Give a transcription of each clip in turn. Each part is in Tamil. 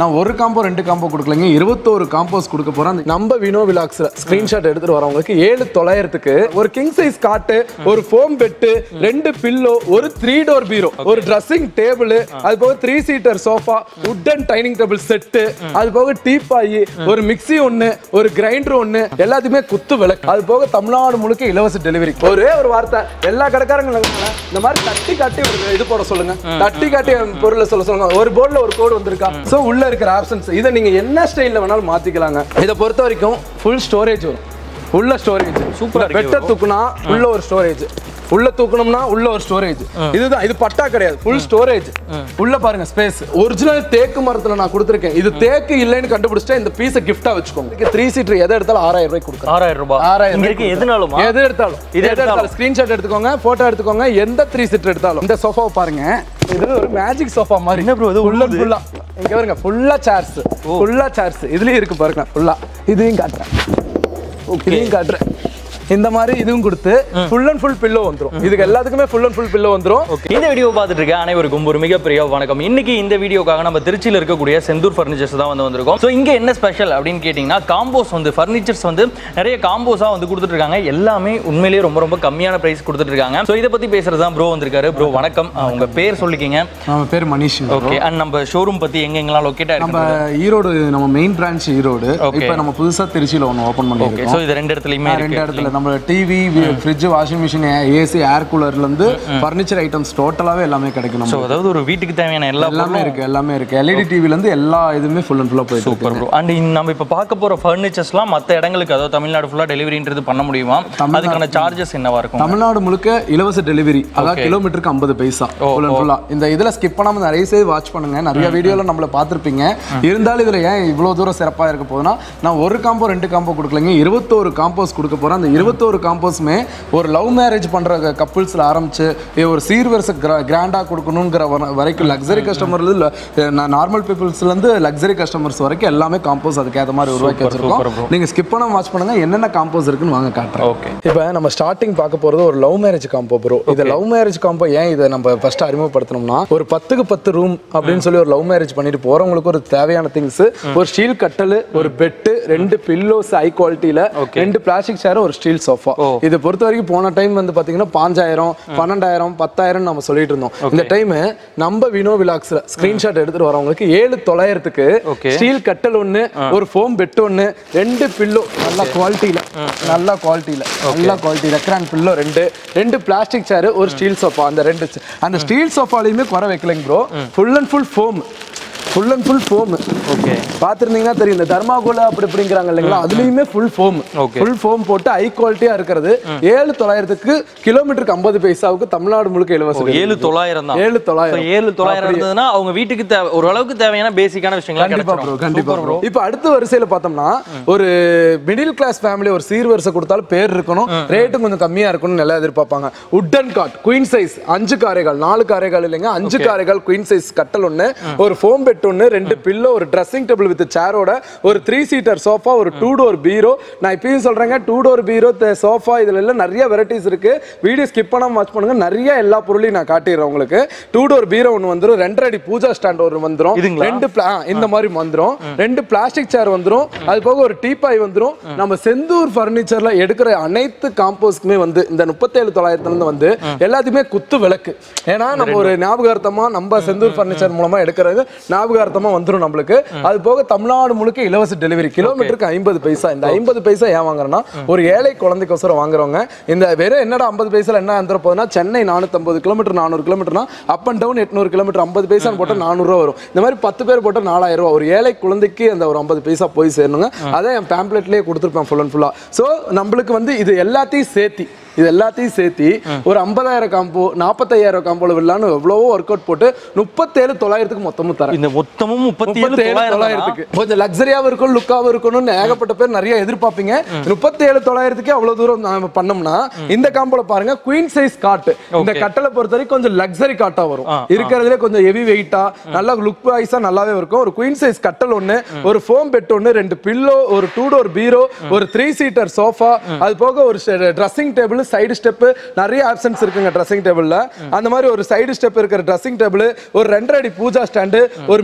நான் ஒரு காம்போ ரெண்டு காம்போ கொடுக்கலங்க இருபத்தோரு காம்போஸ் கொடுக்க போறேன் அந்த நம்ம வினோ விலாக்ஸ்ல ஸ்கிரீன்ஷாட் எடுத்துட்டு வரவங்களுக்கு ஏழு தொள்ளாயிரத்துக்கு ஒரு கிங் சைஸ் காட்டு ஒரு ஃபோம் பெட்டு ரெண்டு பில்லோ ஒரு த்ரீ டோர் பீரோ ஒரு ட்ரெஸ்ஸிங் டேபிள் அது போக three seater sofa wooden dining table set அது போக டீப்பாயி ஒரு மிக்ஸி ஒண்ணு ஒரு கிரைண்டர் ஒண்ணு எல்லாத்தையுமே குத்து விளக்கு அது போக தமிழ்நாடு முழுக்க இலவச டெலிவரி ஒரே ஒரு வார்த்தை எல்லா கடைக்காரங்களும் இந்த மாதிரி தட்டி காட்டி ஒரு இது போட சொல்லுங்க தட்டி காட்டி பொருளை சொல்ல சொல்லுங்க ஒரு போர்டுல ஒரு கோடு வந்திருக்கா சோ உள்ள இருக்கிற ஆப்ஷன்ஸ் இதை நீங்க என்ன ஸ்டைல்ல வேணாலும் மாத்திக்கலாங்க இதை பொறுத்த வரைக்கும் ஃபுல் ஸ்டோரேஜ் வரும் உள்ள ஸ்டோரேஜ் சூப்பரா இருக்கு பெட்ட தூக்குனா உள்ள ஒரு ஸ்டோரேஜ் உள்ள தூக்கணும்னா உள்ள ஒரு ஸ்டோரேஜ் இதுதான் இது பட்டா கிடையாது ஃபுல் ஸ்டோரேஜ் உள்ள பாருங்க ஸ்பேஸ் ஒரிஜினல் தேக்கு மரத்துல நான் கொடுத்துருக்கேன் இது தேக்கு இல்லைன்னு கண்டுபிடிச்சிட்டா இந்த பீஸை கிஃப்டா வச்சுக்கோங்க த்ரீ சீட்டர் எதை எடுத்தாலும் ஆறாயிரம் ரூபாய் கொடுக்குறேன் ஆறாயிரம் ரூபாய் ஆறாயிரம் இங்க இருக்க எதுனாலுமா எது எடுத்தாலும் இது இது எடுத்தாலும். எடுத்தாலும் ஸ்கிரீன்ஷாட் எடுத்துக்கோங்க போட்டோ எடுத்துக்கோங்க எந்த த்ரீ சீட்டர் எடுத்தாலும் இந்த சோஃபாவை பாருங்க இது ஒரு மேஜிக் சோஃபா மாதிரி என்ன bro இது ஃபுல் அண்ட் ஃபுல்லா இங்க பாருங்க ஃபுல்லா சேர்ஸ் ஃபுல்லா சேர்ஸ் இதுலயும் இருக்கு பாருங்க ஃபுல்லா இதையும் காட்டுறேன் இதையும் காட்டுறேன் இந்த மாதிரி இதுவும் கொடுத்து ஃபுல் அண்ட் ஃபுல் பில்லோ வந்துரும் இதுக்கு எல்லாத்துக்குமே ஃபுல் அண்ட் ஃபுல் பில்லோ வந்துரும் இந்த வீடியோ பார்த்துட்டு இருக்க அனைவருக்கும் ஒரு மிகப்பெரிய வணக்கம் இன்னைக்கு இந்த வீடியோக்காக நம்ம திருச்சியில் இருக்கக்கூடிய செந்தூர் ஃபர்னிச்சர்ஸ் தான் வந்து வந்திருக்கோம் ஸோ இங்கே என்ன ஸ்பெஷல் அப்படின்னு கேட்டிங்கன்னா காம்போஸ் வந்து ஃபர்னிச்சர்ஸ் வந்து நிறைய காம்போஸாக வந்து கொடுத்துட்டு இருக்காங்க எல்லாமே உண்மையிலேயே ரொம்ப ரொம்ப கம்மியான ப்ரைஸ் கொடுத்துட்டு இருக்காங்க ஸோ இதை பற்றி பேசுறது தான் ப்ரோ வந்திருக்காரு ப்ரோ வணக்கம் அஹ் உங்க பேர் சொல்லிக்கிங்க நம்ம பேர் மணிஷ் ஓகே அண்ட் நம்ம ஷோரூம் பத்தி எங்க எங்கெல்லாம் லொக்கேட் நம்ம ஆயிருக்கு ஈரோடு நம்ம மெயின் பிரான்ச் ஈரோடு Okay. இப்போ நம்ம புதுசா திருச்சியில ஒன்று ஓப்பன் ஓகே பண்ணிருக்கோம் ஸோ இது ரெண்டு இடத்துலையுமே ரெண்டு இருக்கு இடத்துல நம்ம TV fridge washing machine AC air கூலர்ல இருந்து ஃபர்னிச்சர் ஐட்டம்ஸ் டோட்டலாவே எல்லாமே கிடைக்கும் ஸோ நம்ம அதாவது ஒரு வீட்டுக்கு தேவையான எல்லா எல்லாமே இருக்கு எல்லாமே இருக்கு எல்இடி டிவில இருந்து எல்லா இதுவுமே ஃபுல் அண்ட் ஃபுல்லா போயிட்டு இருக்கு சூப்பர் ப்ரோ அண்ட் நம்ம இப்போ பார்க்க போற ஃபர்னிச்சர்ஸ்லாம் மற்ற இடங்களுக்கு அதாவது தமிழ்நாடு ஃபுல்லா டெலிவரின்றது பண்ண முடியுமா அதுக்கான சார்ஜஸ் என்னவா இருக்கும் தமிழ்நாடு முழுக்க இலவச டெலிவரி அதாவது கிலோமீட்டருக்கு ஐம்பது பைசா ஃபுல் அண்ட் ஃபுல்லா இந்த இதுல ஸ்கிப் பண்ணாம நிறைய சேவ் வாட்ச் பண்ணுங்க நிறைய வீடியோல நம்மள பார்த்திருப்பீங்க இருந்தாலும் இதுல ஏன் இவ்வளவு தூரம் சிறப்பா இருக்க போகுதுன்னா நான் ஒரு காம்போ ரெண்டு காம்போ கொடுக்கலங்க இருபத்தோரு காம்போஸ் கொடுக்க போறேன் அந்த இருபத்தோரு காம்போஸுமே ஒரு லவ் மேரேஜ் பண்ற கப்புள்ஸ்ல ஆரம்பிச்சு இது ஒரு சீர்வரிசை கிராண்டா கொடுக்கணுங்கிற வர- வரைக்கும் லக்ஸரி கஸ்டமர்ல நான் நார்மல் பீப்புள்ஸ்ல இருந்து லக்ஸரி கஸ்டமர்ஸ் வரைக்கும் எல்லாமே காம்போஸ் அதுக்கு ஏற்ற மாதிரி உருவாக்கி super bro. வச்சிருக்கோம் நீங்க ஸ்கிப் பண்ணாம வாட்ச் பண்ணுங்க என்னென்ன காம்போஸ் இருக்குன்னு வாங்க காட்டுறேன் ஓகே இப்போ நம்ம ஸ்டார்டிங் பார்க்க போறது ஒரு லவ் மேரேஜ் காம்போ ப்ரோ இது லவ் மேரேஜ் காம்போ ஏன் இதை நம்ம ஃபர்ஸ்ட் அறிமுகப்படுத்தணும்னா ஒரு பத்துக்கு பத்து ரூம் அப்படின்னு சொல்லி ஒரு லவ் மேரேஜ் பண்ணிட்டு போறவங்களுக்கு ஒரு தேவையான திங்ஸ் ஒரு ஸ்டீல் கட்டல் ஒரு பெட்டு ரெண்டு பில்லோஸ் ஹை குவாலிட்டியில ரெண்டு பிளாஸ்டிக் சேர் ஒரு ஸ்டீல் சோஃபா இது பொறுத்த வரைக்கும் போன டைம் வந்து பாத்தீங்கன்னா பாஞ்சாயிரம் பன்னெண்டாயிரம் பத்தாயிரம் நம்ம சொல்லிட்டு இருந்தோம் இந்த டைம் நம்ம வினோ விலாக்ஸ்ல ஸ்கிரீன்ஷாட் எடுத்துட்டு வரவங்களுக்கு ஏழு தொள்ளாயிரத்துக்கு Okay. ஸ்டீல் கட்டல் ஒண்ணு ஒரு ஃபோம் பெட் ஒண்ணு ரெண்டு பில்லோ நல்ல குவாலிட்டியில நல்ல குவாலிட்டியில நல்ல குவாலிட்டி ரெக்ரான் பில்லோ ரெண்டு ரெண்டு பிளாஸ்டிக் சேர் ஒரு ஸ்டீல் சோஃபா அந்த ரெண்டு ch- அந்த ஸ்டீல் சோஃபாலையுமே குறை வைக்கலைங்க bro full and full foam full and full foam okay பார்த்துருந்தீங்கன்னா தெரியும் இந்த தர்மாகோலா அப்படி இப்படிங்கிறாங்க இல்லைங்களா அதுலயுமே full foam Okay. Full foam போட்டு ஹை குவாலிட்டியா இருக்கிறது ஏழு தொள்ளாயிரத்துக்கு கிலோமீட்டருக்கு ஐம்பது பைசாவுக்கு தமிழ்நாடு முழுக்க இலவசம் ஏழு தொள்ளாயிரம் தான் ஏழு So, தொள்ளாயிரம் ஏழு தொள்ளாயிரம் இருந்ததுன்னா அவங்க வீட்டுக்கு தேவை ஓரளவுக்கு தேவையான பேசிக்கான விஷயங்கள் கண்டிப்பா ப்ரோ கிடைச்சிரும் கண்டிப்பா ப்ரோ இப்போ அடுத்த வரிசையில பார்த்தோம்னா ஒரு மிடில் கிளாஸ் ஃபேமிலி ஒரு சீர்வரிசை கொடுத்தாலும் பேர் இருக்கணும் ரேட்டும் கொஞ்சம் கம்மியா இருக்கணும்னு நல்லா எதிர்பார்ப்பாங்க உட்டன் காட் குயின் சைஸ் அஞ்சு காரைகள் நாலு காரைகள் இல்லைங்க அஞ்சு காரைகள் குயின் சைஸ் கட்டல் ஒண்ணு ஒரு ஃபோம் பெட் ஒண்ணு ரெண்டு பில்லோ ஒரு ட்ரெஸ்ஸிங் டேபிள் வித் சேரோட ஒரு த்ரீ சீட்டர் சோஃபா ஒரு டூ டோர் பீரோ நான் இப்பயும் சொல்றேங்க டூ டோர் பீரோ சோஃபா இதுல எல்லாம் நிறைய வெரைட்டிஸ் இருக்கு வீடியோ ஸ்கிப் பண்ணாம வாட்ச் பண்ணுங்க நிறைய எல்லா பொருளையும் நான் காட்டிடுறேன் உங்களுக்கு டூ டோர் பீரோ ஒன்று வந்துரும் ரெண்டரை அடி பூஜா ஸ்டாண்ட் ஒரு வந்துரும் இதுங்களா? ரெண்டு pla- ஆ, இந்த மாதிரி வந்துரும் ரெண்டு பிளாஸ்டிக் சேர் வந்துரும் அது போக ஒரு டீபாய் வந்துரும் நம்ம செந்தூர் ஃபர்னிச்சர்ல எடுக்கிற அனைத்து காம்போஸ்க்குமே வந்து இந்த முப்பத்தேழு தொள்ளாயிரத்துல இருந்து வந்து எல்லாத்தையுமே குத்து விளக்கு ஏன்னா நம்ம ஒரு ஞாபகார்த்தமா நம்ம செந்தூர் ஃபர்னிச்சர் மூலமா எடுக்கிறது ஞாபகார்த்தமா வந்துரும் நம்மளுக்கு அது போக தமிழ்நாடு முழுக்க இலவச டெலிவரி கிலோமீட்டருக்கு ஐம்பது பைசா இந்த ஐம்பது பைசா ஏன் வாங்குறேன்னா ஒரு ஏழை குழந்தைக்கோசரம் வாங்குறவங்க இந்த வெறும் என்னடா ஐம்பது பைசால என்ன வந்துட போகுதுன்னா சென்னை நானூத்தம்பது கிலோமீட்டர் நானூறு கிலோமீட்டர்னா அப் அண்ட் டவுன் எட்நூறு கிலோமீட்டர் ஐம்பது பைசா போட்டால் நானூறுரூவா வரும் இந்த மாதிரி பத்து பேர் போட்டால் நாலாயிரம் ரூபா ஒரு ஏழை குழந்தைக்கு அந்த ஒரு ஐம்பது பைசா போய் சேரணுங்க அதை என் பேம்ப்ளெட்லேயே கொடுத்துருப்பேன் ஃபுல் அண்ட் ஃபுல்லாக ஸோ நம்மளுக்கு வந்து இது எல்லாத்தையும் சேர்த்தி இது எல்லாத்தையும் சேர்த்தி ஒரு ஐம்பதாயிரம் காம்போ நாற்பத்தையாயிரம் காம்போல விடலான்னு எவ்வளவோ ஒர்க் அவுட் போட்டு முப்பத்தேழு தொள்ளாயிரத்துக்கு மொத்தமும் தரேன் இந்த மொத்தமும் முப்பத்தி ஏழு முப்பத்தேழு தொள்ளாயிரம் தொள்ளாயிரத்துக்கு கொஞ்சம் லக்ஸரியாவும் இருக்கும் லுக்காவும் இருக்கணும்னு ஏகப்பட்ட பேர் நிறைய எதிர்பார்ப்பீங்க முப்பத்தேழு தொள்ளாயிரத்துக்கே அவ்வளவு தூரம் நாம பண்ணோம்னா இந்த காம்போல பாருங்க குயின் சைஸ் காட்டு இந்த கட்டளை பொறுத்த வரைக்கும் கொஞ்சம் லக்ஸரி காட்டா வரும் இருக்கிறதுலே கொஞ்சம் ஹெவி வெயிட்டா நல்லா லுக் வைஸா நல்லாவே இருக்கும் ஒரு குயின் சைஸ் கட்டல் ஒண்ணு ஒரு ஃபோம் பெட் ஒண்ணு ரெண்டு பில்லோ ஒரு டூ டோர் பீரோ ஒரு த்ரீ சீட்டர் சோஃபா அது போக ஒரு ட்ரெஸ்ஸிங் டேபிள் சைடு ஸ்டெப் நிறைய ஆப்ஷன்ஸ் இருக்குங்க ட்ரெஸ்ஸிங் டேபிள்ல அந்த மாதிரி ஒரு சைடு ஸ்டெப் இருக்கிற ட்ரெஸ்ஸிங் டேபிள் ஒரு ரெண்டரை அடி பூஜா ஸ்டாண்டு ஒரு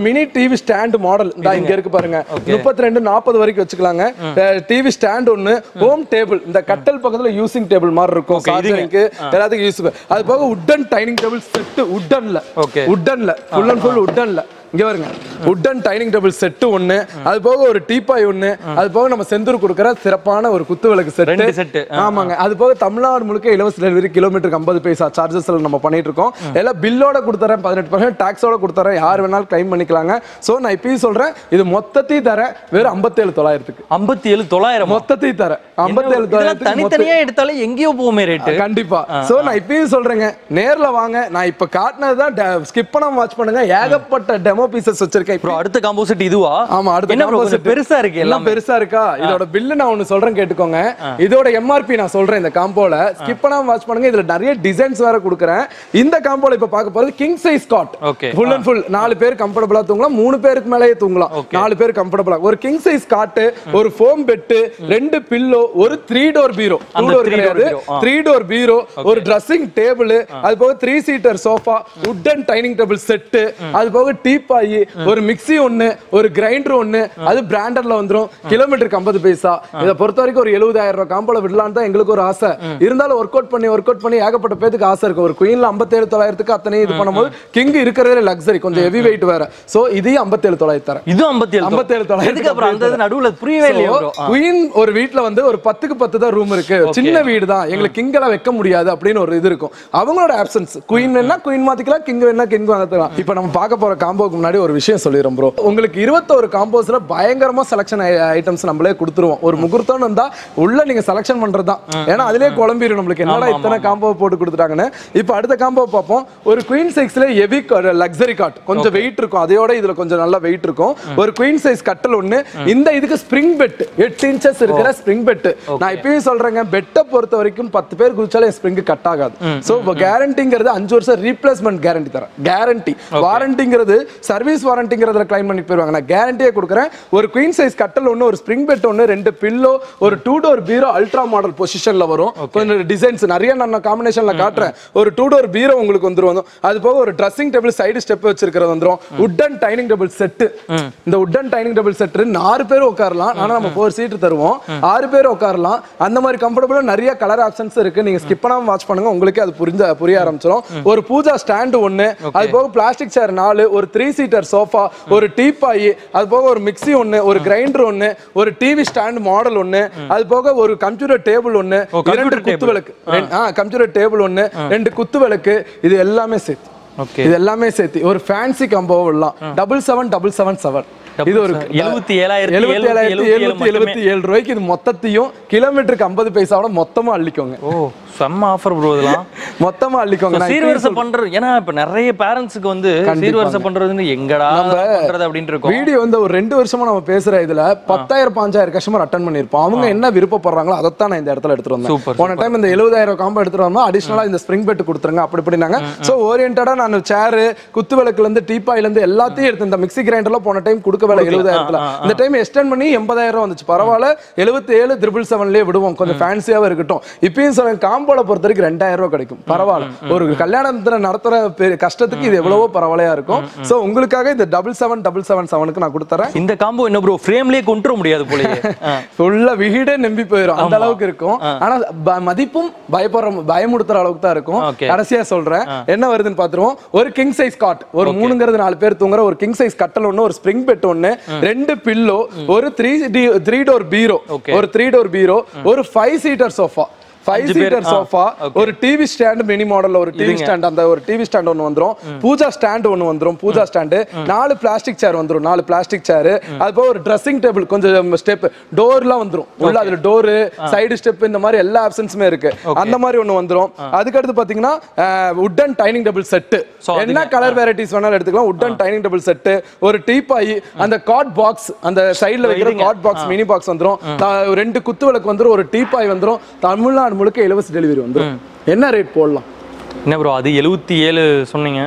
மினி டிவி ஸ்டாண்ட் மாடல் இந்த இங்க இருக்கு பாருங்க முப்பத்தி ரெண்டு நாற்பது வரைக்கும் வச்சுக்கலாங்க டிவி ஸ்டாண்ட் ஒண்ணு ஹோம் டேபிள் இந்த கட்டல் பக்கத்துல யூசிங் டேபிள் மாதிரி இருக்கும் சார்ஜிங்க்கு எல்லாத்துக்கும் யூஸ் அது போக உட்டன் டைனிங் டேபிள் செட் உட்டன்ல Okay. உட்டன்ல ஃபுல் அண்ட் ஃபுல் உட்டன்ல இங்க பாருங்க உட்டன் டைனிங் டேபிள் செட்டு ஒண்ணு அது போக ஒரு டீப்பாய் ஒண்ணு அது போக நம்ம செந்தூர் கொடுக்குற சிறப்பான ஒரு குத்து விளக்கு ரெண்டு செட் செட்டு ஆமாங்க அது போக தமிழ்நாடு முழுக்க இலவச டெலிவரி கிலோமீட்டருக்கு ஐம்பது பைசா சார்ஜஸ்ல நம்ம பண்ணிட்டு இருக்கோம் எல்லாம் பில்லோட கொடுத்துறேன் பதினெட்டு பர்சன்ட் டாக்ஸோட கொடுத்துறேன் யார் வேணாலும் கிளைம் பண்ணிக்கலாங்க சோ நான் இப்பயும் சொல்றேன் இது மொத்தத்தையும் தரேன் வெறும் ஐம்பத்தேழு தொள்ளாயிரத்துக்கு ஐம்பத்தி ஏழு தொள்ளாயிரம் மொத்தத்தையும் தரேன் ஐம்பத்தேழு இதெல்லாம் தொள்ளாயிரத்துக்கு மொத்த- தனித்தனியா எடுத்தாலே எங்கேயோ போகுமே ரேட்டு கண்டிப்பா சோ நான் இப்பயும் சொல்றேங்க நேர்ல வாங்க நான் இப்ப காட்டினதுதான் ஸ்கிப் பண்ணாம வாட்ச் பண்ணுங்க ஏகப்பட்ட டெமோ பீசஸ் வச்சிருக்கேன் ப்ரோ அடுத்த காம்போசிட் இதுவா ஆமா அடுத்த என்ன ப்ரோ composite. பெருசா இருக்கு எல்லாம் எல்லாம் பெருசா இருக்கா இதோட பில்லு நான் ஒன்னு சொல்றேன் கேட்டுக்கோங்க இதோட எம்ஆர்பி நான் சொல்றேன் இந்த காம்போல ஸ்கிப் பண்ணாம வாட்ச் பண்ணுங்க இதுல நிறைய டிசைன்ஸ் வேற கொடுக்குறேன் இந்த காம்போல இப்ப பார்க்க போறது king size cot Okay. Full and full நாலு பேர் கம்ஃபர்டபுளா தூங்கலாம் மூணு பேருக்கு மேலேயே தூங்கலாம் நாலு பேர் கம்ஃபர்டபுளா ஒரு கிங் சைஸ் காட்டு ஒரு ஃபோம் பெட்டு ரெண்டு பில்லோ ஒரு த்ரீ டோர் பீரோ டூ அந்த டோர் three door கிடையாது bureau, ஆ. த்ரீ டோர் பீரோ ஒரு ட்ரெஸ்ஸிங் டேபிள் அது போக three seater sofa wooden dining table set அது போக டீப்பாயி ஒரு மிக்ஸி ஒண்ணு ஒரு கிரைண்டர் ஒண்ணு அது பிராண்டட்ல வந்துரும் கிலோமீட்டருக்கு ஐம்பது பைசா இதை பொறுத்த வரைக்கும் ஒரு எழுபதாயிரம் ரூபாய் காம்போல விடலான்னு தான் எங்களுக்கு ஒரு ஆசை இருந்தாலும் ஒர்க் அவுட் பண்ணி ஒர்க் அவுட் பண்ணி ஏகப்பட்ட பேருக்கு ஆசை இருக்கு ஒரு குயின்ல ஐம்பத்தேழு தொள்ளாயிரத்துக்கு அத்தனை இது பண்ணும்போது கிங் இருக்கிறதே லக்ஸரி கொஞ்சம் ஹெவி வெயிட் வேற சோ இதையும் ஐம்பத்தேழு தொள்ளாயிரத்து தரேன் இது ஐம்பத்தி ஏழு 57 தொள்ளாயிரத்து எதுக்கு அப்புறம் அந்த இது நடுவுல புரியவே இல்லையா ப்ரோ குயின் ஒரு வீட்ல வந்து ஒரு பத்துக்கு பத்து தான் ரூம் இருக்கு சின்ன வீடு தான் எங்களுக்கு கிங் எல்லாம் வைக்க முடியாது அப்படின்னு ஒரு இது இருக்கும் அவங்களோட ஆப்சன்ஸ் குயின் வேணா குயின் மாத்திக்கலாம் கிங் வேணா கிங் மாத்திக்கலாம் இப்போ நம்ம பார்க்க போற காம்போக்கு முன்னாடி ஒரு விஷயம் சொல்லிடுறோம் ப்ரோ உங்களுக்கு இருபத்தோரு காம்போஸ்ல பயங்கரமா செலக்ஷன் ஐட்டம்ஸ் நம்மளே கொடுத்துருவோம் ஒரு முகூர்த்தம்னு வந்தா உள்ள நீங்க செலக்ஷன் பண்றது தான் ஏன்னா அதுலயே குழம்பிடும் நம்மளுக்கு என்னடா இத்தனை காம்போ போட்டு கொடுத்துட்டாங்கன்னு இப்போ அடுத்த காம்போ பார்ப்போம் ஒரு குயின் சைஸ்ல ஹெவி லக்ஸரி காட் கொஞ்சம் வெயிட் இருக்கும் அதையோட இதுல கொஞ்சம் நல்லா வெயிட் இருக்கும் ஒரு குயின் சைஸ் கட்டல் ஒண்ணு இந்த இதுக்கு ஸ்ப்ரிங் பெட் எட்டு இன்ச்சஸ் இருக்கிற ஸ்ப்ரிங் பெட் நான் இப்பயும் சொல்றேங்க பெட்டை பொறுத்த வரைக்கும் பத்து பேர் குதிச்சாலும் ஸ்ப்ரிங் கட் ஆகாது சோ கேரண்டிங்கிறது அஞ்சு வருஷம் ரீப்ளேஸ்மெண்ட் கேரண்டி தரேன் கேரண்டி வாரண்டிங்கிறது சர்வீஸ் வாரண்டிங்கிறதுல கிளைம் பண்ணி போயிருவாங்க நான் கேரண்டியே கொடுக்குறேன் ஒரு குயின் சைஸ் கட்டல் ஒன்று ஒரு ஸ்ப்ரிங் பெட் ஒன்று ரெண்டு பில்லோ ஒரு டூ டோர் பீரோ அல்ட்ரா மாடல் பொசிஷன்ல வரும் கொஞ்சம் டிசைன்ஸ் நிறைய நான் காம்பினேஷன்ல காட்டுறேன் ஒரு டூ டோர் பீரோ உங்களுக்கு வந்துரும் வந்து அது போக ஒரு ட்ரெஸ்ஸிங் டேபிள் சைடு ஸ்டெப் வச்சிருக்கிறது வந்துரும் உட்டன் டைனிங் டேபிள் செட் இந்த உட்டன் டைனிங் டேபிள் செட் ஆறு பேர் உட்காரலாம் ஆனா நம்ம ஃபோர் சீட் தருவோம் ஆறு பேர் உட்காரலாம் அந்த மாதிரி கம்ஃபர்டபுளா நிறைய கலர் ஆப்ஷன்ஸ் இருக்கு நீங்க ஸ்கிப் பண்ணாம வாட்ச் பண்ணுங்க உங்களுக்கே அது புரிஞ்ச புரிய ஆரம்பிச்சிடும் ஒரு பூஜா ஸ்டாண்ட் ஒன்னு அது போக பிளாஸ்டிக் சேர் நாலு ஒரு த்ரீ சீட்டர் சோஃபா ஒரு டீப்பாயி அது போக ஒரு மிக்ஸி ஒன்னு ஒரு கிரைண்டர் ஒன்னு ஒரு டிவி ஸ்டாண்ட் மாடல் ஒன்னு அது போக ஒரு கம்ப்யூட்டர் டேபிள் ஒன்னு ஓ, computer இரண்டு குத்து table. விளக்கு ரெண்டு- ஆ கம்ப்யூட்டர் டேபிள் ஒன்னு ரெண்டு குத்து விளக்கு இது எல்லாமே சேர்த்து ஓகே இது எல்லாமே சேர்த்து ஒரு ஃபேன்சி கம்போ விடலாம் double seven double seven seven இது ஒரு எழுபத்தி ஏழாயிரத்தி எழுபத்தி ஏழாயிரத்தி எழுபத்தி ஏழு எழுபத்தி எழுபத்தி ஏழு ரூபாய்க்கு இது மொத்தத்தையும் கிலோமீட்டருக்கு ஐம்பது பைசாவோட மொத்தமா அள்ளிக்கோங்க ஓ செம்ம ஆஃபர் ப்ரோ இதெல்லாம் மொத்தமா அள்ளிக்கோங்க நான் சீர்வரிசை பண்றது ஏன்னா இப்ப நிறைய பேரண்ட்ஸுக்கு வந்து சீர்வரிசை பண்றதுன்னு எங்கடா பண்றது அப்படின்னு இருக்கும் வீடியோ வந்து ஒரு ரெண்டு வருஷமா நம்ம பேசுற இதுல பத்தாயிரம் பாஞ்சாயிரம் கஸ்டமர் அட்டன் பண்ணிருப்போம் அவங்க என்ன விருப்பப்படுறாங்களோ அதைத்தான் நான் இந்த இடத்துல எடுத்துட்டு வந்தேன் Super, போன டைம் இந்த எழுபதாயிரம் காம்போ எடுத்துட்டு வந்தோம் அடிஷனலா இந்த ஸ்ப்ரிங் பெட் கொடுத்துருங்க அப்படி இப்படினாங்க சோ ஓரியன்டா நான் சேரு குத்து விளக்குல இருந்து டீப்பாயில இருந்து எல்லாத்தையும் எடுத்து இந்த மிக்ஸி கிரைண்டர்ல போன டைம் கொடுக்க வேலை எழுபதாயிரத்துல இந்த டைம் எக்ஸ்டெண்ட் பண்ணி எண்பதாயிரம் வந்துச்சு பரவாயில்ல எழுபத்தி ஏழு த்ரிபிள் செவன்லயே விடுவோம் கொஞ்சம் ஃபேன்சியாவே இருக்கட்டும் இப்பயும் சொல்ல காம்போல பொறுத்த வரைக்கும் ரெண்டாயிரம் ரூபாய் கிடைக்கும் பரவாயில்ல ஒரு கல்யாணத்துல நடத்துற பெரிய கஷ்டத்துக்கு இது எவ்வளவோ பரவாயில்லையா இருக்கும் சோ உங்களுக்காக இந்த டபுள் செவன் டபுள் செவன் செவனுக்கு நான் கொடுத்துறேன் இந்த காம்போ என்ன ப்ரோ ஃப்ரேம்லயே கொண்டு வர முடியாது போலயே ஆ. ஃபுல்லா வீடே நம்பி போயிடும் அந்த அளவுக்கு இருக்கும் ஆனா ப- மதிப்பும் பயப்படுற பயமுடுத்துற அளவுக்கு தான் இருக்கும் Okay. கடைசியா சொல்றேன் என்ன வருதுன்னு பாத்துருவோம் ஒரு கிங் சைஸ் காட் ஒரு மூணுங்கிறது நாலு பேர் தூங்குற ஒரு கிங் சைஸ் கட்டல் ஒண்ணு ஒரு ஸ்ப்ரிங் பெட் ஒண்ணு ரெண்டு பில்லோ ஒரு த்ரீ த்ரீ டோர் பீரோ Okay. ஒரு த்ரீ டோர் பீரோ ஒரு ஃபைவ் சீட்டர் சோஃபா ஃபைவ் அஞ்சு பேர், சீட்டர் ஆ, சோஃபா ஒரு டிவி ஸ்டாண்ட் மினி மாடல்ல ஒரு டிவி ஸ்டாண்ட் அந்த ஒரு டிவி ஸ்டாண்ட் ஒன்னு வந்துரும் பூஜா ஸ்டாண்ட் ஒன்னு வந்துரும் பூஜா ஸ்டாண்டு நாலு பிளாஸ்டிக் சேர் வந்துரும் நாலு பிளாஸ்டிக் சேர் அது போக ஒரு ட்ரெஸ்ஸிங் டேபிள் கொஞ்சம் ஸ்டெப் டோர்லாம் வந்துரும் உள்ள அதுல டோர் சைடு ஸ்டெப் இந்த மாதிரி எல்லா ஆப்ஷன்ஸுமே இருக்கு அந்த மாதிரி ஒன்னு வந்துரும் அதுக்கு அடுத்து பாத்தீங்கன்னா wooden dining table set So, என்ன கலர் வெரைட்டிஸ் வேணாலும் எடுத்துக்கலாம் உட்டன் டைனிங் டேபிள் செட்டு ஒரு டீப்பாயி அந்த காட் பாக்ஸ் அந்த சைடுல வைக்கிற காட் பாக்ஸ் மினி பாக்ஸ் வந்துரும் த- ரெண்டு குத்து விளக்கு வந்துரும் ஒரு டீப்பாய் வந்துரும் தமிழ்நாடு முழுக்க இலவச டெலிவரி வந்துரும் என்ன ரேட் போடலாம் என்ன ப்ரோ அது எழுபத்தி ஏழு சொன்னீங்க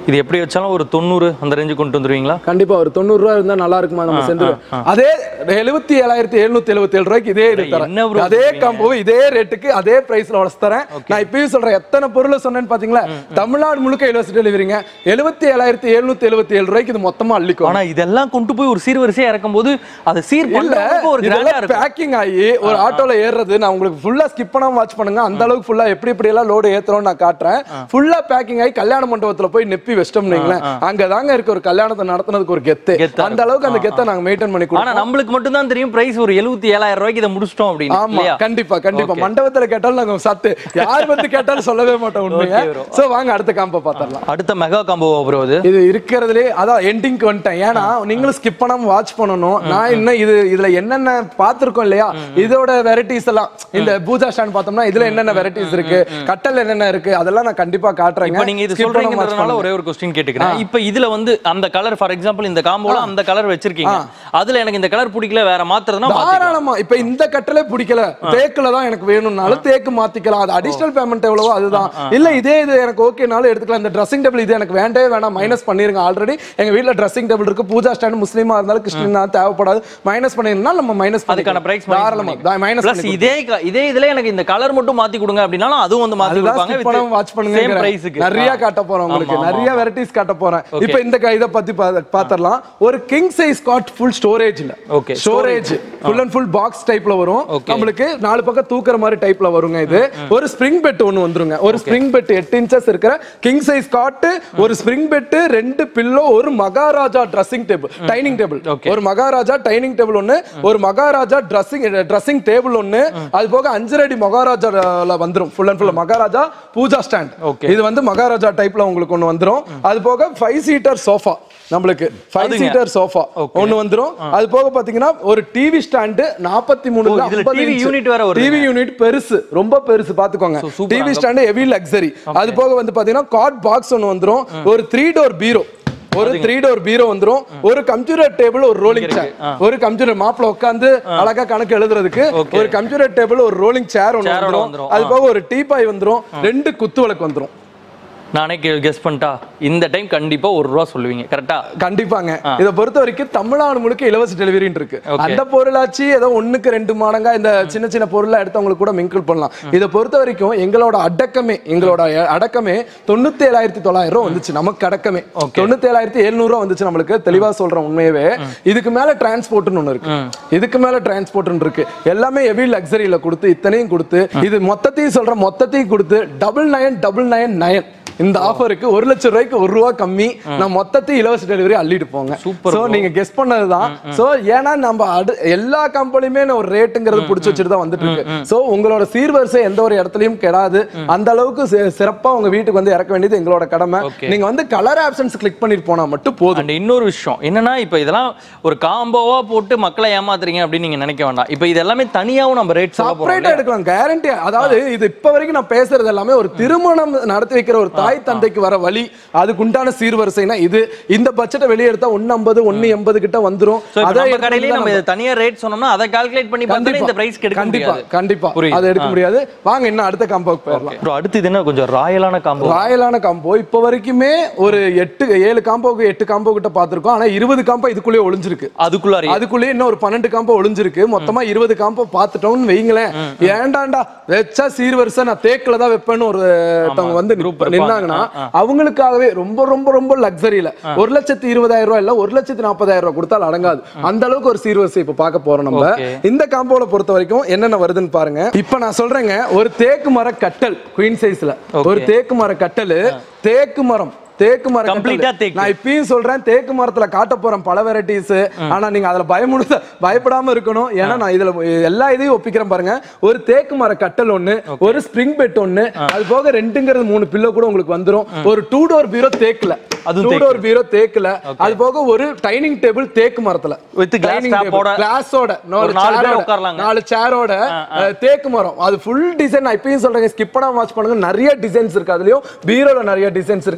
இது எப்படி வச்சாலும் ஒரு தொண்ணூறு அந்த ரேஞ்சு கொண்டு வந்துருவீங்களா கண்டிப்பா ஒரு தொண்ணூறு ரூபா இருந்தா நல்லா இருக்குமா நம்ம செந்து அதே எழுபத்தி ஏழாயிரத்தி எழுநூத்தி எழுபத்தி ஏழு ரூபாய்க்கு இதே இது என்ன bro தரேன் அதே சொல்றீங்க? காம்போ இதே ரேட்டுக்கு அதே பிரைஸ்ல உடச்சு தரேன் நான் இப்பயும் சொல்றேன் எத்தனை பொருளை சொன்னேன்னு பாத்தீங்களா தமிழ்நாடு முழுக்க இலவச டெலிவரிங்க எழுபத்தி ஏழாயிரத்தி எழுநூத்தி எழுபத்தி ஏழு ரூபாய்க்கு இது மொத்தமா அள்ளிக்கும் ஆனா இதெல்லாம் கொண்டு போய் ஒரு சீர் வரிசையா இறக்கும் போது அதை சீர் இல்ல பண்றதுக்கு ஒரு கிராண்டா இதெல்லாம் இருக்கும் பேக்கிங் ஆகி ஒரு ஆட்டோல ஏறுறது நான் உங்களுக்கு ஃபுல்லா ஸ்கிப் பண்ணாம வாட்ச் பண்ணுங்க அந்த அளவுக்கு ஃபுல்லா எப்படி எப்படி எல்லாம் லோடு ஏத்துறோம்னு நான் காட்டுறேன் ஃபுல்லா பேக்கிங் ஆகி கல்யாண மண்டபத்துல போய் நெப்பி வச்சிட்டோம் வைங்களேன் அங்க தாங்க இருக்கு ஒரு கல்யாணத்தை நடத்துனதுக்கு ஒரு கெத்து கெத்தா அந்த அளவுக்கு அந்த கெத்தை நாங்க மெயின்டைன் பண்ணி ஆனா கொடுப்போம் நம்மளுக்கு மட்டும் தான் தெரியும் பிரைஸ் ஒரு எழுபத்தி ஏழாயிரம் ரூபாய்க்கு இதை முடிச்சிட்டோம் அப்படின்னு ஆமா இல்லையா கண்டிப்பா கண்டிப்பா Okay. மண்டபத்துல கேட்டாலும் நாங்க சத்து யார் வந்து கேட்டாலும் சொல்லவே மாட்டோம் உண்மையா Okay bro. சோ வாங்க அடுத்த காம்ப பாத்திரலாம் அடுத்த மெகா காம்போ ப்ரோ அது இது இருக்கிறதுலே அதான் எண்டிங்க்கு வந்துட்டேன் ஏன்னா நீங்களும் ஸ்கிப் பண்ணாம வாட்ச் பண்ணணும் நான் இன்னும் இது இதுல என்னென்ன பார்த்திருக்கோம் இல்லையா இதோட வெரைட்டிஸ் எல்லாம் இந்த பூஜா ஸ்டாண்ட் பார்த்தோம்னா இதுல என்னென்ன வெரைட்டிஸ் இருக்கு கட்டல் என்னென்ன இருக்கு அதெல்லாம் நான் கண்டிப்பா காட்டுறேங்க இப்போ நீங்க இது Skip பண்ணாம watch சொல்றீங்கன்றதுனால பண்ணுங்க. ஒரே ஒரு கொஸ்டின் கேட்டுக்கிறேன் இப்போ இதுல வந்து அந்த கலர் ஃபார் எக்ஸாம்பிள் இந்த காம்போல அந்த கலர் வச்சிருக்கீங்க அதுல எனக்கு இந்த கலர் பிடிக்கல வேற மாத்துறதுனா மாத்திக்கலாம் தாராளமா இப்ப இந்த கட்டலே பிடிக்கல தேக்குல தான் எனக்கு வேணும்னாலும் தேக்கு மாத்திக்கலாம் அது அடிஷனல் பேமெண்ட் எவ்வளவோ அதுதான் இல்ல இதே இது எனக்கு ஓகேனாலும் எடுத்துக்கலாம் இந்த ட்ரெஸ்ஸிங் டேபிள் இது எனக்கு வேண்டவே வேணாம் மைனஸ் பண்ணிருங்க ஆல்ரெடி எங்க வீட்ல ட்ரெஸ்ஸிங் டேபிள் இருக்கு பூஜா ஸ்டாண்ட் முஸ்லீமா இருந்தாலும் கிறிஸ்டினா தேவைப்படாது மைனஸ் பண்ணிருந்தா நம்ம மைனஸ் அதுக்கான பிரைஸ் தாராளமா மைனஸ் பிளஸ் இதே க- இதே இதுல எனக்கு இந்த கலர் மட்டும் மாத்தி கொடுங்க அப்படின்னாலும் அதுவும் வந்து மாத்தி அதுதான் கொடுப்பாங்க skip பண்ணாம watch பண்ணுங்க சேம் பிரைஸ்க்கு நிறைய காட்ட போறோம் உங்களுக்கு ஆமா, நிறைய வெரைட்டிஸ் காட்ட போறேன் இப்போ இந்த க- இத பத்தி பா- பாத்திரலாம் ஒரு கிங் சைஸ் காட் ஃபுல் ஸ்டோரேஜ்ல Okay, storage full and full box டைப்ல வரும் Okay. நம்மளுக்கு நாலு பக்கம் தூக்குற மாதிரி டைப்ல வருங்க இது ஒரு ஸ்ப்ரிங் பெட் ஒன்னு வந்துருங்க ஒரு ஸ்ப்ரிங் பெட் எட்டு இன்ச்சஸ் இருக்கிற கிங் சைஸ் காட் ஒரு ஸ்ப்ரிங் பெட் ரெண்டு பில்லோ ஒரு Maharaja dressing table dining table Okay. ஒரு மகாராஜா டைனிங் டேபிள் ஒன்னு ஒரு மகாராஜா ட்ரெஸ்ஸிங் ட்ரெஸ்ஸிங் டேபிள் ஒன்னு அது போக அஞ்சரை அடி மகாராஜால வந்துரும் full and full Maharaja puja stand Okay. இது வந்து மகாராஜா டைப்ல உங்களுக்கு ஒன்னு வந்துரும் அது போக ஃபைவ் சீட்டர் சோஃபா நம்மளுக்கு ஃபைவ் அதுங்க. Seater sofa Okay. ஒன்னு வந்துரும் அது போக பாத்தீங்கன்னா ஒரு டிவி ஸ்டாண்டு நாற்பத்தி மூணு ஓ, இதுல TV unit வேற வருதுங்க. டிவி யூனிட் பெருசு ரொம்ப பெருசு பாத்துக்கோங்க So, super. TV stand heavy luxury அது போக வந்து பாத்தீங்கன்னா காட் பாக்ஸ் ஒன்னு வந்துரும் ஒரு த்ரீ டோர் பீரோ ஒரு த்ரீ டோர் பீரோ வந்துரும் ஒரு கம்ப்யூட்டர் டேபிள் ஒரு ரோலிங் சேர் ஒரு கம்ப்யூட்டர் மாப்பிள உட்காந்து அழகா கணக்கு எழுதுறதுக்கு Okay. ஒரு கம்ப்யூட்டர் டேபிள் ஒரு ரோலிங் சேர் ஒன்னு Chair ஓட வந்துரும் வந்துரும். அது போக ஒரு டீபாய் வந்துரும் ரெண்டு குத்து விளக்கு வந்துரும் நானே கெஸ் பண்ணிட்டா இந்த டைம் கண்டிப்பா ஒரு ரூபா சொல்லுவீங்க கரெக்டா கண்டிப்பாங்க இத பொறுத்த வரைக்கும் தமிழ்நாடு முழுக்க இலவச டெலிவரின்னு இருக்கு Okay. அந்த பொருளாச்சு ஏதோ ஒண்ணுக்கு ரெண்டு மடங்கா இந்த சின்ன சின்ன பொருளை எடுத்தவங்களுக்கு கூட மிங்கிள் பண்ணலாம் இதை பொறுத்த வரைக்கும் எங்களோட அடக்கமே எங்களோட அடக்கமே தொண்ணூத்தி ஏழாயிரத்தி தொள்ளாயிரம் ரூபா வந்துச்சு நமக்கு அடக்கமே தொண்ணூத்தி ஏழாயிரத்தி எழுநூறு ரூபா வந்துச்சு நம்மளுக்கு தெளிவா சொல்றேன் உண்மையவே இதுக்கு மேல டிரான்ஸ்போர்ட்னு ஒண்ணு இருக்கு இதுக்கு மேல டிரான்ஸ்போர்ட்னு இருக்கு எல்லாமே ஹெவி லக்ஸரியில கொடுத்து இத்தனையும் கொடுத்து இது மொத்தத்தையும் சொல்றேன் மொத்தத்தையும் கொடுத்து double nine double nine nine இந்த ஆஃபருக்கு ஒரு லட்சம் ரூபாய்க்கு ஒரு ரூபா கம்மி நான் மொத்தத்தையும் இலவச டெலிவரி அள்ளிட்டு போங்க Super சோ நீங்க கெஸ் பண்ணதுதான் சோ ஏன்னா நம்ம அடு எல்லா கம்பெனியுமே ஒரு ரேட்டுங்கிறது பிடிச்சி வச்சுட்டு தான் வந்துட்டு இருக்கு சோ உங்களோட சீர்வரிசை எந்த ஒரு இடத்துலயும் கெடாது அந்த அளவுக்கு சி- சிறப்பா உங்க வீட்டுக்கு வந்து இறக்க வேண்டியது எங்களோட கடமை Okay. நீங்க வந்து கலர் ஆப்ஷன்ஸ் கிளிக் பண்ணிட்டு போனா மட்டும் போதும் அண்ட் இன்னொரு விஷயம் என்னன்னா இப்போ இதெல்லாம் ஒரு காம்போவா போட்டு மக்களை ஏமாத்துறீங்க அப்படின்னு நீங்க நினைக்க வேண்டாம் இப்போ இது எல்லாமே தனியாவும் நம்ம ரேட் சொல்ல போறோம் செப்பரேட்டா எடுக்கலாம் கேரண்டி அதாவது இது இப்ப வரைக்கும் நான் பேசுறது எல்லாமே ஒரு திருமணம் நடத்தி வைக்கிற ஒரு தாய் தந்தைக்கு வர வழி அதுக்கு உண்டான சீர்வரிசைனா இது இந்த பட்ஜெட்டை வெளியே எடுத்தா ஒன்னு ஐம்பது ஒன்னு எண்பது கிட்ட வந்துரும் ஸோ இப்போ அதை நம்ம எடுத்து கடையிலேயே தான் நம்ம இதை தனியா ரேட் சொன்னோம்னா அதை கால்குலேட் பண்ணி பார்த்தா இந்த பிரைஸ் எடுக்க கண்டிப்பா முடியாது கண்டிப்பா புரியுது. அதை எடுக்க முடியாது வாங்க இன்னும் அடுத்த காம்போக்கு போயிடலாம் ப்ரோ அடுத்து இது என்ன கொஞ்சம் ராயலான காம்போ ராயலான காம்போ இப்போ வரைக்குமே ஒரு எட்டு ஏழு காம்போக்கு எட்டு காம்போ கிட்ட பார்த்திருக்கோம் ஆனா இருபது காம்போ இதுக்குள்ளேயே ஒளிஞ்சிருக்கு அதுக்குள்ளாரி அதுக்குள்ளேயே இன்னும் ஒரு பன்னெண்டு காம்போ ஒளிஞ்சிருக்கு மொத்தமா இருபது காம்போ பார்த்துட்டோம்னு வைங்களேன் ஏண்டாண்டா வச்சா சீர்வரிசை நான் தேக்கில தான் வைப்பேன்னு ஒருத்தவங்க வந்து group நிப்ப- நின்னாங்கன்னா அவங்களுக்காகவே ரொம்ப ரொம்ப ரொம்ப லக்ஸரியில ஒரு லட்சத்தி இருபதாயிரம் ரூபாய் இல்ல ஒரு லட்சத்தி நாற்பதாயிரம் ரூபாய் கொடுத்தால் அடங்காது அந்த அளவுக்கு ஒரு சீர்வரிசை இப்ப பார்க்க போறோம் நம்ம Okay. இந்த காம்போல பொறுத்த வரைக்கும் என்னென்ன வருதுன்னு பாருங்க இப்ப நான் சொல்றேங்க ஒரு தேக்கு மர கட்டல் குயின் சைஸ்ல ஒரு தேக்கு மர கட்டல் தேக்கு மரம் தேக்கு மரம் Complete ஆ தேக்கு. நான் இப்பயும் சொல்றேன் தேக்கு மரத்துல காட்ட போறேன் பல வெரைட்டிஸ் ஆனா நீங்க அதுல பயமுடுத்த பயப்படாம இருக்கணும் ஏன்னா நான் இதுல எல்லா இதையும் ஒப்பிக்கிறேன் பாருங்க ஒரு தேக்கு மர கட்டல் ஒண்ணு ஒரு ஸ்ப்ரிங் பெட் ஒண்ணு அது போக ரெண்டுங்கிறது மூணு பில்லோ கூட உங்களுக்கு வந்துரும் ஒரு டூ டோர் பீரோ தேக்குல அதுவும் டூ டோர் பீரோ தேக்குல அது போக ஒரு டைனிங் டேபிள் தேக்கு மரத்துல With glass top-ஓட. கிளாஸோட ஒரு நாலு பேர் உட்காரலாங்க. நாலு சேரோட தேக்கு மரம் அது ஃபுல் டிசைன் நான் இப்பயும் சொல்றேன் ஸ்கிப் பண்ணாம வாட்ச் பண்ணுங்க நிறைய டிசைன்ஸ் இருக்கு அதுலயும் பீரோல நிறைய டிசைன்ஸ் இருக்கு நான் கண்டிப்பா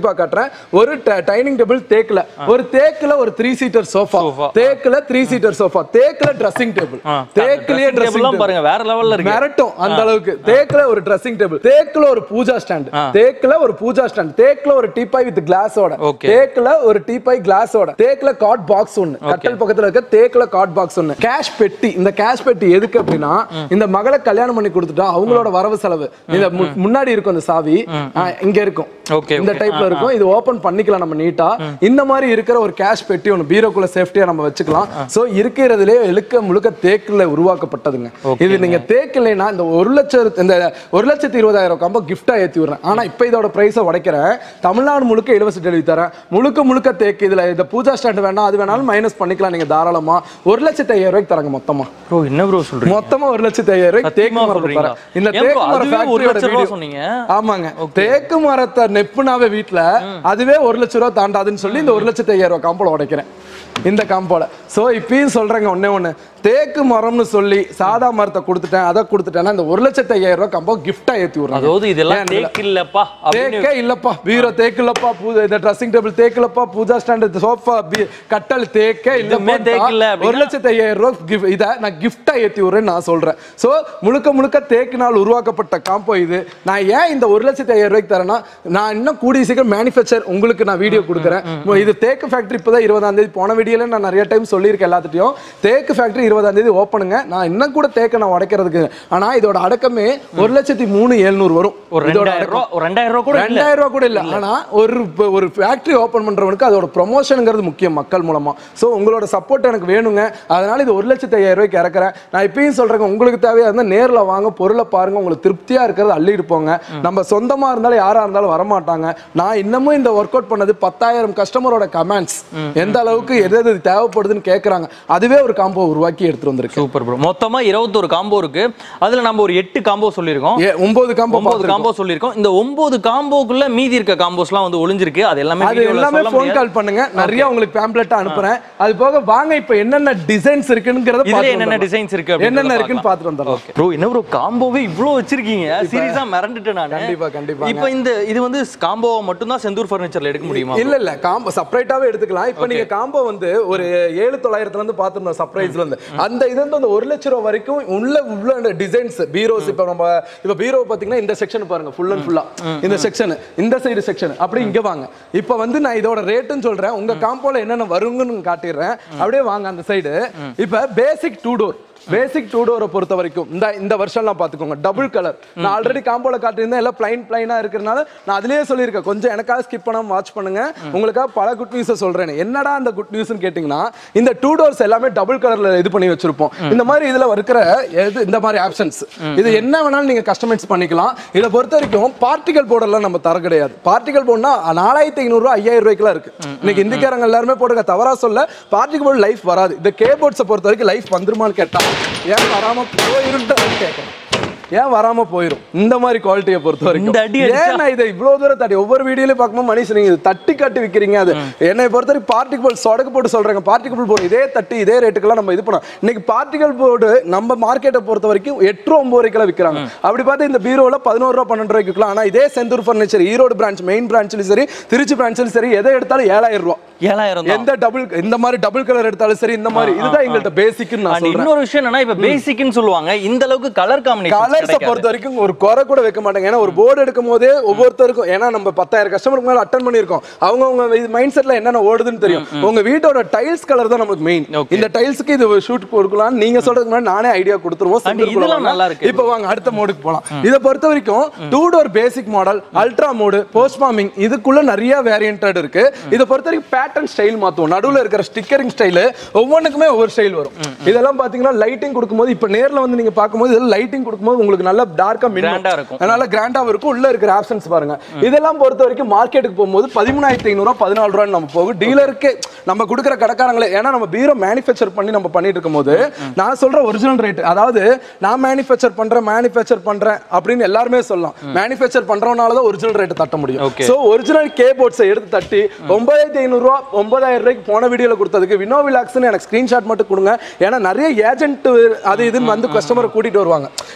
கண்டிப்பா காட்டுறேன் ஒரு டைனிங் டேபிள் தேக்குல ஒரு தேக்குல ஒரு த்ரீ சீட்டர் சோஃபா Sofa. தேக்குல த்ரீ சீட்டர் சோஃபா தேக்குல ட்ரெஸ்ஸிங் டேபிள் ஆ, தேக்குலயே dressing table ட்ரெஸ்ஸிங் எல்லாம் பாருங்க வேற லெவல்ல இருக்கு மிரட்டும் அந்த அளவுக்கு தேக்குல ஒரு ட்ரெஸ்ஸிங் டேபிள் தேக்குல ஒரு பூஜா ஸ்டாண்ட் தேக்குல ஒரு பூஜா ஸ்டாண்ட் தேக்குல ஒரு டீபாய் வித் கிளாஸோட Okay. தேக்குல ஒரு டீபாய் கிளாஸோட தேக்குல காட் பாக்ஸ் ஒன்னு கட்டல் பக்கத்துல இருக்க தேக்குல காட் பாக்ஸ் ஒன்னு கேஷ் பெட்டி இந்த கேஷ் பெட்டி எதுக்கு அப்படின்னா இந்த மகளை கல்யாணம் பண்ணி கொடுத்துட்டா அவங்களோட வரவு செலவு இந்த மு- முன்னாடி இருக்கும் இந்த சாவி ஆ, இங்க இருக்கும் Okay, இந்த okay. டைப்ல இருக்கும் இது ஓபன் பண்ணிக்கலாம் நம்ம நீட்டா இந்த மாதிரி இருக்கிற ஒரு கேஷ் பெட்டி ஒன்று பீரோக்குள்ள சேஃப்டியா நம்ம வச்சுக்கலாம் சோ இருக்கிறதுலே எழுக்க முழுக்க தேக்குல உருவாக்கப்பட்டதுங்க இது நீங்க தேக்கலைன்னா இந்த ஒரு லட்சம் இந்த ஒரு லட்சத்தி இருபதாயிரம் கம்போ கிஃப்டா ஏத்தி விடுறேன் ஆனா இப்போ இதோட பிரைஸை உடைக்கிறேன் தமிழ்நாடு முழுக்க இலவச டெலிவரி தரேன் முழுக்க முழுக்க தேக்கு இதுல இந்த பூஜா ஸ்டாண்ட் வேணாம் அது வேணாலும் மைனஸ் பண்ணிக்கலாம் நீங்க தாராளமா ஒரு லட்சத்தி ஐயாயிரம் ரூபாய்க்கு தராங்க மொத்தமா ப்ரோ என்ன ப்ரோ சொல்றீங்க மொத்தமா ஒரு லட்சத்தி ஐயாயிரம் ரூபாய்க்கு தேக்கு சத்தியமா மரம் சொல்றீங்களா? தரேன் இந்த ஏன் bro, தேக்கு மர அதுவே ஒரு ஃபேக்டரியோட லட்சம் ரூபா வீடியோ சொன்னீங்க ஆமாங்க தேக்கு மரத்தை நெப்புனாவே வீட்ல அதுவே ஒரு லட்ச ரூபா தாண்டாதுன்னு சொல்லி இந்த ஒரு லட்சத்தி ஐயாயிரம் ரூபாய் காம்போல உடைக்கிறேன் இந்த காம்போல சோ இப்பயும் சொல்றேங்க ஒண்ணே ஒண்ணு தேக்கு மரம்னு சொல்லி சாதா மரத்தை கொடுத்துட்டேன் அதை கொடுத்துட்டேன்னா இந்த ஒரு லட்சத்தி ஐயாயிரம் ரூபாய் காம்போ கிஃப்டா ஏத்தி விடுறாங்க அதாவது இதெல்லாம் ஏன் தேக்கு இல்லப்பா அப்படின்னு தேக்கே இல்லப்பா பீரோ தேக்கு இல்லப்பா பூஜை இந்த ட்ரெஸ்ஸிங் டேபிள் தேக்கு இல்லப்பா பூஜா ஸ்டாண்ட் சோஃபா கட்டல் தேக்கே இதுவுமே தேக்கு இல்ல இல்லப்பா அப்படின்னா? ஒரு லட்சத்தி ஐயாயிரம் ரூபாய் gift- இதை நான் கிஃப்டா ஏத்தி விடுறேன்னு நான் சொல்றேன் சோ முழுக்க முழுக்க தேக்கினால் உருவாக்கப்பட்ட காம்போ இது நான் ஏன் இந்த ஒரு லட்சத்தி ஐயாயிரம் ரூபாய்க்கு தரேன்னா நான் இன்னும் கூடிய சீக்கிரம் மேனுஃபேக்சர் உங்களுக்கு நான் வீடியோ கொடுக்குறேன் இது தேக்கு ஃபேக்டரி இப்போதான் இருபதாம் தேதி போன வீடியோல நான் நிறைய டைம் சொல்லியிருக்கேன் எல்லாத்துட்டையும் தேக்கு ஃபேக்டரி இருபதாம் தேதி ஓப்பனுங்க நான் இன்னும் கூட தேக்க நான் உடைக்கிறதுக்கு ஆனா இதோட அடக்கமே ஒரு லட்சத்தி மூணு எழுநூறு வரும் ஒரு இதோட ரெண்டாயிரம் ரூபா ஒரு ரெண்டாயிரம் ரூபா கூட இல்ல ரெண்டாயிரம் ரூபா கூட இல்ல ஆனா ஒரு இப்ப ஒரு ஃபேக்டரி ஓபன் பண்றவனுக்கு அதோட ப்ரொமோஷனுங்கிறது முக்கியம் மக்கள் மூலமா சோ உங்களோட சப்போர்ட் எனக்கு வேணுங்க அதனால இது ஒரு லட்சத்தி ஐயாயிரம் ரூபாய்க்கு இறக்குறேன் நான் இப்பயும் சொல்றேங்க உங்களுக்கு தேவையா இருந்தா நேர்ல வாங்க பொருளை பாருங்க உங்களுக்கு திருப்தியா இருக்கிறது அள்ளிட்டு போங்க நம்ம சொந்தமா இருந்தாலும் யாரா இருந்தாலும் வரமாட்டாங்க நான் இன்னமும் இந்த ஒர்க் அவுட் பண்ணது பத்தாயிரம் கஸ்டமரோட கமெண்ட்ஸ் எந்த அளவுக்கு எது எது தேவைப்படுதுன்னு கேக்குறாங்க அதுவே ஒரு காம்போ உருவாக்கி எடுத்துட்டு வந்திருக்கேன் சூப்பர் ப்ரோ மொத்தமா இருபத்தொரு காம்போ இருக்கு அதுல நம்ம ஒரு எட்டு காம்போ சொல்லியிருக்கோம் ஏ, ஒன்பது காம்போ ஒன்பது காம்போ சொல்லியிருக்கோம் இந்த ஒன்பது காம்போக்குள்ள மீதி இருக்க காம்போஸ்லாம் வந்து ஒளிஞ்சிருக்கு அது எல்லாமே அது வீடியோல எல்லாமே சொல்ல ஃபோன் முடியாது கால் பண்ணுங்க நிறைய உங்களுக்கு பேம்ப்ளெட் அனுப்புறேன் அது போக வாங்க இப்போ என்னென்ன டிசைன்ஸ் இருக்குங்கிறத இதுல பார்த்து என்னென்ன வந்துடலாம். டிசைன்ஸ் இருக்கு அப்படின்றத என்னென்ன இருக்குன்னு பார்க்கலாம். பார்த்துட்டு வந்துடலாம் ப்ரோ என்ன ப்ரோ காம்போவே இவ்ளோ வச்சிருக்கீங்க சீரியஸா மிரண்டுட்டேன் நான் கண்டிப்பா, கண்டிப்பாங்க. இப்போ இந்த இது வந்து காம்போ மட்டும் தான் செந்தூர் ஃபர்னிச்சர்ல எடுக்க முடியுமா இல்ல இல்ல காம்போ செப்பரேட்டாவே எடுத்துக்கலாம் இப்போ நீங்க காம்போ வந்து ஒரு ஏழு தொள்ளாயிரத்துல இருந்து பார்த்துருந்தோம் சர்ப்ரைஸ்ல இருந்து அந்த இது வந்து அந்த ஒரு லட்சம் ரூபா வரைக்கும் உள்ள உள்ள டிசைன்ஸ் பீரோஸ் இப்போ நம்ம இப்போ பீரோ பாத்தீங்கன்னா இந்த செக்ஷன் பாருங்க ஃபுல் அண்ட் ஃபுல்லா இந்த செக்ஷன் இந்த சைடு செக்ஷன் அப்படி இங்க வாங்க இப்போ வந்து நான் இதோட ரேட்டுன்னு சொல்றேன் உங்க காம்போல என்னென்ன வருங்கன்னு காட்டிடுறேன் அப்படியே வாங்க அந்த சைடு இப்போ basic two door basic two டோரை பொறுத்த வரைக்கும் இந்த இந்த வருஷம்லாம் பார்த்துக்கோங்க டபுள் கலர் நான் ஆல்ரெடி காம்போல காட்டியிருந்தேன் எல்லாம் பிளைன் பிளைனா இருக்கிறனால நான் அதுலயே சொல்லியிருக்கேன் கொஞ்சம் எனக்காக ஸ்கிப் பண்ணாம வாட்ச் பண்ணுங்க உங்களுக்காக பல குட் நியூஸை சொல்றேன் என்னடா அந்த குட் நியூஸ்னு கேட்டிங்கன்னா இந்த டூ டோர்ஸ் எல்லாமே டபுள் கலர்ல இது பண்ணி வச்சிருப்போம் இந்த மாதிரி இதுல இருக்கிற எது இந்த மாதிரி ஆப்ஷன்ஸ் இது என்ன வேணாலும் நீங்க கஸ்டமைஸ் பண்ணிக்கலாம் இதை பொறுத்த வரைக்கும் பார்ட்டிகல் போர்டெல்லாம் நம்ம தர கிடையாது பார்ட்டிகல் போர்டுனா நாலாயிரத்தி ஐநூறுரூவா ஐயாயிரம் ரூபாய்க்குலாம் இருக்கு இன்னைக்கு இந்திக்காரங்க எல்லாருமே போடுங்க தவறா சொல்ல பார்ட்டிகல் போர்டு லைஃப் வராது இந்த கே போர்ட்ஸை பொறுத்த வரைக்கும் லைஃப் வந்துருமான்னு கேட்டா ஏன் வராம போயிருன்ட்டு கேட்கறேன் ஏன் வராம போயிரும் இந்த மாதிரி குவாலிட்டியை பொறுத்த வரைக்கும் இந்த அடி அடிச்சா- ஏன் நான் இதை இவ்வளவு தூரம் தட்டி ஒவ்வொரு வீடியோலயும் பார்க்கும்போது மனுஷன் நீங்க இது தட்டி காட்டி விக்கிறீங்க அது என்னை பொறுத்த வரைக்கும் பார்ட்டிகல் சொடக்கு போட்டு சொல்றாங்க பார்ட்டிகல் போர்டு இதே தட்டி இதே ரேட்டுக்கெல்லாம் நம்ம இது பண்ணோம் இன்னைக்கு பார்ட்டிகல் போர்டு நம்ம மார்க்கெட்டை பொறுத்த வரைக்கும் எட்டு ரூபா ஒன்பது ரூபாய்க்குலாம் விற்கிறாங்க அப்படி பார்த்தா இந்த பீரோல பதினோரு ரூபா பன்னெண்டு ரூபாய்க்கு விற்கலாம் ஆனா இதே Senthur furniture Erode branch main பிரான்ச்லயும் சரி திருச்சி பிரான்ச்லயும் சரி எதை எடுத்தாலும் ஏழாயிரம் ரூபா ஏழாயிரம் தான் எந்த டபுள் இந்த மாதிரி டபுள் கலர் எடுத்தாலும் சரி இந்த மாதிரி இதுதான் எங்கள்கிட்ட பேசிக்னு நான் And சொல்றேன் இன்னொரு விஷயம் என்னன்னா இப்ப பேசிக்னு சொல்லுவாங்க இந்த அளவுக்கு கலர் கலர்ஸை காம்பினேஷன் பொறுத்த வரைக்கும் ஒரு குறை கூட வைக்க மாட்டாங்க ஏன்னா ஒரு போர்டு எடுக்கும் போதே ஒவ்வொருத்தருக்கும் ஏன்னா நம்ம பத்தாயிரம் கஸ்டமருக்கு மேல அட்டன் பண்ணியிருக்கோம் அவங்க அவங்க மைண்ட் செட்ல என்னென்ன ஓடுதுன்னு தெரியும் உங்க வீட்டோட டைல்ஸ் கலர் தான் நமக்கு மெயின் Okay. இந்த டைல்ஸ்க்கு இது ஷூட் கொடுக்கலாம் நீங்க சொல்றதுக்கு முன்னாடி நானே ஐடியா கொடுத்துருவோம் And சிங்கிள் இதெல்லாம் குள்ள நல்லா வாங்க. இருக்கு. இப்போ வாங்க அடுத்த மோடுக்கு போலாம் இதை பொறுத்த வரைக்கும் two door basic model ultra mode post forming இதுக்குள்ள நிறைய வேரியன்ட் இருக்கு இதை பொறுத்த வரைக்கும் பேட்டர்ன் ஸ்டைல் மாத்துவோம் நடுவுல இருக்கிற ஸ்டிக்கரிங் ஸ்டைல் ஒவ்வொன்றுக்குமே ஒவ்வொரு ஸ்டைல் வரும் இதெல்லாம் பாத்தீங்கன்னா லைட்டிங் கொடுக்கும்போது இப்போ நேர்ல வந்து நீங்க பார்க்கும்போது இதெல்லாம் லைட்டிங் கொடுக்கும்போது உங்களுக்கு நல்லா டார்க்கா Grand ஆ இருக்கும். அதனால கிராண்டாவும் இருக்கும் உள்ள இருக்கிற ஆப்ஷன்ஸ் பாருங்க இதெல்லாம் பொறுத்த வரைக்கும் மார்க்கெட்டுக்கு போகும்போது பதிமூணாயிரத்தி ஐநூறுவா பதினாலு ரூபாய் நம்ம போகும் டீலருக்கு நம்ம கொடுக்குற கடைக்காரங்களே ஏன்னா நம்ம பீரோ மேனுஃபேக்சர் பண்ணி நம்ம பண்ணிட்டு இருக்கும்போது நான் சொல்ற ஒரிஜினல் ரேட் அதாவது நான் மேனுஃபேக்சர் பண்றேன் மேனுஃபேக்சர் பண்றேன் அப்படின்னு எல்லாருமே சொல்லலாம் மேனுஃபேக்சர் பண்றவனால தான் ஒரிஜினல் ரேட் தட்ட முடியும் Okay. சோ ஒரிஜினல் கே போர்ட்ஸை எடுத்து தட்டி ஒன்பதாயிரத்தி ஐநூறுரூவா ஒன்பதாயிரம் ரூபாய்க்கு போன வீடியோல கொடுத்ததுக்கு வினோ விலாக்ஸ்னு எனக்கு ஸ்கிரீன்ஷாட் மட்டும் கொடுங்க ஏன்னா நிறைய ஏஜென்ட் அது இதுன்னு வந்து கஸ்டமரை கூட்டிட்டு வருவாங்க அந்த இஷ்யூ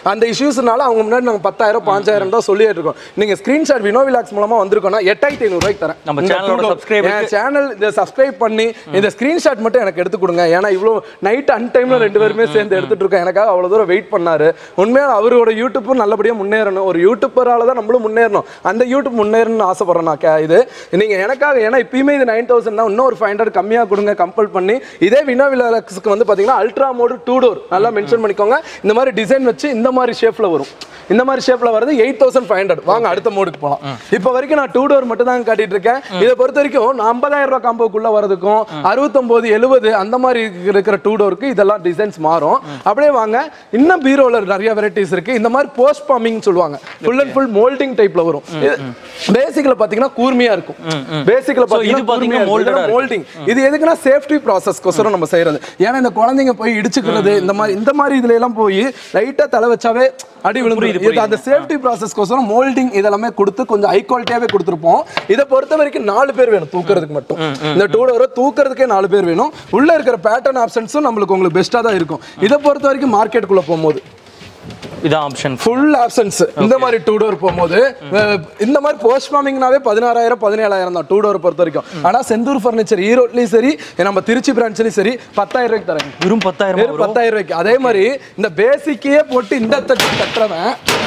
இஷ்யூஸ்னால அவங்க முன்னாடி நாங்க பத்தாயிரம் பாஞ்சாயிரம் தான் சொல்லிட்டு இருக்கோம் நீங்க ஸ்கிரீன்ஷாட் வினோவிலாக்ஸ் மூலமா வந்திருக்கோம்னா எட்டாயிரத்தி ஐநூறு ரூபாய்க்கு தரேன் நம்ம இந்த channel ஓட two door. subscriber என் சேனல் இதை சப்ஸ்கிரைப் பண்ணி இந்த ஸ்கிரீன்ஷாட் மட்டும் எனக்கு எடுத்து கொடுங்க ஏன்னா இவ்வளோ நைட் அன் டைம்ல ரெண்டு பேருமே சேர்ந்து எடுத்துட்டு இருக்கோம் எனக்காக அவ்வளவு தூரம் வெயிட் பண்ணாரு உண்மையாக அவரோட யூடியூப்பும் நல்லபடியா முன்னேறணும் ஒரு யூடியூபரால தான் நம்மளும் முன்னேறணும் அந்த யூடியூப் முன்னேறணும்னு ஆசைப்படுறேன் நான் கே- இது நீங்க எனக்காக ஏன்னா இப்பயுமே இது நைன் தௌசண்ட் தான் இன்னும் ஒரு ஃபைவ் ஹண்ட்ரட் கம்மியாக கொடுங்க கம்பல் பண்ணி இதே வினோவிலாக்ஸ்க்கு வந்து பார்த்தீங்கன்னா அல்ட்ரா மோடு டூ டோர் நல்லா மென்ஷன் பண்ணிக்கோங்க இந்த மாதிரி டிசைன் வச்சு இந்த மாதிரி ஷேப்ல வரும் இந்த மாதிரி ஷேப்ல வருது எயிட் தௌசண்ட் ஃபைவ் ஹண்ட்ரட் வாங்க அடுத்த மோடுக்கு போகலாம் இப்போ வரைக்கும் நான் டூ டோர் மட்டும் தான் காட்டிட்டு இருக்கேன் இதை பொறுத்த வரைக்கும் நான் ஐம்பதாயிரம் ரூபாய் காம்போக்குள்ள வரதுக்கும் அறுபத்தொம்போது எழுபது அந்த மாதிரி இருக்கிற டூ டோருக்கு இதெல்லாம் டிசைன்ஸ் மாறும் அப்படியே வாங்க இன்னும் பீரோல நிறைய வெரைட்டிஸ் இருக்கு இந்த மாதிரி போஸ்ட் பாமிங் சொல்லுவாங்க ஃபுல் அண்ட் ஃபுல் மோல்டிங் டைப்ல வரும் பேசிக்ல பாத்தீங்கன்னா கூர்மையா இருக்கும் பேசிக்ல So, இது பாத்தீங்கன்னா molded ஆ இருக்கு. மோல்டிங் இது எதுக்குன்னா சேஃப்டி ப்ராசஸ்க்கோசரம் நம்ம செய்யறது ஏன்னா இந்த குழந்தைங்க போய் இடிச்சுக்கிறது இந்த மாதிரி இந்த மாதிரி இதுல எல்லாம் போய் லைட்டா தலை வச்சாவே அடி விழுந்து இது அந்த சேஃப்டி ப்ராசஸ்க்கோசரம் மோல்டிங் இதெல்லாமே கொடுத்து கொஞ்சம் ஹை குவாலிட்டியாவே கொடுத்துருப்போம் இதை பொறுத்த வரைக்கும் நாலு பேர் வேணும் தூக்குறதுக்கு மட்டும் இந்த டூ டோரை தூக்குறதுக்கே நாலு பேர் வேணும் உள்ள இருக்கிற பேட்டர்ன் ஆப்ஷன்ஸும் நம்மளுக்கு உங்களுக்கு பெஸ்ட்டாக தான் இருக்கும் இதை பொறுத்த வரைக்கும் மார்க்கெட்டுக்குள்ள போகும்போது இதான் ஆப்ஷன் ஃபுல் ஆப்ஷன்ஸ் இந்த மாதிரி டூ டோர் போகும்போது அஹ், இந்த மாதிரி போஸ்ட் ஃபார்மிங்னாவே பதினாறாயிரம் பதினேழாயிரம் தான் டூ டோர் பொறுத்த வரைக்கும் ஆனா செந்தூர் ஃபர்னிச்சர் ஈரோட்லயும் சரி நம்ம திருச்சி பிரான்ச்லயும் சரி பத்தாயிரம் ரூபாய்க்கு தரேன் வெறும் பத்தாயிரம் வெறும் பத்தாயிரம் ரூபாய்க்கு அதே மாதிரி இந்த பேசிக்கே போட்டு இந்த தட்டு தட்டுறவன்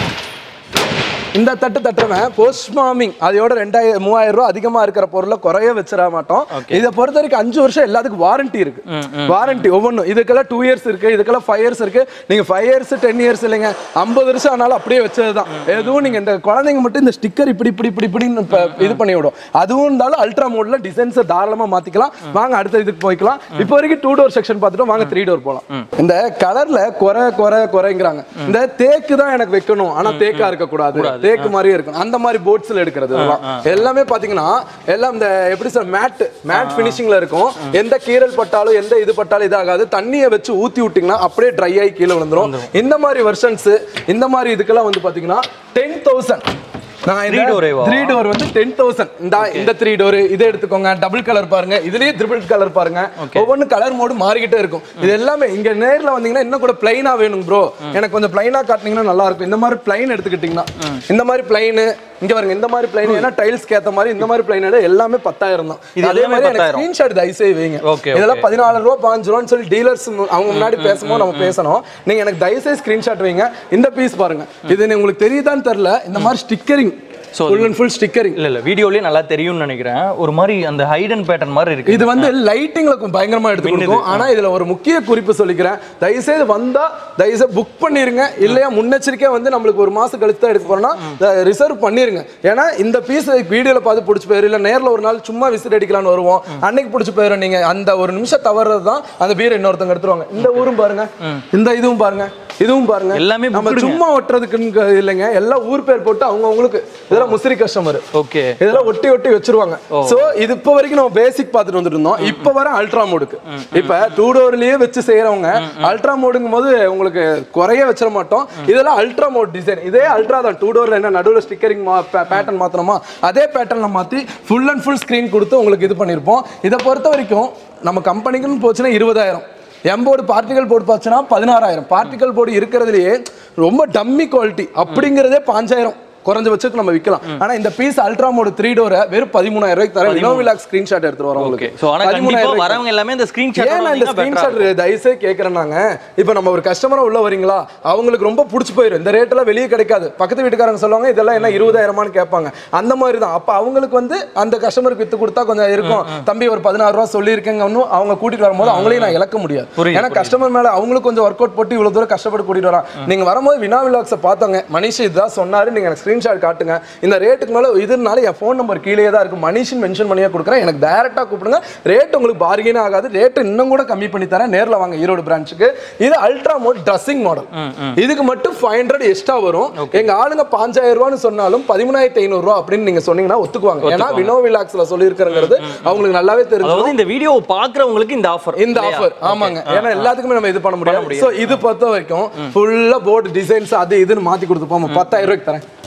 இந்த தட்டு தட்டுறவன் போஸ்ட் மார்மிங் அதோட ரெண்டாயிரம் மூவாயிரம் ரூபாய் அதிகமா இருக்கிற பொருளை குறைய வச்சிட மாட்டோம் இதை பொறுத்த வரைக்கும் அஞ்சு வருஷம் எல்லாத்துக்கும் வாரண்டி இருக்கு வாரண்டி ஒவ்வொன்றும் இதுக்கெல்லாம் டூ இயர்ஸ் இருக்கு இதுக்கெல்லாம் ஃபைவ் இயர்ஸ் இருக்கு நீங்க ஃபைவ் இயர்ஸ் டென் இயர்ஸ் இல்லைங்க ஐம்பது வருஷம் ஆனாலும் அப்படியே வச்சதுதான் எதுவும் நீங்க இந்த குழந்தைங்க மட்டும் இந்த ஸ்டிக்கர் இப்படி இப்படி இப்படி இப்படின்னு இப்ப இது பண்ணி விடும் அதுவும் இருந்தாலும் அல்ட்ரா மோட்ல டிசைன்ஸை தாராளமா மாத்திக்கலாம் வாங்க அடுத்த இதுக்கு போய்க்கலாம் இப்போ வரைக்கும் டூ டோர் செக்ஷன் பார்த்துட்டோம் வாங்க த்ரீ டோர் போலாம் இந்த கலர்ல குறை குறை குறைங்கிறாங்க இந்த தேக்கு தான் எனக்கு வைக்கணும் ஆனா தேக்கா இருக்க கூடாது தேக்கு மாதிரியே இருக்கும் அந்த மாதிரி போட்ஸ்ல எடுக்கிறது இதெல்லாம் எல்லாமே பாத்தீங்கன்னா எல்லாம் இந்த எப்படி சொல்ற மேட் மேட் ஃபினிஷிங்ல இருக்கும் எந்த கீரல் பட்டாலும் எந்த இது பட்டாலும் இதாகாது தண்ணியை வச்சு ஊத்தி விட்டீங்கன்னா அப்படியே ட்ரை ஆகி கீழே விழுந்துரும் இந்த மாதிரி வெர்ஷன்ஸ் இந்த மாதிரி இதுக்கெல்லாம் வந்து பாத்தீங்கன்னா டென் தௌசண்ட் நான் Three door ஏவா? த்ரீ டோர் வந்து டென் தௌசண்ட் இந்த இந்த த்ரீ டோர் இதை எடுத்துக்கோங்க டபுள் கலர் பாருங்க இதுலயே ட்ரிபிள் கலர் பாருங்க ஒவ்வொன்றும் கலர் மோடு மாறிக்கிட்டே இருக்கும் இது எல்லாமே இங்க நேர்ல வந்தீங்கன்னா இன்னும் கூட பிளைனா வேணும் ப்ரோ எனக்கு கொஞ்சம் பிளைனா காட்டினீங்கன்னா நல்லா இருக்கும் இந்த மாதிரி பிளைன் எடுத்துக்கிட்டீங்கன்னா இந்த மாதிரி பிளைனு இங்க பாருங்க இந்த மாதிரி பிளைன் ஏன்னா டைல்ஸ்க்கு ஏத்த மாதிரி இந்த மாதிரி பிளைன் எல்லாமே பத்தாயிரம் தான் இது அதே எல்லாமே மாதிரி எனக்கு 10,000. ஸ்கிரீன்ஷாட் தயவுசெய்து வைங்க Okay, இதெல்லாம் பதினாலு ரூபா பாஞ்சு ரூபான்னு சொல்லி டீலர்ஸ் அவங்க முன்னாடி பேசும்போது நம்ம பேசணும் நீங்க எனக்கு தயவுசெய்து ஸ்கிரீன்ஷாட் வைங்க இந்த பீஸ் பாருங்க இது உங்களுக்கு தெரியுதான்னு தெரியல இந்த மாதிரி stickering So, full and full stickering இல்ல இல்ல வீடியோலயே நல்லா தெரியும்னு நினைக்கிறேன் ஒரு மாதிரி அந்த ஹைடன் பேட்டர்ன் மாதிரி இருக்கு இது வந்து லைட்டிங்ல பயங்கரமா எடுத்து கொடுக்கும் ஆனா இதுல ஒரு முக்கிய குறிப்பு சொல்லிக்கிறேன் தயவுசெய்து வந்தா தயவுசெய்து புக் பண்ணிருங்க இல்லையா முன்னெச்சரிக்கையா வந்து நம்மளுக்கு ஒரு மாசம் கழிச்சு தான் எடுக்க போறோம்னா ரிசர்வ் பண்ணிருங்க ஏன்னா இந்த பீஸ் வீடியோல பார்த்து பிடிச்சி போயிரு இல்ல நேர்ல ஒரு நாள் சும்மா விசிட் அடிக்கலாம்னு வருவோம் அன்னைக்கு பிடிச்சி போயிரும் நீங்க அந்த ஒரு நிமிஷம் தவறுறது தான் அந்த பீரை இன்னொருத்தவங்க எடுத்துருவாங்க இந்த ஊரும் பாருங்க இந்த இதுவும் பாருங்க இதுவும் பாருங்க எல்லாமே நம்ம booked-ங்க. சும்மா ஒட்டுறதுக்குன்னு இல்லைங்க எல்லாம் ஊர் பேர் போட்டு அவங்க அவங்களுக்கு இதெல்லாம் முசிறி கஸ்டமர் ஓகே இதெல்லாம் ஒட்டி ஒட்டி வச்சிருவாங்க சோ இது இப்ப வரைக்கும் நம்ம பேசிக் பார்த்துட்டு வந்துட்டு இருந்தோம் இப்ப வர அல்ட்ரா மோடுக்கு இப்ப டூ டோர்லயே வச்சு செய்யறவங்க அல்ட்ரா மோடுங்கும் போது உங்களுக்கு குறைய வச்சிட மாட்டோம் இதெல்லாம் அல்ட்ரா மோட் டிசைன் இதே அல்ட்ரா தான் டூ டோர்ல என்ன நடுவுல ஸ்டிக்கரிங் பேட்டர்ன் மாத்தணுமா அதே பேட்டர்ன்ல மாத்தி ஃபுல் அண்ட் ஃபுல் ஸ்கிரீன் கொடுத்து உங்களுக்கு இது பண்ணிருப்போம் இதை பொறுத்த வரைக்கும் நம்ம கம்பெனிக்குன்னு போச்சுன்னா இருபதாயிரம் எம்போர்டு பார்ட்டிகல் போர்டு பார்த்துன்னா பதினாறாயிரம் பார்ட்டிகல் போர்டு இருக்கிறதுலயே ரொம்ப டம்மி குவாலிட்டி அப்படிங்கிறதே பாஞ்சாயிரம் குறைஞ்சபட்சத்துக்கு நம்ம விற்கலாம் ஆனா இந்த பீஸ் அல்ட்ரா மோடு த்ரீ டோரை வெறும் பதிமூணாயிரம் ரூபாய்க்கு தரேன் இனோவிலாக் ஸ்கிரீன்ஷாட் எடுத்துட்டு வரோம் ஓகே உங்களுக்கு சோ ஆனா கண்டிப்பா ரூபாய்க்கு. வரவங்க எல்லாமே இந்த ஸ்கிரீன்ஷாட் ஏன் நான் இந்த ஸ்கிரீன்ஷாட் தயவுசே கேட்கறேன் நாங்க இப்போ நம்ம ஒரு கஸ்டமரா உள்ள வரீங்களா அவங்களுக்கு ரொம்ப பிடிச்சி போயிடும் இந்த ரேட் எல்லாம் வெளியே கிடைக்காது பக்கத்து வீட்டுக்காரங்க சொல்லுவாங்க இதெல்லாம் என்ன இருபதாயிரமான்னு கேட்பாங்க அந்த மாதிரி தான் அப்ப அவங்களுக்கு வந்து அந்த கஸ்டமருக்கு வித்து கொடுத்தா கொஞ்சம் இருக்கும் தம்பி ஒரு பதினாறு ரூபா சொல்லியிருக்கேங்க இன்னும் அவங்க கூட்டிட்டு வரும்போது அவங்களையும் நான் இழக்க முடியாது புரியுது, ஏன்னா கஸ்டமர் மேல அவங்களுக்கு கொஞ்சம் ஒர்க் அவுட் போட்டு இவ்வளவு தூரம் கஷ்டப்பட்டு கூட்டிட்டு வரான் நீங்க வரும்போது வினா விலாக்ஸை பார்த்தவங்க மனிஷ் இதுதான் சொன்னாரு நீங்க எனக்கு ஸ்கிரீன்ஷாட் காட்டுங்க இந்த ரேட்டுக்கு மேல இதுனால என் ஃபோன் நம்பர் கீழே தான் இருக்கு மனிஷன் மென்ஷன் பண்ணியே கொடுக்குறேன் எனக்கு டைரக்டா கூப்பிடுங்க ரேட் உங்களுக்கு பார்கெயின் ஆகாது ரேட் இன்னும் கூட கம்மி பண்ணி தரேன் நேர்ல வாங்க ஈரோடு பிரான்ச்சுக்கு இது அல்ட்ரா மோட் ட்ரெஸ்ஸிங் மாடல் இதுக்கு மட்டும் ஃபைவ் ஹண்ட்ரட் எக்ஸ்ட்ரா வரும் எங்க ஆளுங்க பாஞ்சாயிரம் ரூபான்னு சொன்னாலும் பதிமூணாயிரத்தி ஐநூறு ரூபா அப்படின்னு நீங்க சொன்னீங்கன்னா ஒத்துக்குவாங்க ஏன்னா வினோ விலாக்ஸ்ல சொல்லியிருக்கிறங்கிறது அவங்களுக்கு நல்லாவே தெரியும் அதாவது இந்த வீடியோ பாக்குறவங்களுக்கு இந்த ஆஃபர் இந்த ஆஃபர் ஆமாங்க ஏன்னா எல்லாத்துக்குமே நம்ம இது பண்ண முடியாது சோ இது பொறுத்த வரைக்கும் ஃபுல்லா போர்டு டிசைன்ஸ் அது இதுன்னு மாத்தி கொடுத்துப்போம் பத்தாயிரம் ரூபாய்க்கு தரேன்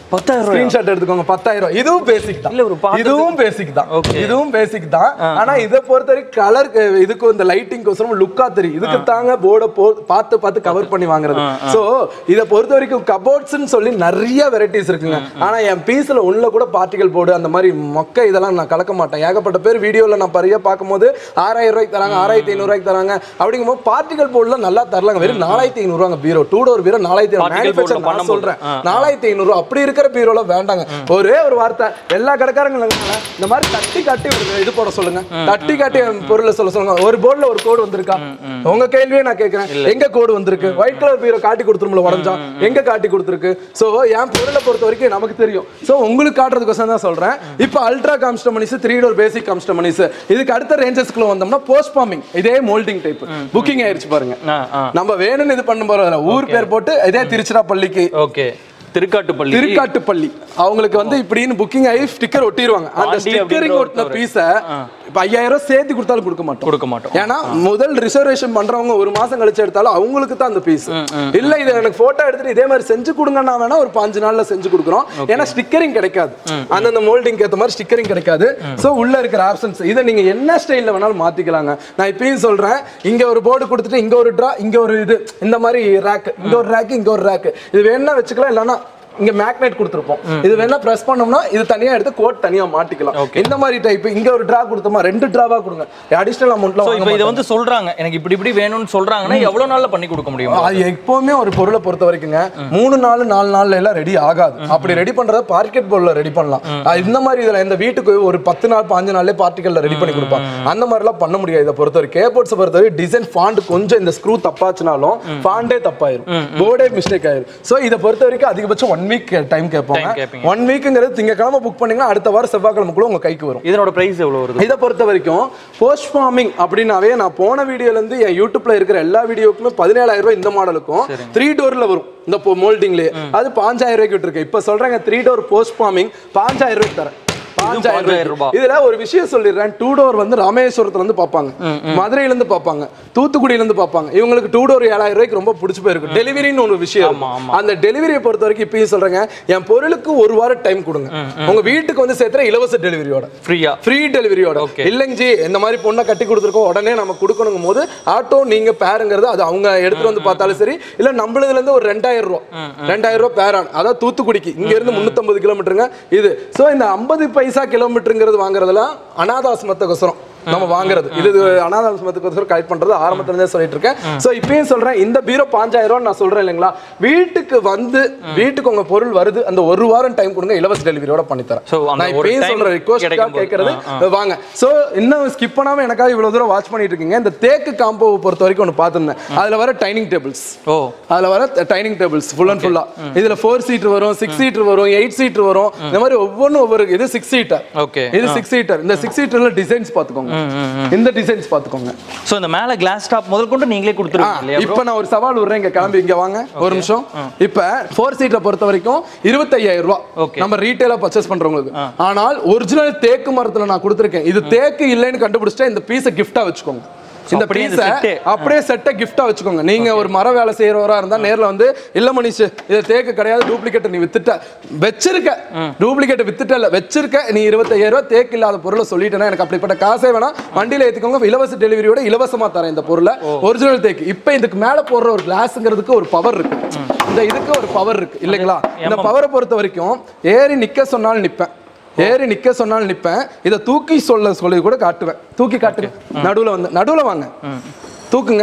பத்தாயிரம் ரூபாயா? ஸ்கிரீன்ஷாட் எடுத்துக்கோங்க பத்தாயிரம் இதுவும் பேசிக் தான் இல்ல, ஒரு பாத்து- இதுவும் பேசிக் தான் Okay. இதுவும் பேசிக் தான் ஆனா இதை பொறுத்த வரைக்கும் கலர் இதுக்கு இந்த லைட்டிங் கோசரம் லுக்கா தெரியும் இதுக்கு தாங்க போர்டை போ பார்த்து பார்த்து கவர் பண்ணி வாங்குறது சோ இதை பொறுத்த வரைக்கும் கபோர்ட்ஸ்னு சொல்லி நிறைய வெரைட்டிஸ் இருக்குங்க ஆனா என் பீஸ்ல உள்ள கூட பார்ட்டிகல் போர்டு அந்த மாதிரி மொக்க இதெல்லாம் நான் கலக்க மாட்டேன் ஏகப்பட்ட பேர் வீடியோல நான் நிறைய பார்க்கும்போது ஆறாயிரம் ரூபாய்க்கு தராங்க ஆறாயிரத்தி ஐநூறு ரூபாய்க்கு தராங்க அப்படிங்கும்போது பார்ட்டிகல் போர்டுல நல்லா தரலாங்க வெறும் நாலாயிரத்தி ஐநூறு ரூபாங்க பீரோ டூ டோர் பீரோ நாலாயிரத்தி Particle board ல மேனுஃபேக்சர் நான் பண்ணும்போது. சொல்றேன் நாலாயிரத்தி ஐநூறு அப்படி இருக்கிற பீரோல வேண்டாங்க ஒரே ஒரு வார்த்தை எல்லா கடைக்காரங்களும் இந்த மாதிரி தட்டி காட்டி ஒரு இது போட சொல்லுங்க தட்டி காட்டி என் பொருளை சொல்ல சொல்லுங்க ஒரு போர்டுல ஒரு கோடு வந்திருக்கா உங்க கேள்வியே நான் கேட்கிறேன் எங்க கோடு வந்திருக்கு ஒயிட் கலர் பீரோ காட்டி கொடுத்துருமில்ல உடஞ்சா எங்க காட்டி கொடுத்துருக்கு சோ என் பொருளை பொறுத்த வரைக்கும் நமக்கு தெரியும் சோ உங்களுக்கு காட்டுறதுக்கோசரம் தான் சொல்றேன் இப்போ அல்ட்ரா காம்ஸ்டமனிஸ் த்ரீ டோர் பேசிக் காம்ஸ்டமனிஸ் இதுக்கு அடுத்த ரேஞ்சஸ்க்குள்ள வந்தோம்னா போஸ்ட் ஃபார்மிங் இதே மோல்டிங் டைப் புக்கிங் ஆயிருச்சு பாருங்க ஆ ஆ நம்ம வேணும்னு இது பண்ண போறதில்ல ஊர் பேர் போட்டு இதே திருச்சிராப்பள்ளிக்கு ஓகே திருக்காட்டுப்பள்ளி திருக்காட்டுப்பள்ளி அவங்களுக்கு வந்து இப்படின்னு புக்கிங் ஆகி ஸ்டிக்கர் ஒட்டிடுவாங்க அந்த பாண்டி ஸ்டிக்கரிங் அப்படின்ற ஒட்டின ஒருத்தர். பீஸை இப்போ ஐயாயிரம் ரூபாய் சேர்த்து கொடுத்தாலும் கொடுக்க மாட்டோம் கொடுக்க மாட்டோம் ஏன்னா முதல் ரிசர்வேஷன் பண்றவங்க ஒரு மாசம் கழிச்சு எடுத்தாலும் அவங்களுக்கு தான் அந்த பீஸ் இல்ல இது எனக்கு போட்டோ எடுத்துட்டு இதே மாதிரி செஞ்சு கொடுங்கன்னா வேணா ஒரு பாஞ்சு நாள்ல செஞ்சு கொடுக்குறோம் ஏன்னா ஸ்டிக்கரிங் கிடைக்காது அந்தந்த மோல்டிங் ஏத்த மாதிரி ஸ்டிக்கரிங் கிடைக்காது சோ உள்ள இருக்கிற ஆப்ஷன்ஸ் இதை நீங்க என்ன ஸ்டைல்ல வேணாலும் மாத்திக்கலாங்க நான் இப்பயும் சொல்றேன் இங்க ஒரு போர்டு கொடுத்துட்டு இங்க ஒரு ட்ரா இங்க ஒரு இது இந்த மாதிரி ரேக் இங்க ஒரு ரேக் இங்க ஒரு ரேக் இது வேணா வச்சுக்கலாம் இல்லைன்னா இங்க மேக்னெட் கொடுத்துருப்போம் இது வேணா பிரஸ் பண்ணோம்னா இது தனியா எடுத்து கோட் தனியா மாட்டிக்கலாம் இந்த மாதிரி டைப் இங்க ஒரு டிரா கொடுத்தோமா ரெண்டு டிராவா கொடுங்க அடிஷனல் ஸோ அமௌண்ட்லாம் இப்போ இதை வந்து சொல்றாங்க எனக்கு இப்படி இப்படி வேணும்னு சொல்றாங்கன்னா எவ்வளவு நாள்ல பண்ணி கொடுக்க முடியும் அது எப்பவுமே ஒரு பொருளை பொறுத்த வரைக்குங்க மூணு நாள் நாலு நாள்ல எல்லாம் ரெடி ஆகாது அப்படி ரெடி பண்றத பார்க்கெட் போர்டில் ரெடி பண்ணலாம் அது இந்த மாதிரி இதுல இந்த வீட்டுக்கு ஒரு பத்து நாள் பாஞ்சு நாள்ல பார்ட்டிகல்ல ரெடி பண்ணி கொடுப்பாங்க அந்த மாதிரிலாம் பண்ண முடியாது இதை பொறுத்த வரைக்கும் ஏர்போர்ட்ஸ் பொறுத்த வரைக்கும் டிசைன் ஃபாண்ட் கொஞ்சம் இந்த ஸ்க்ரூ தப்பாச்சுனாலும் ஃபாண்டே தப்பாயிரும் போர்டே மிஸ்டேக் ஆயிரும் சோ இதை பொறுத்த வரைக்கும் அதிகபட்சம் ஒன் வீக் டைம் Time கேட்பாங்க கேட்பீங்க. ஒன் வீக்குங்கிறது திங்கக்கிழமை புக் பண்ணீங்கன்னா அடுத்த வாரம் செவ்வாய்க்கிழமைக்குள்ள உங்க கைக்கு வரும் இதனோட பிரைஸ் எவ்வளவு வருது இதை பொறுத்த வரைக்கும் போஸ்ட் ஃபார்மிங் அப்படின்னாவே நான் போன வீடியோல இருந்து என் யூடியூப்ல இருக்கிற எல்லா வீடியோக்குமே பதினேழாயிரம் ரூபாய் இந்த மாடலுக்கும் த்ரீ டோர்ல வரும் இந்த மோல்டிங்லயே அது பாஞ்சாயிரம் ரூபாய்க்கு விட்டுருக்கேன் இப்ப சொல்றேங்க த்ரீ டோர் போஸ்ட் ஃபார்மிங் பாஞ்சாயிரம் ரூபாய்க்கு தரேன் பாஞ்சாயிரம் 5000 ரூபாய் இதுல ஒரு விஷயம் சொல்லிடுறேன் டூ டோர் வந்து ராமேஸ்வரத்துல இருந்து பார்ப்பாங்க மதுரையில இருந்து பார்ப்பாங்க தூத்துக்குடியில இருந்து பார்ப்பாங்க இவங்களுக்கு டூ டோர் ஏழாயிரம் ரூபாய்க்கு ரொம்ப பிடிச்சு போயிருக்கு டெலிவரின்னு ஒரு விஷயம் ஆமா, இருக்கும். அந்த டெலிவரியை பொறுத்த வரைக்கும் இப்பயும் சொல்றேங்க என் பொருளுக்கு ஒரு வாரம் டைம் கொடுங்க உங்க வீட்டுக்கு வந்து சேர்த்துற இலவச டெலிவரியோட ஃப்ரீயா ஃப்ரீ டெலிவரியோட Okay. இல்லைங்க ஜி இந்த மாதிரி பொண்ணை கட்டி கொடுத்துருக்கோம் உடனே நம்ம கொடுக்கணுங்கும் போது ஆட்டோ நீங்க பேருங்கிறது அது அவங்க எடுத்துட்டு வந்து பார்த்தாலும் சரி இல்ல நம்மளதுல இருந்து ஒரு ரெண்டாயிரம் ரூபா ரெண்டாயிரம் ரூபா பேரான் அதாவது தூத்துக்குடிக்கு இங்க இருந்து முன்னூத்தம்பது கிலோமீட்டருங்க இது சோ இந்த ஐம்பது பைசா கிலோமீட்டருங்கிறது வாங்குறதுலாம் அனாதாசிரமத்துக்கோசரம் நம்ம வாங்குறது இது இது அனாதாசிரமத்துக்கோசரம் கலெக்ட் பண்றது ஆரம்பத்துல இருந்தே சொல்லிட்டு இருக்கேன் சோ இப்பயும் சொல்றேன் இந்த பீரோ பாஞ்சாயிரம் ரூபா நான் சொல்றேன் இல்லைங்களா வீட்டுக்கு வந்து வீட்டுக்கு உங்க பொருள் வருது அந்த ஒரு வாரம் டைம் கொடுங்க இலவச டெலிவரியோட பண்ணி தரேன் So, அந்த நான் ஒரு இப்பயும் time சொல்றேன் ரிக்வஸ்ட் கிடைக்கும் போது. கேட்கறது வாங்க சோ இன்னும் ஸ்கிப் பண்ணாம எனக்காக இவ்வளவு தூரம் வாட்ச் பண்ணிட்டு இருக்கீங்க இந்த தேக்கு காம்போ பொறுத்த வரைக்கும் ஒன்று பார்த்துருந்தேன் அதுல வர டைனிங் டேபிள்ஸ் ஓ அதுல வர டைனிங் டேபிள்ஸ் ஃபுல் அண்ட் ஃபுல்லா இதுல ஃபோர் சீட்டர் வரும் சிக்ஸ் சீட்டர் வரும் எயிட் சீட்டர் வரும் இந்த மாதிரி ஒவ்வொன்றும் ஒவ்வொரு இது சிக்ஸ் சீட்டர் ஓகே இது சிக்ஸ் சீட்டர் இந்த சிக்ஸ் சீட்டர்ல டிசைன்ஸ் பாத்துக்கோங்க இந்த டிசைன்ஸ் பாத்துக்கோங்க ஸோ இந்த மேல கிளாஸ் டாப் முதல் கொண்டு நீங்களே ஆ, கொடுத்துருவீங்க இல்லையா இப்ப நான் ஒரு சவால் விடுறேன் இங்க கிளம்பி இங்க வாங்க ஒரு நிமிஷம் இப்ப ஃபோர் சீட்டை பொறுத்த வரைக்கும் இருபத்தையாயிரம் ரூபாய் Okay. நம்ம ரீட்டைலா பர்ச்சேஸ் பண்றவங்களுக்கு ஆனால் ஒரிஜினல் தேக்கு மரத்துல நான் கொடுத்துருக்கேன் இது தேக்கு இல்லைன்னு கண்டுபிடிச்சிட்டா இந்த பீஸை கிஃப்டா வச்சுக்கோங்க இந்த அப்படியே இந்த பீஸை set ஏ. அப்படியே செட்டை கிஃப்டா வச்சுக்கோங்க நீங்க ஒரு மர வேலை செய்யறவரா இருந்தா நேர்ல வந்து இல்ல மணிஷ் இது தேக்கு கிடையாது டூப்ளிகேட் நீ வித்துட்ட வச்சிருக்க டூப்ளிகேட் வித்துட்ட இல்ல வச்சிருக்க நீ இருபத்தையாயிரம் ரூபாய் தேக்கு இல்லாத பொருளை சொல்லிட்டேன்னா எனக்கு அப்படிப்பட்ட காசே வேணாம் வண்டியில ஏத்திக்கோங்க இலவச டெலிவரியோட இலவசமா தரேன் இந்த பொருளை ஒரிஜினல் தேக்கு இப்போ இதுக்கு மேல போடுற ஒரு கிளாஸ்ங்கிறதுக்கு ஒரு பவர் இருக்கு இந்த இதுக்கு ஒரு பவர் இருக்கு இல்லைங்களா இந்த பவரை பொறுத்த வரைக்கும் ஏறி நிக்க சொன்னாலும் நிப்பேன் ஏறி நிக்க சொன்னாலும் நிப்பேன் இதை தூக்கி சொல்ல சொல்லி கூட காட்டுவேன் தூக்கி காட்டுங்க நடுவுல வந்து நடுவுல வாங்க தூக்குங்க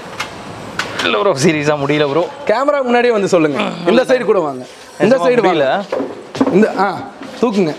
இல்லை ப்ரோ சீரியஸாக முடியல ப்ரோ கேமரா முன்னாடியே வந்து சொல்லுங்க இந்த சைடு கூட வாங்க இந்த சைடு முடியல வாங்க இந்த ஆ தூக்குங்க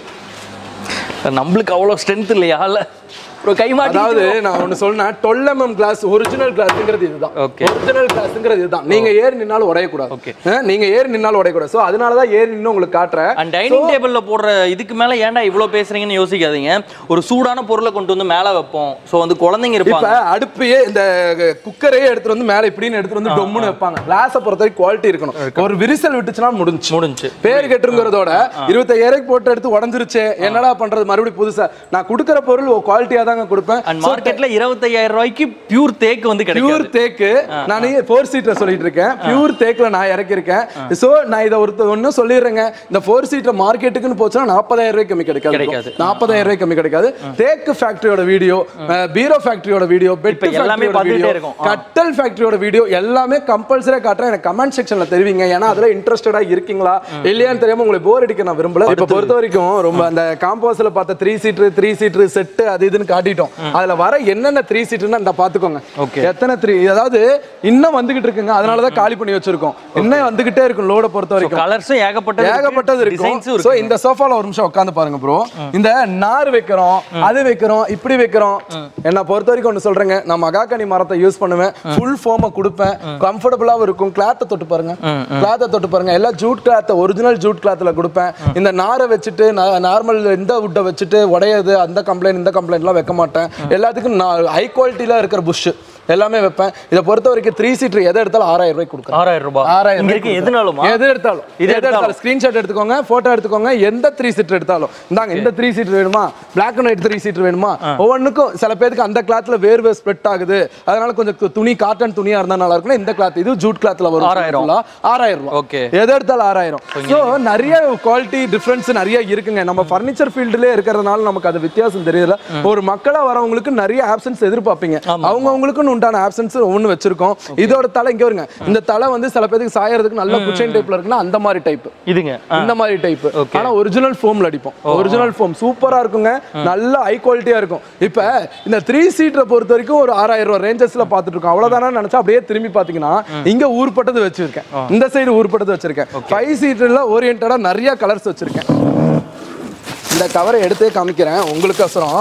நம்மளுக்கு அவ்வளோ ஸ்ட்ரென்த் இல்லையா இல்லை ப்ரோ கை மாட்டி அதாவது நான் ஒன்னு சொன்னேன் டுவெல் எம்எம் கிளாஸ் ஒரிஜினல் கிளாஸ்ங்கிறது இதுதான் Okay. ஒரிஜினல் கிளாஸ்ங்கிறது இதுதான் நீங்க ஏறி நின்னாலும் உடையக்கூடாது Okay. ஆ, நீங்க ஏறி நின்னாலும் உடையக்கூடாது ஸோ அதனால தான் ஏறி நின்று உங்களுக்கு காட்டுறேன் அண்ட் டைனிங் டேபிளில் போடுற இதுக்கு மேலே ஏன்டா இவ்வளோ பேசுறீங்கன்னு யோசிக்காதீங்க ஒரு சூடான பொருளை கொண்டு வந்து மேலே வைப்போம் ஸோ வந்து குழந்தைங்க இப்ப இருப்பாங்க அடுப்பையே இந்த குக்கரையே எடுத்துட்டு வந்து மேல இப்படின்னு எடுத்துட்டு வந்து டொம்முன்னு வைப்பாங்க கிளாஸை பொறுத்த வரைக்கும் குவாலிட்டி இருக்கணும் ஒரு விரிசல் விட்டுச்சுன்னா முடிஞ்சு முடிஞ்சு பேர் கெட்டுங்கிறதோட இருபத்தாயிரம் போட்டு எடுத்து உடஞ்சிருச்சு என்னடா பண்றது மறுபடியும் புதுசா நான் கொடுக்குற பொருள் குவாலிட்டியா தாங்க கொடுப்பேன் அண்ட் மார்க்கெட்ல இருபத்தையாயிரம் ரூபாய்க்கு பியூர் தேக்கு வந்து பியூர் கிடைக்கும் தேக்கு நான் ஃபோர் சீட்டர் சொல்லிட்டு இருக்கேன் பியூர் தேக்ல நான் இறக்கிருக்கேன் சோ நான் இதை ஒருத்த ஒன்னும் சொல்லிடுறேங்க இந்த ஃபோர் சீட்டர் மார்க்கெட்டுக்குன்னு போச்சுன்னா நாற்பதாயிரம் ரூபாய் கம்மி கிடைக்காது. கிடைக்காது நாற்பதாயிரம் ரூபாய் கம்மி கிடைக்காது தேக்கு ஃபேக்டரியோட வீடியோ பீரோ ஃபேக்டரியோட வீடியோ பெட் எல்லாமே ஃபேக்டரியோட பார்த்துட்டே வீடியோ இருக்கோம். ஆ. கட்டல் ஃபேக்டரியோட வீடியோ எல்லாமே கம்பல்சரியா காட்டுறேன் எனக்கு கமெண்ட் செக்ஷன்ல தெரிவிங்க ஏன்னா அதுல இன்ட்ரெஸ்டடா இருக்கீங்களா இல்லையான்னு தெரியாம உங்களுக்கு போர் அடிக்க நான் விரும்பல இப்ப பொறுத்த வரைக்கும் ரொம்ப அந்த காம்போஸ்ல பார்த்த three seater three seater set அது இதுன்னு காட்டிட்டோம் அதுல வர என்னென்ன த்ரீ சீட்டர்னு இந்த பாத்துக்கோங்க Okay. எத்தனை த்ரீ அதாவது இன்னும் வந்துகிட்டு இருக்குங்க அதனால தான் காலி பண்ணி வச்சிருக்கோம் இன்னும் வந்துகிட்டே இருக்கும் லோட பொறுத்த வரைக்கும் கலர்ஸும் ஏகப்பட்டது ஏகப்பட்டது இருக்கும் டிசைன்ஸும் சோ இருக்கு இந்த சோஃபால ஒரு நிமிஷம் உட்காந்து பாருங்க ப்ரோ இந்த நார் வைக்கிறோம் அது வைக்கிறோம் இப்படி வைக்கிறோம் என்ன பொறுத்த வரைக்கும் ஒன்று சொல்றேங்க நான் மகாகனி மரத்தை யூஸ் பண்ணுவேன் ஃபுல் ஃபோமை கொடுப்பேன் கம்ஃபர்டபுளாகவும் இருக்கும் கிளாத்தை தொட்டு பாருங்க கிளாத்தை தொட்டு பாருங்க எல்லாம் ஜூட் கிளாத்தை ஒரிஜினல் ஜூட் கிளாத்தில் கொடுப்பேன் இந்த நாரை வச்சுட்டு நார்மல் இந்த வுட்டை வச்சுட்டு உடையது அந்த கம்ப்ளைண்ட் இந்த கம்ப்ளைண்ட்லாம் வைக்க மாட்டேன் எல்லாத்துக்கும் நான் ஹை குவாலிட்டியில் இருக்கிற புஷ் எல்லாமே வைப்பேன் இதை பொறுத்த வரைக்கும் த்ரீ சீட்டர் எதை எடுத்தாலும் ஆறாயிரம் ரூபாய் கொடுக்குறேன் ஆறாயிரம் ரூபாய் ஆறாயிரம் இங்க ரூபாய் இருக்கு எதுனாலுமா எது எடுத்தாலும் இது இது எடுத்தாலும். எடுத்தாலும் ஸ்கிரீன்ஷாட் எடுத்துக்கோங்க போட்டோ எடுத்துக்கோங்க எந்த த்ரீ சீட்டர் எடுத்தாலும் இந்தாங்க இந்த த்ரீ சீட்டர் வேணுமா black and white three seater வேணுமா ஒவ்வொன்றுக்கும் சில பேருக்கு அந்த கிளாத்ல வேர்வை ஸ்ப்ரெட் ஆகுது அதனால கொஞ்சம் து- துணி காட்டன் துணியா இருந்தா நல்லா இருக்கும் இந்த கிளாத் இது ஜூட் கிளாத்ல வரும் ஆறாயிரம். full ஆ. ஆறாயிரம் ரூபாய் Okay. எது எடுத்தாலும் ஆறாயிரம் ஸோ நிறைய குவாலிட்டி டிஃபரன்ஸ் நிறைய இருக்குங்க நம்ம ஃபர்னிச்சர் ஃபீல்டுல இருக்கிறதுனால நமக்கு அது வித்தியாசம் தெரியல ஒரு மக்களா வரவங்களுக்கு நிறைய ஆப்ஷன்ஸ் எதிர்பார்ப்பீங்க அவங்க அவங்களுக்குன்னு உண்டான ஆப்ஷன்ஸ் ஒவ்வொன்று வச்சிருக்கோம் இதோட தலை இங்க வருங்க இந்த தலை வந்து சில பேருக்கு சாயறதுக்கு நல்ல குச்சைன் டைப்ல இருக்குன்னா அந்த மாதிரி டைப் இதுங்க இந்த மாதிரி டைப் ஆனா ஒரிஜினல் ஃபோம்ல அடிப்போம் ஒரிஜினல் ஃபோம் சூப்பரா இருக்குங்க நல்ல ஹை குவாலிட்டியா இருக்கும் இப்ப இந்த த்ரீ சீட்டரை பொறுத்த வரைக்கும் ஒரு ஆறாயிரம் ரூபாய் ரேஞ்சஸ்ல பாத்துட்டு இருக்கோம் அவ்வளவுதானே நினைச்சா அப்படியே திரும்பி பாத்தீங்கன்னா இங்க ஊர்பட்டது வச்சிருக்கேன் இந்த சைடு ஊர்பட்டது வச்சிருக்கேன் ஃபைவ் சீட்டர்ல ஓரியன்டா நிறைய கலர்ஸ் வச்சிருக்கேன் இந்த கவரை எடுத்தே காமிக்கிறேன் உங்களுக்கு அவசரம்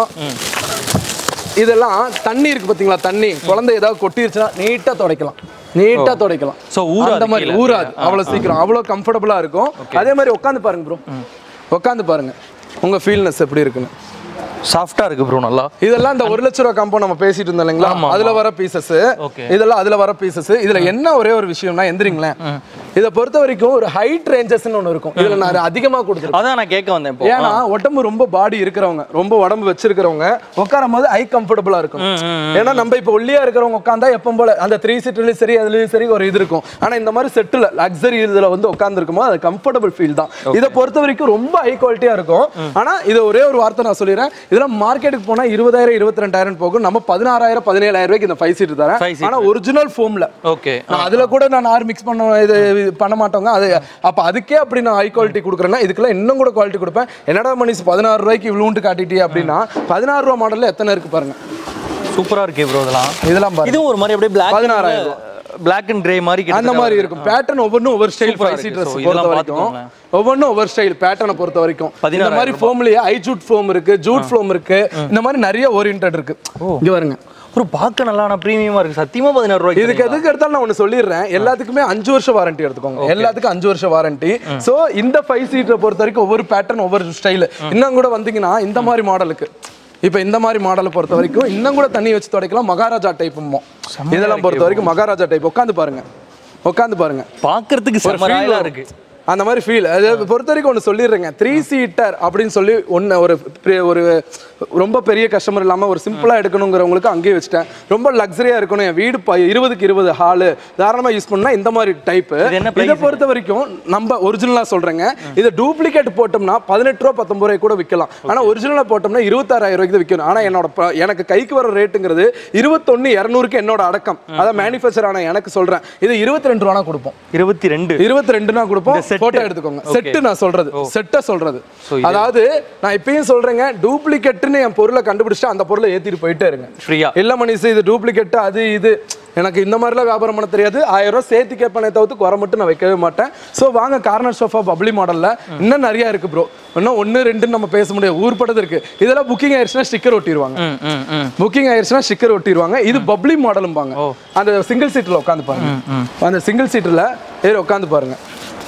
இதெல்லாம் தண்ணி இருக்கு பாத்தீங்களா தண்ணி குழந்தை ஏதாவது கொட்டிருச்சுன்னா நீட்டா துடைக்கலாம் நீட்டா துடைக்கலாம் So, ஊறாது அந்த மாதிரி கீழே. ஊறாது அவ்வளவு சீக்கிரம் அவ்வளவு கம்ஃபர்டபுளா இருக்கும் அதே மாதிரி உட்காந்து பாருங்க ப்ரோ உட்காந்து பாருங்க உங்க ஃபீல்னஸ் எப்படி இருக்குன்னு சாஃப்டா இருக்கு ப்ரோ நல்லா இதெல்லாம் இந்த ஒரு லட்ச ரூபா காம்போ நம்ம பேசிட்டு இருந்தோம் இல்லைங்களா ஆமா, அதுல வர பீசஸ் Okay. இதெல்லாம் அதுல வர பீசஸ் இதுல என்ன ஒரே ஒரு விஷயம்னா எந்திரிங்களேன் இதை பொறுத்த வரைக்கும் ஒரு ஹைட் ரேஞ்சஸ்னு ஒன்று இருக்கும் இதுல நான் அதிகமா கொடுத்துருக்கேன் அதான் நான் கேட்க வந்தேன் இப்போ ஏன்னா உடம்பு ரொம்ப பாடி இருக்கிறவங்க ரொம்ப உடம்பு வச்சிருக்கிறவங்க உட்காரும் போது ஹை கம்ஃபர்டபுளா இருக்கும் ஏன்னா நம்ம இப்ப ஒல்லியா இருக்கிறவங்க உட்காந்தா எப்பவும் போல அந்த த்ரீ சீட்லயும் சரி அதுலயும் சரி ஒரு இது இருக்கும் ஆனா இந்த மாதிரி செட்டில் லக்ஸரி இதுல வந்து உட்கார்ந்து இருக்கும்போது அது கம்ஃபர்டபுள் ஃபீல் தான் இதை பொறுத்த வரைக்கும் ரொம்ப ஹை குவாலிட்டியா இருக்கும் ஆனா இது ஒரே ஒரு வார்த்தை நான் சொல்லிடுறேன் இதெல்லாம் மார்க்கெட்டுக்கு போனா இருபதாயிரம் இருபத்தி ரெண்டாயிரம் போகும் நம்ம பதினாறாயிரம் பதினேழாயிரம் ரூபாய்க்கு இந்த ஃபைவ் சீட் தரேன் Five seat. ஆனா ஒரிஜினல் ஃபோம்ல ஓகே நான் அதுல கூட நான் ஆறு மிக்ஸ் பண்ண இது இது பண்ண மாட்டோங்க அது அப்ப அதுக்கே அப்படி நான் ஹை குவாலிட்டி கொடுக்குறேன்னா இதுக்கெல்லாம் இன்னும் கூட குவாலிட்டி கொடுப்பேன் என்னடா மணிஸ் பதினாறு ரூபாய்க்கு இவ்வளோண்டு காட்டிட்டே அப்படின்னா பதினாறு ரூபா மாடல்ல எத்தனை இருக்கு பாருங்க சூப்பரா இருக்கு ப்ரோ இதெல்லாம் இதெல்லாம் பாருங்க இதுவும் ஒரு மாதிரி அப்படியே பிளாக் பதினாறாயிரம் பிளாக் அண்ட் கிரே மாதிரி அந்த கிட்டத்தட்ட மாதிரி இருக்கும் பேட்டர்ன் ஒவ்வொன்றும் ஒவ்வொரு ஸ்டைல் Super ஆ ஃபைவ் இருக்கு. சீட்டர்ஸ் So, பொறுத்த இதெல்லாம் வரைக்கும் பார்த்துக்கோங்களேன். ஒவ்வொன்றும் ஒவ்வொரு ஸ்டைல் பேட்டர்னை பொறுத்த வரைக்கும் இந்த பதினாறாயிரம் மாதிரி ஃபோம்லயே ஐ ஜூட் ஃபோம் இருக்கு ஜூட் ஃபோம் இருக்கு இந்த மாதிரி நிறைய ஓரியன்ட் இருக்கு இங்க வருங்க ஒரு பார்க்க நல்லா ஆனா பிரீமியமா இருக்கு சத்தியமா பதினாறு ரூபாய்க்கு இதுக்கு எதுக்கு எடுத்தாலும் நான் ஒன்று சொல்லிடுறேன் எல்லாத்துக்குமே அஞ்சு வருஷம் வாரண்டி எடுத்துக்கோங்க எல்லாத்துக்கும் அஞ்சு வருஷம் வாரண்டி சோ இந்த ஃபைவ் சீட்டரை பொறுத்த வரைக்கும் ஒவ்வொரு பேட்டர்ன் ஒவ்வொரு ஸ்டைல் இன்னும் கூட வந்தீங்கன்னா இந்த மாதிரி மாடலுக்கு இப்போ இந்த மாதிரி மாடலை பொறுத்த வரைக்கும் இன்னும் கூட தண்ணி வச்சு துடைக்கலாம் மகாராஜா டைப் இதெல்லாம் பொறுத்த வரைக்கும் மகாராஜா டைப் உட்காந்து பாருங்க உட்காந்து பாருங்க பார்க்கிறதுக்கு ஒரு செம்ம feel ராயலா வரும். இருக்கு அந்த மாதிரி ஃபீல் அது பொறுத்த வரைக்கும் ஒன்று சொல்லிடுறேங்க த்ரீ சீட்டர் அப்படின்னு சொல்லி ஒன்று ஒரு பெரிய- ஒரு ரொம்ப பெரிய கஸ்டமர் இல்லாமல் ஒரு சிம்பிளாக எடுக்கணுங்கிறவங்களுக்கு அங்கேயே வச்சுட்டேன் ரொம்ப லக்ஸரியாக இருக்கணும் என் வீடு ப இருபதுக்கு இருபது ஹாலு தாராளமாக யூஸ் பண்ணா இந்த மாதிரி டைப்பு இது என்ன இதை price? பொறுத்த வரைக்கும் நம்ம ஒரிஜினலாக சொல்கிறேங்க இதை டூப்ளிகேட் போட்டோம்னா பதினெட்டு ரூபா பத்தொம்பது ரூபாய் கூட விற்கலாம் ஆனால் ஒரிஜினலாக போட்டோம்னா இருபத்தாறாயிரம் ரூபாய்க்கு தான் விற்கணும் ஆனால் என்னோட ப- எனக்கு கைக்கு வர ரேட்டுங்கிறது இருபத்தொன்று இரநூறுக்கு என்னோட அடக்கம் அதான் மேனுஃபேக்சர் ஆன எனக்கு சொல்கிறேன் இது இருபத்தி ரெண்டு ரூபானா கொடுப்போம் இருபத்தி ரெண்டு இருபத்தி ரெண்டுனா கொடுப்போம் இந்த set. போட்டோ எடுத்துக்கோங்க Okay. செட்டு நான் சொல்றது செட்டை சொல்றது So, இது- அதாவது நான் இப்பயும் சொல்றேங்க டூப்ளிகேட்னு என் பொருளை கண்டுபிடிச்சா அந்த பொருளை ஏத்திட்டு போயிட்டே இருங்க ஃப்ரீயா இல்ல மனுஷ் இது டூப்ளிகேட் அது இது எனக்கு இந்த மாதிரிலாம் வியாபாரம் பண்ண தெரியாது ஆயிரம் ரூபாய் சேர்த்து கேட்பனே தவிர்த்து குறை மட்டும் நான் வைக்கவே மாட்டேன் ஸோ வாங்க கார்னர் சோஃபா பப்ளி மாடல்ல இன்னும் நிறைய இருக்கு ப்ரோ இன்னும் ஒன்று ரெண்டுன்னு நம்ம பேச முடியாது ஊர்பட்டது இருக்கு இதெல்லாம் புக்கிங் ஆயிடுச்சுன்னா ஸ்டிக்கர் ஒட்டிடுவாங்க ம் ம் ம் புக்கிங் ஆயிடுச்சுன்னா ஸ்டிக்கர் ஒட்டிடுவாங்க இது பப்ளி மாடலும்பாங்க அந்த சிங்கிள் சீட்டில் உட்காந்து பாருங்க அந்த சிங்கிள் சீட்டில் ஏறி உட்காந்து பாருங்க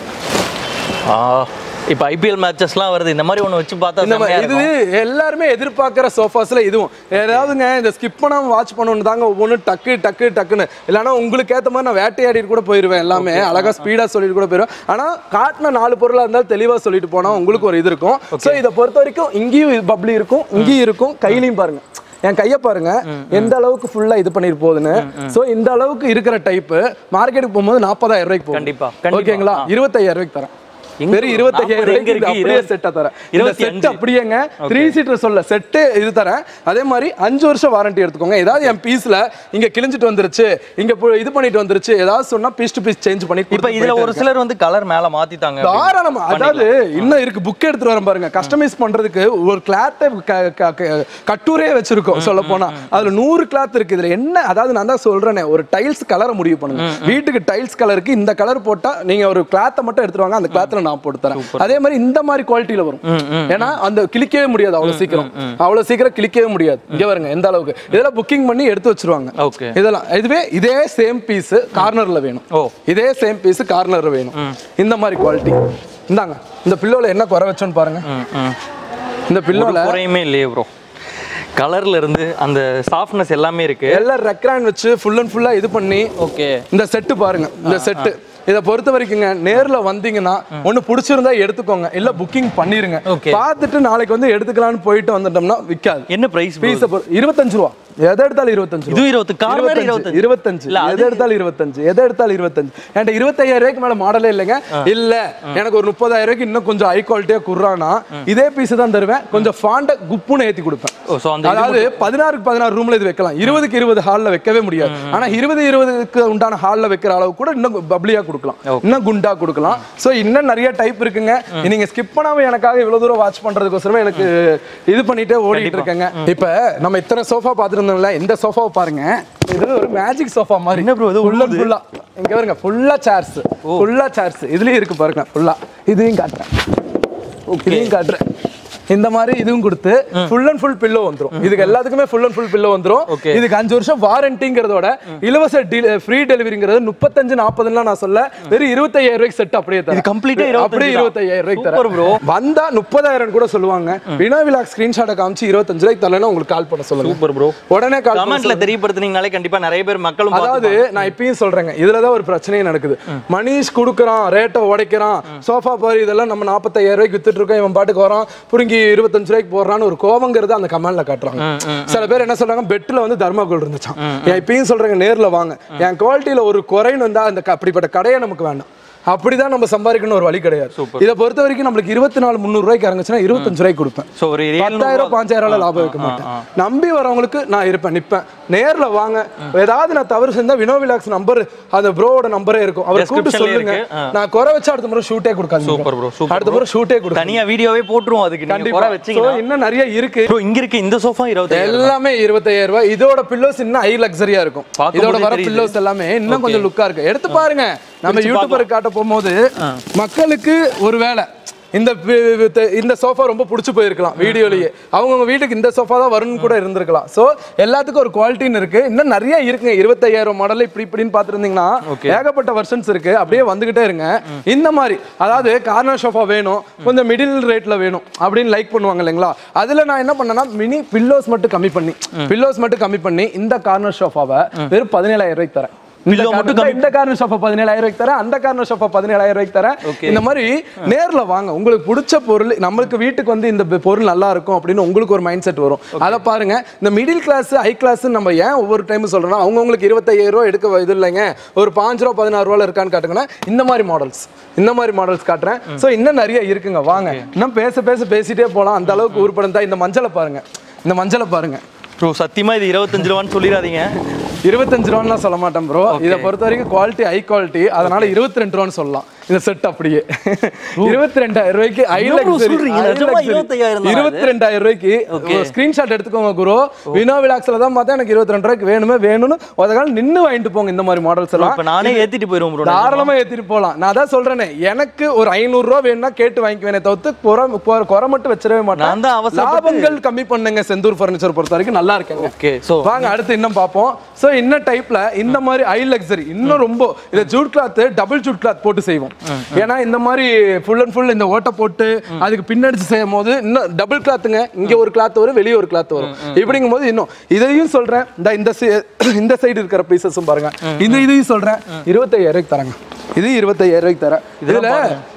ஆ இப்போ ஐபிஎல் மேட்சஸ்லாம் வருது இந்த மாதிரி ஒன்று வச்சு பார்த்தா இந்த மாதிரி செம்மையா இது இருக்கும். எல்லாருமே எதிர்பார்க்குற சோஃபாஸ்ல இதுவும் ஏதாவதுங்க இந்த ஸ்கிப் பண்ணாம வாட்ச் பண்ணணும் தாங்க ஒவ்வொன்றும் டக்கு டக்கு டக்குன்னு இல்லைன்னா உங்களுக்கு ஏற்ற மாதிரி நான் வேட்டையாடிட்டு கூட போயிருவேன் எல்லாமே அழகா ஸ்பீடா சொல்லிட்டு கூட போயிருவேன் ஆனா காட்டின நாலு பொருளா இருந்தாலும் தெளிவா சொல்லிட்டு போனா உங்களுக்கு ஒரு இது இருக்கும் ஸோ இதை பொறுத்த வரைக்கும் இங்கேயும் பப்ளி இருக்கும் இங்கேயும் இருக்கும் கையிலையும் பாருங்க என் கையை பாருங்க எந்த அளவுக்கு ஃபுல்லா இது பண்ணிட்டு போகுதுன்னு சோ இந்த அளவுக்கு இருக்கிற டைப் மார்க்கெட்டுக்கு போகும்போது நாற்பதாயிரம் ரூபாய்க்கு போகும் கண்டிப்பா, கண்டிப்பா. ஓகேங்களா இருபத்தாயிரம் ரூபாய்க்கு தரேன் எங்க வெறும் இருபத்தையாயிரம் நாற்பது எங்க ரூபாய்க்கு இருக்கு? அப்படியே இருபது- செட்டா தரேன் இந்த இருபத்தி செட் அஞ்சு. அப்படியேங்க த்ரீ சீட்டர் சொல்ல செட்டு இது தரேன் அதே மாதிரி அஞ்சு வருஷம் வாரண்டி எடுத்துக்கோங்க ஏதாவது என் பீஸ்ல இங்க கிழிஞ்சிட்டு வந்துருச்சு இங்க பு- இது பண்ணிட்டு வந்துருச்சு ஏதாவது சொன்னா பீஸ் டு பீஸ் சேஞ்ச் பண்ணி இப்ப கொடுத்து இதுல போயிட்டே ஒரு சிலர் வந்து கலர் மேல மாத்திட்டாங்க அப்படின்னு. தாராளமா அதாவது இன்னும் இருக்கு புக் எடுத்துட்டு வரேன் பாருங்க கஸ்டமைஸ் பண்றதுக்கு ஒரு கிளாத்தை கட்டூரே வச்சிருக்கோம் சொல்ல போனா அதுல நூறு கிளாத் இருக்கு இதுல என்ன அதாவது நான் தான் சொல்றேனே ஒரு டைல்ஸ் கலரை முடிவு பண்ணுங்க வீட்டுக்கு டைல்ஸ் கலருக்கு இந்த கலர் போட்டா நீங்க ஒரு கிளாத்தை மட்டும் எடுத்துட்டு வாங்க அந்த கிளாத்ல நான் போட்டு தரேன் அதே மாதிரி இந்த மாதிரி குவாலிட்டியில வரும் ஏன்னா அந்த கிளிக்கவே முடியாது அவ்வளவு சீக்கிரம் அவ்வளவு சீக்கிரம் கிளிக்கவே முடியாது இங்க பாருங்க எந்த அளவுக்கு இதெல்லாம் புக்கிங் பண்ணி எடுத்து வச்சிருவாங்க ஓகே இதெல்லாம் இதுவே இதே சேம் பீஸ் கார்னர்ல வேணும் ஓ. இதே சேம் பீஸ் கார்னர்ல வேணும் இந்த மாதிரி குவாலிட்டி இந்தாங்க இந்த பில்லோல என்ன குறை வச்சோன்னு பாருங்க ம், ம். இந்த பில்லோல ஒரு குறையுமே இல்லையே ப்ரோ கலர்ல இருந்து அந்த சாஃப்ட்னஸ் எல்லாமே இருக்கு எல்லாம் ரெக்ரான் வச்சு ஃபுல் அண்ட் ஃபுல்லா இது பண்ணி ஓகே இந்த செட்டு பாருங்க இந்த செட்டு இதை பொறுத்த வரைக்குங்க நேர்ல வந்தீங்கன்னா ஒண்ணு பிடிச்சிருந்தா எடுத்துக்கோங்க இல்ல புக்கிங் பண்ணிருங்க Okay. பார்த்துட்டு நாளைக்கு வந்து எடுத்துக்கலாம்னு போயிட்டு வந்துட்டோம்னா விக்காது என்ன பிரைஸ் பீஸ் இருபத்தஞ்சு ரூபா எதை எடுத்தாலும் இருபத்தஞ்சு ரூபா. இது இருபத்து கார்னர் இருபத்தஞ்சு இருபத்தஞ்சு இல்ல, அது- எதை எடுத்தாலும் இருபத்தஞ்சு எதை எடுத்தாலும் இருபத்தஞ்சு என்கிட்ட இருபத்தையாயிரம் ரூபாய்க்கு மேல மாடலே இல்லைங்க இல்ல எனக்கு ஒரு முப்பதாயிரம் ரூபாய்க்கு இன்னும் கொஞ்சம் ஹை குவாலிட்டியா குடுறானா இதே பீஸ் தான் தருவேன் கொஞ்சம் ஃபாண்ட குப்புன்னு ஏத்தி கொடுப்பேன் ஓ ஸோ அந்த இது அதாவது பதினாறுக்கு பதினாறு ரூம்ல இது வைக்கலாம் இருபதுக்கு இருபது ஹால்ல வைக்கவே முடியாது ஆனா இருபது இருபதுக்கு உண்டான ஹால்ல வைக்கிற அளவு கூட இன்னும் பப்ளியா கொடுக்கலாம் இன்னும் குண்டா கொடுக்கலாம் சோ இன்னும் நிறைய டைப் இருக்குங்க நீங்க ஸ்கிப் பண்ணாம எனக்காக இவ்வளவு தூரம் வாட்ச் பண்றதுக்கோசரமே எனக்கு இது பண்ணிட்டே ஓடிட்டு இருக்கேங்க இப்ப நம்ம இத்தனை சோஃபா பார்த்துருந்தோம்ல இந்த சோஃபாவை பாருங்க இது ஒரு மேஜிக் சோஃபா மாதிரி என்ன bro இது ஃபுல் அண்ட் ஃபுல்லா இங்க பாருங்க ஃபுல்லா சேர்ஸ் ஃபுல்லா சேர்ஸ் இதுலயும் இருக்கு பாருங்க ஃபுல்லா இதையும் காட்டுறேன் இதையும் காட்டுறேன் இந்த மாதிரி இதுவும் கொடுத்து ஃபுல் அண்ட் ஃபுல் பில்லோ வந்துரும் இதுக்கு எல்லாத்துக்குமே ஃபுல் அண்ட் ஃபுல் பில்லோ வந்துரும் Okay. இதுக்கு அஞ்சு வருஷம் வாரண்டிங்கிறதோட இலவச ஃப்ரீ டெலிவரிங்கிறது முப்பத்தஞ்சு நாற்பதுலாம் நான் சொல்ல வெறும் இருபத்தையாயிரம் ரூபாய்க்கு செட் அப்படியே தரேன் இது complete ஆ 25 அப்படியே தான். இருபத்தையாயிரம் ரூபாய்க்கு Super bro. தரேன் வந்தா முப்பதாயிரம் கூட சொல்லுவாங்க வினா விலாக் ஸ்கிரீன்ஷாட்டை காமிச்சு இருபத்தஞ்சு ரூபாய்க்கு தரலன்னா உங்களுக்கு கால் பண்ண சொல்லுங்க சூப்பர் ப்ரோ உடனே கால் பண்ண கமெண்ட்ல தெரியப்படுத்துனீங்கனாலே கண்டிப்பா நிறைய பேர் மக்களும் அதாவது நான் இப்பயும் சொல்றேங்க இதுலதான் ஒரு பிரச்சனையே நடக்குது மணிஷ் கொடுக்குறான் ரேட்டை உடைக்கிறான் சோஃபா பாரு இதெல்லாம் நம்ம நாற்பத்தாயிரம் ரூபாய்க்கு வித்துட்டு இருக்கோம் இவன் பாட்டுக்கு வரான் புடுங்கி இருபத்தஞ்சு ரூபாய்க்கு போடுறான்னு ஒரு கோவங்கிறது அந்த கமெண்ட்ல காட்டுறாங்க சில பேர் என்ன சொல்றாங்க பெட்ல வந்து தர்மாகோல் இருந்துச்சான் ஏன் இப்பயும் சொல்றேங்க நேர்ல வாங்க என் குவாலிட்டியில ஒரு குறைன்னு வந்தா அந்த க- அப்படிப்பட்ட கடையே நமக்கு வேண்டாம் அப்படிதான் நம்ம சம்பாதிக்கணும் ஒரு வழி கிடையாது இதை பொறுத்த வரைக்கும் நம்மளுக்கு இருபத்தி நாலு முந்நூறு ரூபாய்க்கு இறங்குச்சுன்னா இருபத்தஞ்சு ரூபாய்க்கு கொடுப்பேன் ஸோ ஒரு பத்தாயிரம் பாஞ்சாயிரம் ரூபாய் லாபம் வைக்க மாட்டேன் நம்பி வரவங்களுக்கு நான் இருப்பேன் நிப்பேன் நேர்ல வாங்க ஏதாவது நான் தவறு செஞ்சா வினோ விலாக்ஸ் நம்பர் அந்த ப்ரோவோட நம்பரே இருக்கும் அவர் கூப்பிட்டு Descriptionலயே சொல்லுங்க இருக்கு. நான் குறை வச்சா அடுத்த முறை ஷூட்டே கொடுக்காது Super bro, super அடுத்த முறை ஷூட்டே கொடுக்க தனியா வீடியோவே போட்டுருவோம் அதுக்கு நீங்க கண்டிப்பா குறை So, வச்சீங்கன்னா இன்னும் நிறைய இருக்கு ப்ரோ இங்க இருக்கு இந்த சோஃபா இருபத்தாயிரம் எல்லாமே இருபத்தாயிரம் ரூபாய் இதோட பில்லோஸ் இன்னும் ஹை லக்ஸரியா இருக்கும் பார்க்கும்போதே இதோட வர தெரியுது. பில்லோஸ் எல்லாமே இன்னும் கொஞ்சம் லுக்கா இருக்கு எடுத்து பாருங்க நம்ம யூடியூபர் காட்ட போகும்போது மக்களுக்கு ஒரு வேலை இந்த வி- வி- இந்த சோஃபா ரொம்ப பிடிச்சி போயிருக்கலாம் வீடியோலயே அவங்கவுங்க வீட்டுக்கு இந்த சோஃபா தான் வரும்னு கூட இருந்திருக்கலாம் சோ எல்லாத்துக்கும் ஒரு குவாலிட்டின்னு இருக்கு இன்னும் நிறைய இருக்குங்க இருபத்தையாயிரம் மாடல் இப்படி இப்படின்னு பார்த்துருந்தீங்கன்னா ஏகப்பட்ட வெர்ஷன்ஸ் இருக்கு அப்படியே வந்துகிட்டே இருங்க இந்த மாதிரி அதாவது கார்னர் சோஃபா வேணும் கொஞ்சம் மிடில் ரேட்ல வேணும் அப்படின்னு லைக் பண்ணுவாங்க இல்லைங்களா அதுல நான் என்ன பண்ணேன்னா மினி பில்லோஸ் மட்டும் கம்மி பண்ணி பில்லோஸ் மட்டும் கம்மி பண்ணி இந்த கார்னர் சோஃபாவை வெறும் பதினேழாயிரம் ரூபாய்க்கு தரேன் இந்த Pillow மட்டும் corner- இந்த கார்னர் சோஃபா பதினேழாயிரம் ரூபாய்க்கு தரேன் அந்த கார்னர் சோஃபா பதினேழாயிரம் ரூபாய்க்கு தரேன் Okay. இந்த மாதிரி நேர்ல வாங்க உங்களுக்கு பிடிச்ச பொருள் நம்மளுக்கு வீட்டுக்கு வந்து இந்த பொ- பொருள் நல்லா இருக்கும் அப்படின்னு உங்களுக்கு ஒரு மைண்ட் செட் வரும் அதை பாருங்க இந்த மிடில் கிளாஸ் ஹை கிளாஸ் நம்ம ஏன் ஒவ்வொரு டைம் சொல்றோம்னா அவங்கவுங்களுக்கு இருபத்தையாயிரம் ரூபா எடுக்க இது இல்லைங்க ஒரு பாஞ்சு ரூபா பதினாறு ரூபால இருக்கான்னு காட்டுங்கன்னா இந்த மாதிரி மாடல்ஸ் இந்த மாதிரி மாடல்ஸ் காட்டுறேன் ஸோ இன்னும் நிறைய இருக்குங்க வாங்க இன்னும் பேச பேச பேசிட்டே போலாம் அந்த அளவுக்கு உருப்படம் தான் இந்த மஞ்சளை பாருங்க இந்த மஞ்சளை பாருங்க ப்ரோ சத்தியமா இது இருபத்தஞ்சு ரூபான்னு சொல்லிடாதீங்க இருபத்தஞ்சு ரூபான்னு சொல்ல மாட்டேன் ப்ரோ இதை பொறுத்த வரைக்கும் குவாலிட்டி ஹை குவாலிட்டி அதனால இருபத்தி ரெண்டு ரூபான்னு சொல்லலாம் இந்த செட் அப்படியே இருபத்தி ரெண்டாயிரம் ரூபாய்க்கு ஐ என்ன bro சொல்றீங்க? நிஜமா 25,000 தானா இருபத்தி ரெண்டாயிரம் ரூபாய்க்கு ஸ்கிரீன்ஷாட் எடுத்துக்கோங்க குரு வினோ விலாக்ஸ்ல தான் பார்த்தா எனக்கு இருபத்தி ரெண்டு ரூபாய்க்கு வேணுமே வேணும்னு அதனால நின்னு வாங்கிட்டு போங்க இந்த மாதிரி மாடல்ஸ் எல்லாம் இப்ப நானே ஏத்திட்டு போயிருவோம் ப்ரோ தாராளமா ஏத்திட்டு போலாம் நான் அதான் சொல்றேனே எனக்கு ஒரு ஐநூறு ரூபா வேணும்னா கேட்டு வாங்கிக்குவேனே தவிர்த்து குறை குறை- குறை மட்டும் வச்சிடவே நான் மாட்டேன் தான் அவசரப்பட்டு- லாபங்கள் கம்மி பண்ணுங்க செந்தூர் ஃபர்னிச்சர் பொறுத்த வரைக்கும் நல்லா இருக்கேங்க ஓகே ஸோ வாங்க அடுத்து இன்னும் பார்ப்போம் சோ இன்னும் டைப்ல இந்த மாதிரி ஐ லக்ஸரி இன்னும் ரொம்ப இந்த jute cloth double jute cloth போட்டு செய்வோம் ஏன்னா இந்த மாதிரி ஃபுல் அண்ட் ஃபுல் இந்த ஓட்டை போட்டு அதுக்கு பின்னடிச்சு செய்யும் போது இன்னும் டபுள் கிளாத்துங்க இங்க ஒரு கிளாத் வரும் வெளியே ஒரு கிளாத் வரும் இப்படிங்கும் போது இன்னும் இதையும் சொல்றேன் இந்த இந்த si- இந்த சைடு இருக்கிற பீசஸும் பாருங்க இந்த இதையும் சொல்றேன் இருபத்தையாயிரம் ரூபாய்க்கு தரேங்க இது இருபத்தையாயிரம் ரூபாய்க்கு தரேன் இதுல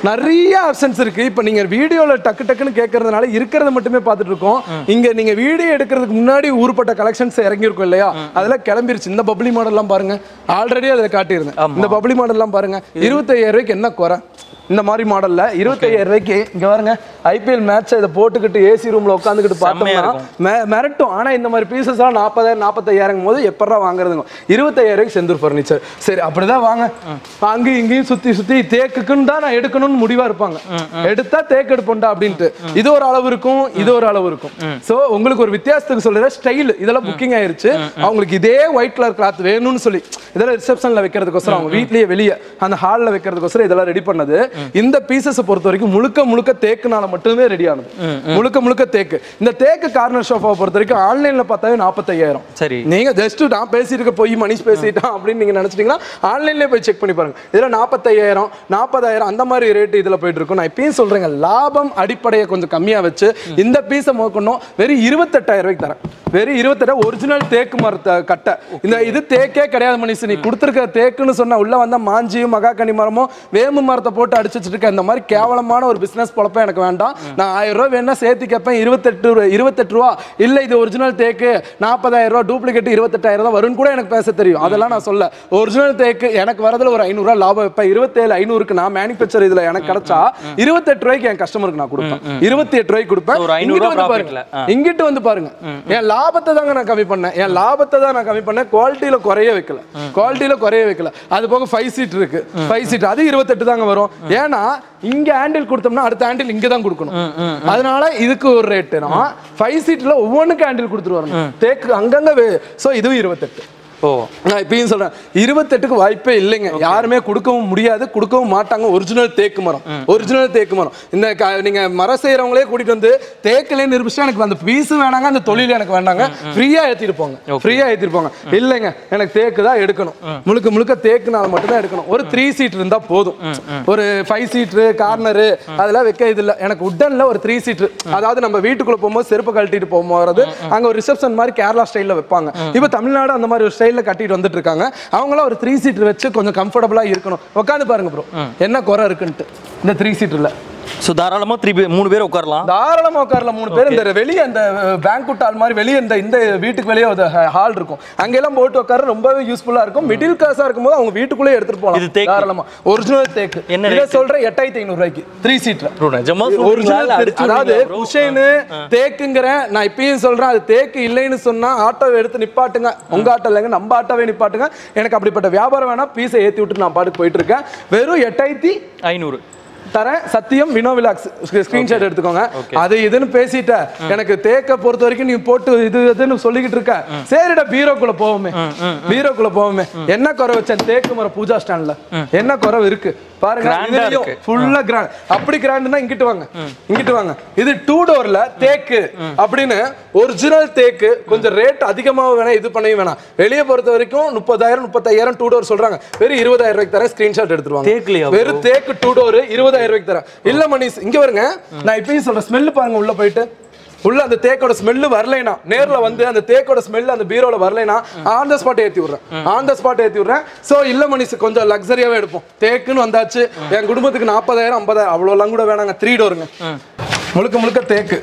நிறைய ஆப்ஷன்ஸ் இருக்கு இப்போ நீங்க வீடியோல டக்கு டக்குன்னு கேட்கறதுனால இருக்கிறத மட்டுமே பார்த்துட்டு இருக்கோம் இங்க நீங்க வீடியோ எடுக்கிறதுக்கு முன்னாடி ஊர்பட்ட கலெக்ஷன்ஸ் இறங்கி இருக்கும் இல்லையா அதெல்லாம் கிளம்பிருச்சு இந்த பப்ளி மாடல்லாம் பாருங்க ஆல்ரெடி அதில் காட்டியிருந்தேன் இந்த பப்ளி மாடல்லாம் பாருங்க இருபத்தையாயிரம் ரூபாய்க்கு என்ன குறை இந்த மாதிரி மாடல்ல இருபத்தையாயிரம் ரூபாய்க்கு இங்க பாருங்க ஐபிஎல் மேட்ச் இதை போட்டுக்கிட்டு ஏசி ரூம்ல உட்காந்துக்கிட்டு செம்மையா பார்த்தோம்னா மெ- மிரட்டும் ஆனா இந்த மாதிரி பீசஸ் எல்லாம் நாற்பதாயிரம் நாற்பத்தையாயிரம் போது எப்படா வாங்குறதுங்க இருபத்தையாயிரம் ரூபாய்க்கு செந்தூர் ஃபர்னிச்சர் சரி அப்படிதான் வாங்க அங்கேயும் இங்கேயும் சுத்தி சுத்தி தேக்குக்குன்னு தான் நான் எடுக்கணும்னு முடிவா இருப்பாங்க எடுத்தா தேக்கு எடுப்போம்டா அப்படின்ட்டு இது ஒரு அளவு இருக்கும் இது ஒரு அளவு இருக்கும் சோ உங்களுக்கு ஒரு வித்தியாசத்துக்கு சொல்ற ஸ்டைல் இதெல்லாம் புக்கிங் ஆயிருச்சு அவங்களுக்கு இதே ஒயிட் கலர் கிளாத் வேணும்னு சொல்லி இதெல்லாம் ரிசப்ஷன்ல வைக்கிறதுக்கோசரம் அவங்க வீட்லயே வெளியே அந்த ஹால்ல வைக்கிறதுக்கோசரம் இதெல்லாம் ரெடி பண்ணது இந்த பீசஸ் பொறுத்த வரைக்கும் முழுக்க முழுக்க தேக்குனால மட்டுமே ரெடி ஆனது முழுக்க முழுக்க தேக்கு இந்த தேக்கு கார்னர் ஷோஃபாவை பொறுத்த வரைக்கும் ஆன்லைன்ல பார்த்தாவே நாற்பத்தையாயிரம் சரி நீங்க ஜஸ்ட் நான் பேசியிருக்க போய் மணிஷ் பேசிட்டான் அப்படின்னு நீங்க நினைச்சிட்டீங்கன்னா ஆன்லைன்லயே போய் செக் பண்ணி பாருங்க இதுல நாற்பத்தையாயிரம் நாற்பதாயிரம் அந்த மாதிரி ரேட் இதுல போயிட்டு இருக்கும் நான் இப்பயும் சொல்றேங்க லாபம் அடிப்படையை கொஞ்சம் கம்மியா வச்சு இந்த பீஸை முதற்கொண்டும் வெறும் இருபத்தெட்டாயிரம் ரூபாய்க்கு தரேன் வெறும் இருபத்தெட்டாயிரம் ஒரிஜினல் தேக்கு மரத்தை கட்டை இந்த இது தேக்கே கிடையாது மணிஷ் நீ கொடுத்துருக்க தேக்குன்னு சொன்ன உள்ள வந்த மாஞ்சியும் மகாக்கனி மரமும் வேம்பு மரத்தை போட்டு அடிச்சு வச்சிருக்க இந்த மாதிரி கேவலமான ஒரு பிசினஸ் பொழப்பம் எனக்கு வேண்டாம் நான் ஆயிரம் ரூபாய் வேணா சேர்த்து கேட்பேன் இருபத்தெட்டு ரூபா- இருபத்தெட்டு ரூபா இல்ல இது ஒரிஜினல் தேக்கு நாற்பதாயிரம் ரூபா டூப்ளிகேட் இருபத்தெட்டாயிரம் தான் வரும்னு கூட எனக்கு பேச தெரியும் அதெல்லாம் நான் சொல்ல ஒரிஜினல் தேக்கு எனக்கு வரதுல ஒரு ஐநூறுரூவா லாபம் வைப்பேன் இருபத்தேழு ஐநூறுக்கு நான் மேனுஃபேக்சர் இதுல எனக்கு கிடைச்சா இருபத்தெட்டு ரூபாய்க்கு என் கஸ்டமருக்கு நான் கொடுப்பேன் இருபத்தி எட்டு ரூபாய்க்கு கொடுப்பேன் ஒரு 500 இங்கிட்டு வந்து profitல. பாருங்க இங்கிட்டு வந்து பாருங்க என் லாபத்தை தாங்க நான் கம்மி பண்ணேன் என் லாபத்தை தான் நான் கம்மி பண்ணேன் குவாலிட்டியில குறைய வைக்கல குவாலிட்டியில குறைய வைக்கல அது போக ஃபைவ் சீட் இருக்கு ஃபைவ் சீட் அது இருபத்தெட்டு தாங்க வரும் ஏன்னா இங்க ஹேண்டில் கொடுத்தோம்னா அடுத்த ஹேண்டில் இங்க தான் கொடுக்கணும் அதனால இதுக்கு ஒரு ரேட்டுனா ஃபைவ் சீட்ல ஒவ்வொன்றுக்கு ஹேண்டில் கொடுத்துட்டு வரணும் தேக்கு அங்கங்க ஸோ இதுவும் இருபத்தெட்டு ஓ நான் இப்பயும் சொல்றேன் இருபத்தெட்டுக்கு வாய்ப்பே இல்லைங்க யாருமே கொடுக்கவும் முடியாது கொடுக்கவும் மாட்டாங்க ஒரிஜினல் தேக்கு மரம் ஒரிஜினல் தேக்கு மரம் இந்த க- நீங்க மரம் செய்யறவங்களே கூட்டிட்டு வந்து தேக்கிலே நிரூபிச்சா எனக்கு அந்த பீஸ் வேணாங்க அந்த தொழில் எனக்கு வேண்டாங்க ஃப்ரீயா ஏத்திட்டு போங்க ஃப்ரீயா ஏத்திட்டு போங்க இல்லைங்க எனக்கு தேக்கு தான் எடுக்கணும் முழுக்க முழுக்க தேக்குனால மட்டும் தான் எடுக்கணும் ஒரு த்ரீ சீட் இருந்தா போதும் ஒரு ஃபைவ் சீட்ரு கார்னரு அதெல்லாம் வைக்க இது இல்லை எனக்கு உட்டன்ல ஒரு த்ரீ சீட்ரு அதாவது நம்ம வீட்டுக்குள்ள போகும்போது செருப்பு கழட்டிட்டு போகும்போது அங்க ஒரு ரிசப்ஷன் மாதிரி கேரளா ஸ்டைல்ல வைப்பாங்க இப்போ தமிழ்நாடு அந்த மாதிரி ஒரு ஸ்டைல்ல கட்டிட்டு வந்துட்டு இருக்காங்க அவங்களாம் ஒரு த்ரீ சீட்டர் வச்சு கொஞ்சம் கம்ஃபர்டபுளா இருக்கணும் உட்காந்து பாருங்க ப்ரோ என்ன குறை இருக்குன்ட்டு இந்த த்ரீ சீட்டர்ல ஸோ தாராளமாக த்ரீ மூணு பேர் உட்காரலாம் தாராளமா உட்காரலாம் மூணு பேர் இந்த வெளியே அந்த பேங்க்வுட் ஹால் மாதிரி வெளியே இந்த இந்த வீட்டுக்கு வெளியே ஒரு ஹால் இருக்கும் அங்கெல்லாம் போட்டு உட்கார ரொம்பவே யூஸ்ஃபுல்லா இருக்கும் மிடில் கிளாஸா இருக்கும்போது அவங்க வீட்டுக்குள்ளே எடுத்துட்டு இது போகலாம் தேக்கு. தாராளமா ஒரிஜினல் தேக்கு என்ன இதை சொல்றேன் எட்டாயிரத்தி ஐநூறு ரூபாய்க்கு த்ரீ சீட்ல ப்ரோ நிஜமா ஒரிஜினல் அதாவது குஷேனு தேக்குங்கிறேன் நான் இப்பயும் சொல்றேன் அது தேக்கு இல்லைன்னு சொன்னா ஆட்டோவை எடுத்து நிப்பாட்டுங்க உங்க ஆட்டோ இல்லைங்க நம்ம ஆட்டோவே நிப்பாட்டுங்க எனக்கு அப்படிப்பட்ட வியாபாரம் வேணா பீஸை ஏத்தி விட்டு நான் பாட்டுக்கு போயிட்டு இருக்கேன் வெறும் எட்டாயிரத்தி ஐநூறு தரேன் சத்தியம் வினோ விலாக்ஸ் ஸ்கிரீன்ஷாட் எடுத்துக்கோங்க அது இதுன்னு பேசிட்ட எனக்கு தேக்க பொறுத்த வரைக்கும் நீ போட்டு இது இதுன்னு சொல்லிக்கிட்டு இருக்க சரிடா பீரோக்குள்ள போவோமே பீரோக்குள்ள போவோமே என்ன குறை வச்சேன் தேக்கு மரம் பூஜா ஸ்டாண்ட்ல என்ன குறை இருக்கு பாருங்க Grand ஆ இதுலயும் இருக்கு. ஃபுல்லா கிராண்ட் அப்படி கிராண்ட்னா இங்கிட்டு வாங்க இங்கிட்டு வாங்க இது டூ டோர்ல தேக்கு அப்படின்னு ஒரிஜினல் தேக்கு கொஞ்சம் ரேட் அதிகமாக வேணா இது பண்ணவே வேணாம் வெளியே பொறுத்த வரைக்கும் முப்பதாயிரம் முப்பத்தாயிரம் டூ டோர் சொல்றாங்க வெறும் இருபதாயிரம் ரூபாய்க்கு தரேன் ஸ்கிரீன்ஷாட் எடுத்துருவாங்க தேக்குலையா வெறும் தேக்கு டூ டோர் இருபதாயிரம் ரூபாய்க்கு தரேன் இல்ல மணிஷ் இங்க வருங்க நான் இப்பயும் சொல்றேன் ஸ்மெல் பாருங்க உள்ள போயிட்டு உள்ள அந்த தேக்கோட ஸ்மெல்லு வரலைனா நேர்ல வந்து அந்த தேக்கோட ஸ்மெல் அந்த பீரோல வரலைனா ஆன் த ஸ்பாட் ஏத்தி விடுறேன் ஆன் த ஸ்பாட் ஏத்தி விடுறேன் சோ இல்ல மணிஷ் கொஞ்சம் லக்ஸரியாவே எடுப்போம் தேக்குன்னு வந்தாச்சு என் குடும்பத்துக்கு நாற்பதாயிரம் ஐம்பதாயிரம் அவ்வளோலாம் கூட வேணாங்க த்ரீ டோருங்க முழுக்க முழுக்க தேக்கு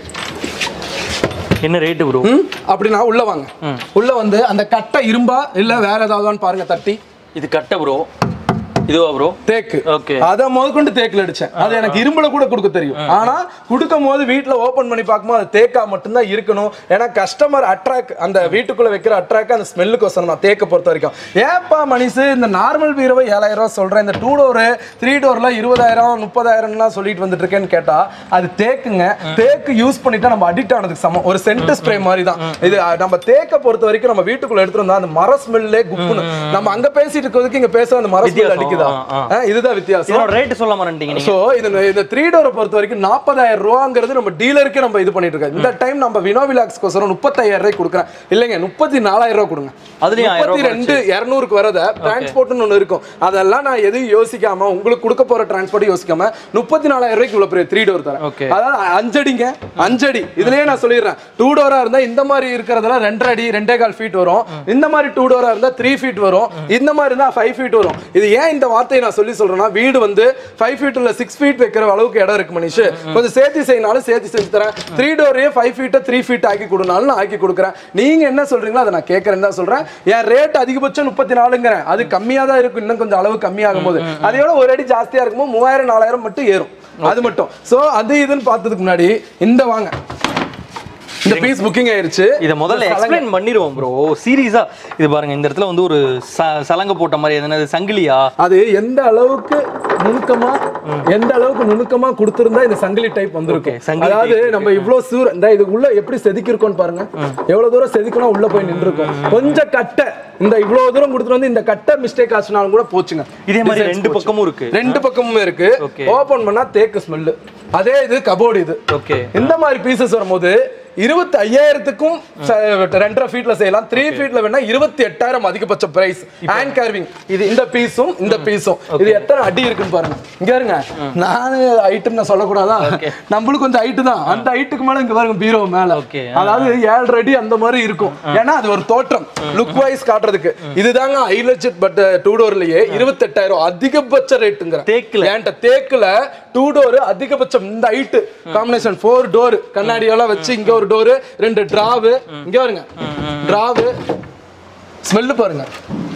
என்ன ரேட்டு ப்ரோ ம், அப்படி நான் உள்ள வாங்க உள்ள வந்து அந்த கட்டை இரும்பா இல்ல வேற ஏதாவதான்னு பாருங்க தட்டி இது கட்ட ப்ரோ இதுவா ப்ரோ தேக்கு ஓகே அத முதற்கொண்டு தேக்குல அடிச்சேன் அது எனக்கு இரும்புல கூட கொடுக்க தெரியும் ஆனா கொடுக்கும் போது வீட்டுல ஓபன் பண்ணி பார்க்கும்போது அது தேக்கா மட்டும்தான் இருக்கணும் ஏன்னா கஸ்டமர் அட்ராக்ட் அந்த வீட்டுக்குள்ள வைக்கிற அட்ராக்ட் அந்த ஸ்மெல்லுக்கு நான் தேக்க பொறுத்த வரைக்கும் ஏப்பா மணிசு இந்த நார்மல் பீரோவை ஏழாயிரம் ரூபாய் சொல்றேன் இந்த டூ டோர் த்ரீ டோர்ல இருபதாயிரம் முப்பதாயிரம்லாம் சொல்லிட்டு வந்துட்டு இருக்கேன்னு கேட்டா அது தேக்குங்க தேக்கு யூஸ் பண்ணிட்டா நம்ம அடிக்ட் ஆனதுக்கு சமம் ஒரு சென்ட் ஸ்ப்ரே மாதிரி தான் இது அஹ், நம்ம தேக்க பொறுத்த வரைக்கும் நம்ம வீட்டுக்குள்ள எடுத்துட்டு வந்தா அந்த மர ஸ்மெல்லே குப்புன்னு நம்ம அங்க பேசிட்டு இருக்கிறதுக்கு இங்க பேச அந்த மர ஸ்மெல் வித்தியாசம். அடிக்குதா ஆ, ஆ. அஹ், இதுதான் வித்தியாசம் இதோட ரேட்டு சொல்ல மாட்டீங்க நீங்க சோ இந்த இந்த த்ரீ டோரை பொறுத்த வரைக்கும் நாற்பதாயிரம் ரூபாங்கிறது நம்ம டீலருக்கே நம்ம இது பண்ணிட்டு இருக்கோம் இந்த டைம் நம்ம வினோவிலாக்ஸ்க்கோசரம் முப்பத்தாயிரம் ரூபாய் கொடுக்குறேன் இல்லைங்க முப்பத்தி நாலாயிரம் ரூபாய் கொடுங்க அதுலயும் ஆயிரம் ரூபாய் முப்பத்தி ரெண்டு இரநூறுக்கு வரத டிரான்ஸ்போர்ட்னு ஒன்று இருக்கும் அதெல்லாம் நான் எதுவும் யோசிக்காம உங்களுக்கு கொடுக்க போற டிரான்ஸ்போர்ட் யோசிக்காம முப்பத்தி நாலாயிரம் ரூபாய்க்கு இவ்வளவு பெரிய த்ரீ டோர் தரேன் Okay. அதாவது அஞ்சடிங்க அஞ்சடி இதுலயே நான் சொல்லிடுறேன் டூ டோரா இருந்தா இந்த மாதிரி இருக்கிறதெல்லாம் ரெண்டரை அடி ரெண்டே கால் ஃபீட் வரும் இந்த மாதிரி டூ டோரா இருந்தா த்ரீ ஃபீட் வரும் இந்த மாதிரி இருந்தா ஃபைவ் ஃபீட் வரும் இது ஏன் இந்த இந்த வார்த்தையை நான் சொல்லி சொல்றேன்னா வீடு வந்து ஃபைவ் ஃபீட் இல்ல சிக்ஸ் ஃபீட் வைக்கிற அளவுக்கு இடம் இருக்கு மனிஷ் கொஞ்சம் சேர்த்து செய்யினாலும் சேர்த்து செஞ்சு தரேன் த்ரீ டோரையே ஃபைவ் ஃபீட்டை த்ரீ ஃபீட் ஆக்கி கொடுனாலும் நான் ஆக்கி கொடுக்குறேன் நீங்க என்ன சொல்றீங்களோ அதை நான் கேட்கறேன்னு தான் சொல்றேன் என் ரேட் அதிகபட்சம் முப்பத்தி நாலுங்கிறேன் அது கம்மியா தான் இருக்கும் இன்னும் கொஞ்சம் அளவு கம்மியாகும் போது அதையோட ஒரு அடி ஜாஸ்தியா இருக்கும்போது மூவாயிரம் நாலாயிரம் மட்டும் ஏறும் அது மட்டும் சோ அது இதுன்னு பார்த்ததுக்கு முன்னாடி இந்த வாங்க இந்த பீஸ் புக்கிங் ஆயிருச்சு இதை முதல்ல எக்ஸ்பிளைன் பண்ணிடுவோம் ப்ரோ சீரியஸா இது பாருங்க இந்த இடத்துல வந்து ஒரு ச- சலங்கை போட்ட மாதிரி எதனா இது சங்கிலியா அது எந்த அளவுக்கு நுணுக்கமா எந்த அளவுக்கு நுணுக்கமா கொடுத்திருந்தா இந்த சங்கிலி டைப் வந்திருக்கும் Okay, சங்கிலி அதாவது நம்ம இவ்வளவு சூர இந்த இது உள்ள எப்படி செதுக்கிருக்கோம்னு பாருங்க எவ்வளவு தூரம் செதுக்கணும் உள்ள போய் நின்றுருக்கும் கொஞ்சம் கட்டை இந்த இவ்வளவு தூரம் கொடுத்துட்டு வந்து இந்த கட்டை மிஸ்டேக் ஆச்சுனாலும் கூட போச்சுங்க இதே மாதிரி Designs ரெண்டு போச்சு. பக்கமும் இருக்கு ரெண்டு பக்கமும் இருக்கு Okay. ஓபன் பண்ணா தேக்கு ஸ்மெல்லு அதே இது கபோர்டு இது ஓகே இந்த மாதிரி பீசஸ் வரும்போது இருபத்தி ஐயாயிரத்துக்கும் ச- ரெண்டரை ஃபீட்ல செய்யலாம் த்ரீ ஃபீட்ல வேணா இருபத்தி எட்டாயிரம் அதிகபட்ச பிரைஸ் ஹேண்ட் கார்விங் இது இந்த பீஸும் இந்த பீஸும் இது எத்தனை அடி இருக்குன்னு பாருங்க இங்க இருங்க நானு ஹைட்டு நான் சொல்லக்கூடாதா நம்மளுக்கு கொஞ்சம் ஹைட்டு தான் அந்த ஹைட்டுக்கு மேல இங்க பாருங்க பீரோ மேல Okay. அதாவது ஏழரை அடி அந்த மாதிரி இருக்கும் ஏன்னா அது ஒரு தோற்றம் லுக் வைஸ் காட்டுறதுக்கு இதுதாங்க ஹைலட்ஜெட் பட் டூ டோர்லயே இருபத்தெட்டாயிரம் அதிகபட்ச ரேட்டுங்கிற தேக்குல. என்கிட்ட தேக்குல டூ டோர் அதிகபட்சம் இந்த ஹைட் காம்பினேஷன் ஃபோர் டோர் கண்ணாடி எல்லாம் வச்சு இங்க ஒரு டோர் ரெண்டு டிராவு இங்க பாருங்க டிராவு ஸ்மெல்லு பாருங்க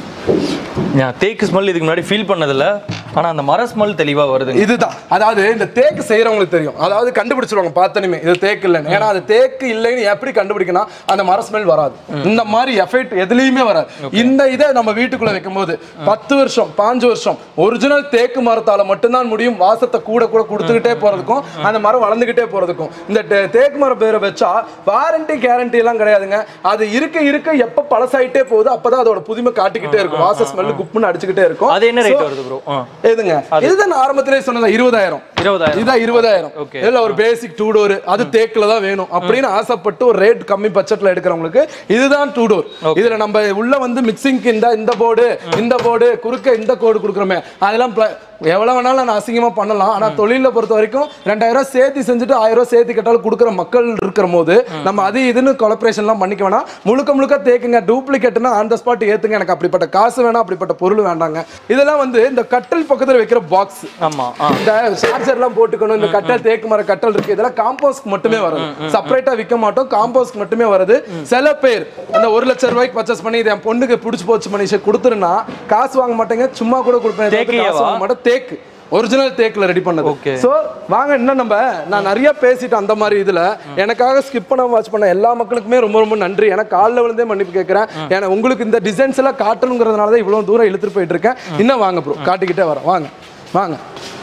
நான் தேக்கு ஸ்மெல் இதுக்கு முன்னாடி ஃபீல் பண்ணதில்ல ஆனா அந்த மர ஸ்மெல் தெளிவா வருது இதுதான் அதாவது இந்த தேக்கு செய்யறவங்களுக்கு தெரியும் அதாவது கண்டுபிடிச்சிருவாங்க பார்த்தனுமே இது தேக்கு இல்லைன்னு ஏன்னா அது தேக்கு இல்லைன்னு எப்படி கண்டுபிடிக்கணும் அந்த மர ஸ்மெல் வராது இந்த மாதிரி எஃபெக்ட் எதுலயுமே வராது இந்த இதை நம்ம வீட்டுக்குள்ள வைக்கும்போது பத்து வருஷம் பாஞ்சு வருஷம் ஒரிஜினல் தேக்கு மரத்தால மட்டும்தான் முடியும் வாசத்தை கூட கூட கொடுத்துக்கிட்டே போறதுக்கும் அந்த மரம் வளர்ந்துகிட்டே போறதுக்கும் இந்த தே- தேக்கு மரம் பேரை வச்சா வாரண்டி கேரண்டி எல்லாம் கிடையாதுங்க அது இருக்க இருக்க எப்ப பழசாயிட்டே போகுது அப்பதான் அதோட புதுமை காட்டிக்கிட்டே இருக்கும் வாச ஸ்மெல் குப்புன்னு அடிச்சுக்கிட்டே இருக்கும் அது என்ன So, ரேட் வருது ப்ரோ எதுங்க இதுதான் நான் ஆரம்பத்திலே சொன்னதா இருபதாயிரம் இருபதாயிரம் இதுதான் இருபதாயிரம் Okay. இதுல ஒரு பேசிக் டூ டோர் அது தேக்குல தான் வேணும் அப்படின்னு ஆசைப்பட்டு ஒரு ரேட் கம்மி பட்ஜெட்ல எடுக்கிறவங்களுக்கு இதுதான் டூ டோர் இதுல நம்ம உள்ள வந்து மிக்சிங்க்கு இந்த இந்த போர்டு இந்த போர்டு குறுக்க இந்த கோடு கொடுக்குறோமே அதெல்லாம் pla- எவ்வளவு வேணாலும் நான் அசிங்கமா பண்ணலாம் ஆனா தொழில பொறுத்த வரைக்கும் ரெண்டாயிரம் ரூபாய் சேர்த்து செஞ்சுட்டு ஆயிரம் ரூபாய் சேர்த்து கேட்டாலும் கொடுக்குற மக்கள் இருக்கிற போது நம்ம அது இதுன்னு கொலபரேஷன்லாம் பண்ணிக்க வேணாம் முழுக்க முழுக்க தேக்குங்க டூப்ளிகேட்னா ஆன் த ஸ்பாட் ஏத்துங்க எனக்கு அப்படிப்பட்ட காசு வேணாம் அப்படிப்பட்ட பொருள் வேண்டாங்க இதெல்லாம் வந்து இந்த கட்டல் பக்கத்துல வைக்கிற பாக்ஸ் ஆமா ஆ இந்த சார்ஜர்லாம் போட்டுக்கணும் இந்த கட்டல் தேக்கு மர கட்டல் இருக்கு இதெல்லாம் காம்போஸ்ட் மட்டுமே வரும் செப்பரேட்டா விற்க மாட்டோம் காம்போஸ்ட் மட்டுமே வருது சில பேர் அந்த ஒரு லட்சம் ரூபாய்க்கு பர்ச்சேஸ் பண்ணி இது என் பொண்ணுக்கு பிடிச்சி போச்சு மனுஷன் கொடுத்துருன்னா காசு வாங்க மாட்டேங்க சும்மா கூட கொடுப்பேன் தவிர்த்து தேக்கையேவா? காசு வாங்க மாட்டேன் தேக்கு ஒரிஜினல் தேக்கில் ரெடி பண்ணது Okay. ஸோ வாங்க இன்னும் நம்ம நான் நிறைய பேசிட்டேன் அந்த மாதிரி இதுல எனக்காக ஸ்கிப் பண்ண வாட்ச் பண்ண எல்லா மக்களுக்குமே ரொம்ப ரொம்ப நன்றி எனக்கு காலில் விழுந்தே மன்னிப்பு கேட்குறேன் ஏன்னா உங்களுக்கு இந்த டிசைன்ஸ் எல்லாம் காட்டணுங்கிறதுனால தான் இவ்வளோ தூரம் இழுத்துட்டு போயிட்டு இருக்கேன் இன்னும் வாங்க ப்ரோ காட்டிக்கிட்டே வரேன் வாங்க வாங்க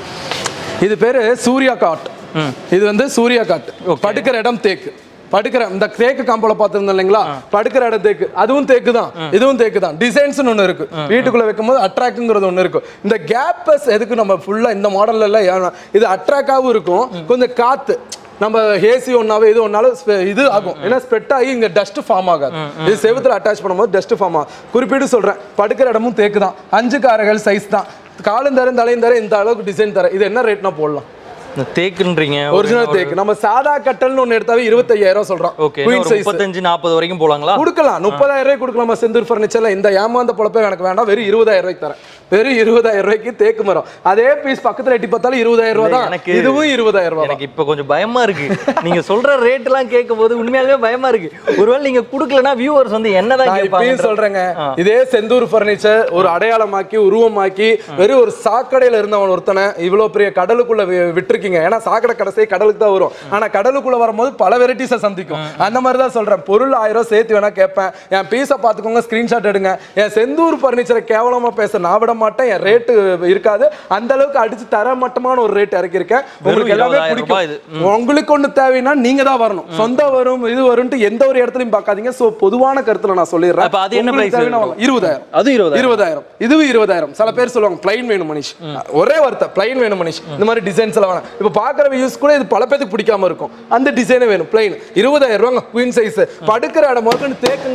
இது பேரு சூர்யா காட் இது வந்து சூர்யா காட் படுக்கிற இடம் தேக்கு படுக்கிற இந்த தேக்கு காம்போல பார்த்துருந்தோம் இல்லைங்களா படுக்கிற இடம் தேக்கு அதுவும் தேக்கு தான் இதுவும் தேக்கு தான் டிசைன்ஸ் ஒன்று இருக்கு வீட்டுக்குள்ள வைக்கும்போது அட்ராக்ட்ங்கிறது ஒன்று இருக்கும் இந்த கேப்பஸ் எதுக்கு நம்ம ஃபுல்லா இந்த மாடல்ல எல்லாம் ஏன்னா, இது அட்ராக்டாகவும் இருக்கும் கொஞ்சம் காத்து நம்ம ஏசி ஒன்னாவே இது ஒன்னாலும் spe- இது ஆகும் ஏன்னா ஸ்ப்ரெட் ஆகி இங்க டஸ்ட் ஃபார்ம் ஆகாது இது செவுத்துல அட்டாச் பண்ணும்போது டஸ்ட் ஃபார்ம் ஆகும் குறிப்பிட்டு சொல்றேன் படுக்கிற இடமும் தேக்கு தான் அஞ்சு காரர்கள் சைஸ் தான் காலும் தரேன் தலையும் தரேன் இந்த அளவுக்கு டிசைன் தரேன் இது என்ன ரேட்னா போடலாம் இந்த தேக்குன்றீங்க ஒரிஜினல் தேக்கு நம்ம சாதா கட்டல்னு ஒன்னு எடுத்தாவே இருபத்தையாயிரம் சொல்றோம் ஓகே குயின் ஒரு சைஸ் முப்பத்தஞ்சு நாற்பது வரைக்கும் போலாங்களா கொடுக்கலாம் முப்பதாயிரம் ரூபாய் கொடுக்கலாமா செந்தூர் ஃபர்னிச்சர்ல இந்த ஏமாந்த பொழப்பே எனக்கு வேண்டாம் வெறும் இருபதாயிரம் ரூபாய்க்கு தரேன் வெறும் இருபதாயிரம் ரூபாய்க்கு தேக்கு மரம் அதே பீஸ் பக்கத்துல எட்டி பார்த்தாலும் இருபதாயிரம் ரூபாய் தான் எனக்கு இதுவும் இருபதாயிரம் ரூபாய் தான். எனக்கு இப்ப கொஞ்சம் பயமா இருக்கு நீங்க சொல்ற ரேட் எல்லாம் கேட்கும் போது உண்மையாலுமே பயமா இருக்கு ஒருவேளை நீங்க குடுக்கலனா வியூவர்ஸ் வந்து என்னதான் நான் இப்பயும் கேட்பாங்க சொல்றேங்க இதே செந்தூர் பர்னிச்சர் ஒரு அடையாளமாக்கி உருவமாக்கி வெறும் ஒரு சாக்கடையில இருந்தவன் ஒருத்தனை இவ்வளவு பெரிய கடலுக்குள்ள வி- விட்டிருக்கீங்க ஏன்னா சாக்கடை கடைசி கடலுக்கு தான் வரும் ஆனா கடலுக்குள்ள வரும்போது பல வெரைட்டிஸை சந்திக்கும் அந்த மாதிரி தான் சொல்றேன் பொருள் ஆயிரம் ரூபாய் சேர்த்து வேணா கேட்பேன் என் பீஸை பார்த்துக்கோங்க ஸ்கிரீன்ஷாட் எடுங்க என் செந்தூர் பர்னிச்சரை கேவலமா பேச நான் விட மாட்டேன் என் ரேட்டு இருக்காது அந்த அளவுக்கு அடிச்சு தர மட்டமான ஒரு ரேட் இறக்கியிருக்கேன் உங்களுக்கு எல்லாமே 20,000 ரூபாய் இது. பிடிக்கும் உங்களுக்கு ஒண்ணு தேவைன்னா நீங்க தான் வரணும் சொந்த வரும் இது வரும்ட்டு எந்த ஒரு இடத்துலயும் பார்க்காதீங்க சோ பொதுவான கருத்துல நான் சொல்லிடுறேன் அப்ப அது என்ன உங்களுக்கு price தேவைன்னா வாங்க. இருபதாயிரம் அது இருபது இருபதாயிரம் இதுவும் இருபதாயிரம் சில பேர் சொல்லுவாங்க பிளைன் வேணும் மனிஷ் ஒரே வார்த்தை பிளைன் வேணும் மனிஷ் இந்த மாதிரி டிசைன்ஸ் எல்லாம் வேணாம் இப்ப பாக்குற வியூஸ் கூட இது பல பேருக்கு பிடிக்காம இருக்கும் அந்த டிசைனே வேணும் பிளைன் இருபதாயிரம் ரூபாங்க குயின் சைஸ் படுக்கிற இடம் முதல்ல தேக்குங்க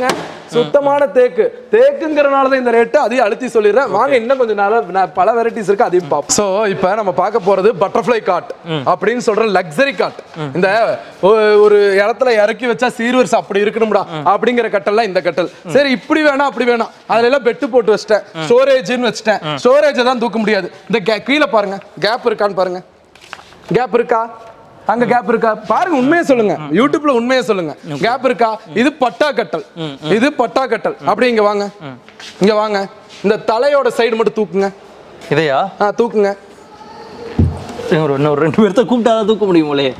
சுத்தமான தேக்கு தேக்குங்கிறனால தான் இந்த ரேட்டு அதையும் அழுத்தி சொல்லிடுறேன் வாங்க இன்னும் கொஞ்சம் நாள ந- பல வெரைட்டிஸ் இருக்கு அதையும் பார்ப்போம் ஸோ இப்போ நம்ம பார்க்க போறது பட்டர்ஃப்ளை காட் அப்படின்னு சொல்ற லக்ஸரி காட் இந்த ஒ- ஒரு இடத்துல இறக்கி வச்சா சீர்வரிசை அப்படி இருக்கணும்டா அப்படிங்கிற கட்டல்லாம் இந்த கட்டல் சரி இப்படி வேணாம் அப்படி வேணாம் அதுல எல்லாம் பெட்டு போட்டு வச்சிட்டேன் ஸ்டோரேஜ்னு வச்சிட்டேன் ஸ்டோரேஜை தான் தூக்க முடியாது இந்த gap- கீழே பாருங்க கேப் இருக்கான்னு பாருங்க கேப் இருக்கா அங்க கேப் இருக்கா பாருங்க உண்மையை சொல்லுங்க யூடியூப்ல உண்மையை சொல்லுங்க கேப் இருக்கா இது பட்டா கட்டல் இது பட்டா கட்டல் அப்படி இங்க வாங்க இங்க வாங்க இந்த தலையோட சைடு மட்டும் தூக்குங்க இதையா ஆ தூக்குங்க ஒரு இன்னொரு ரெண்டு பேர்த்த கூப்பிட்டா தான் தூக்க முடியும் போலே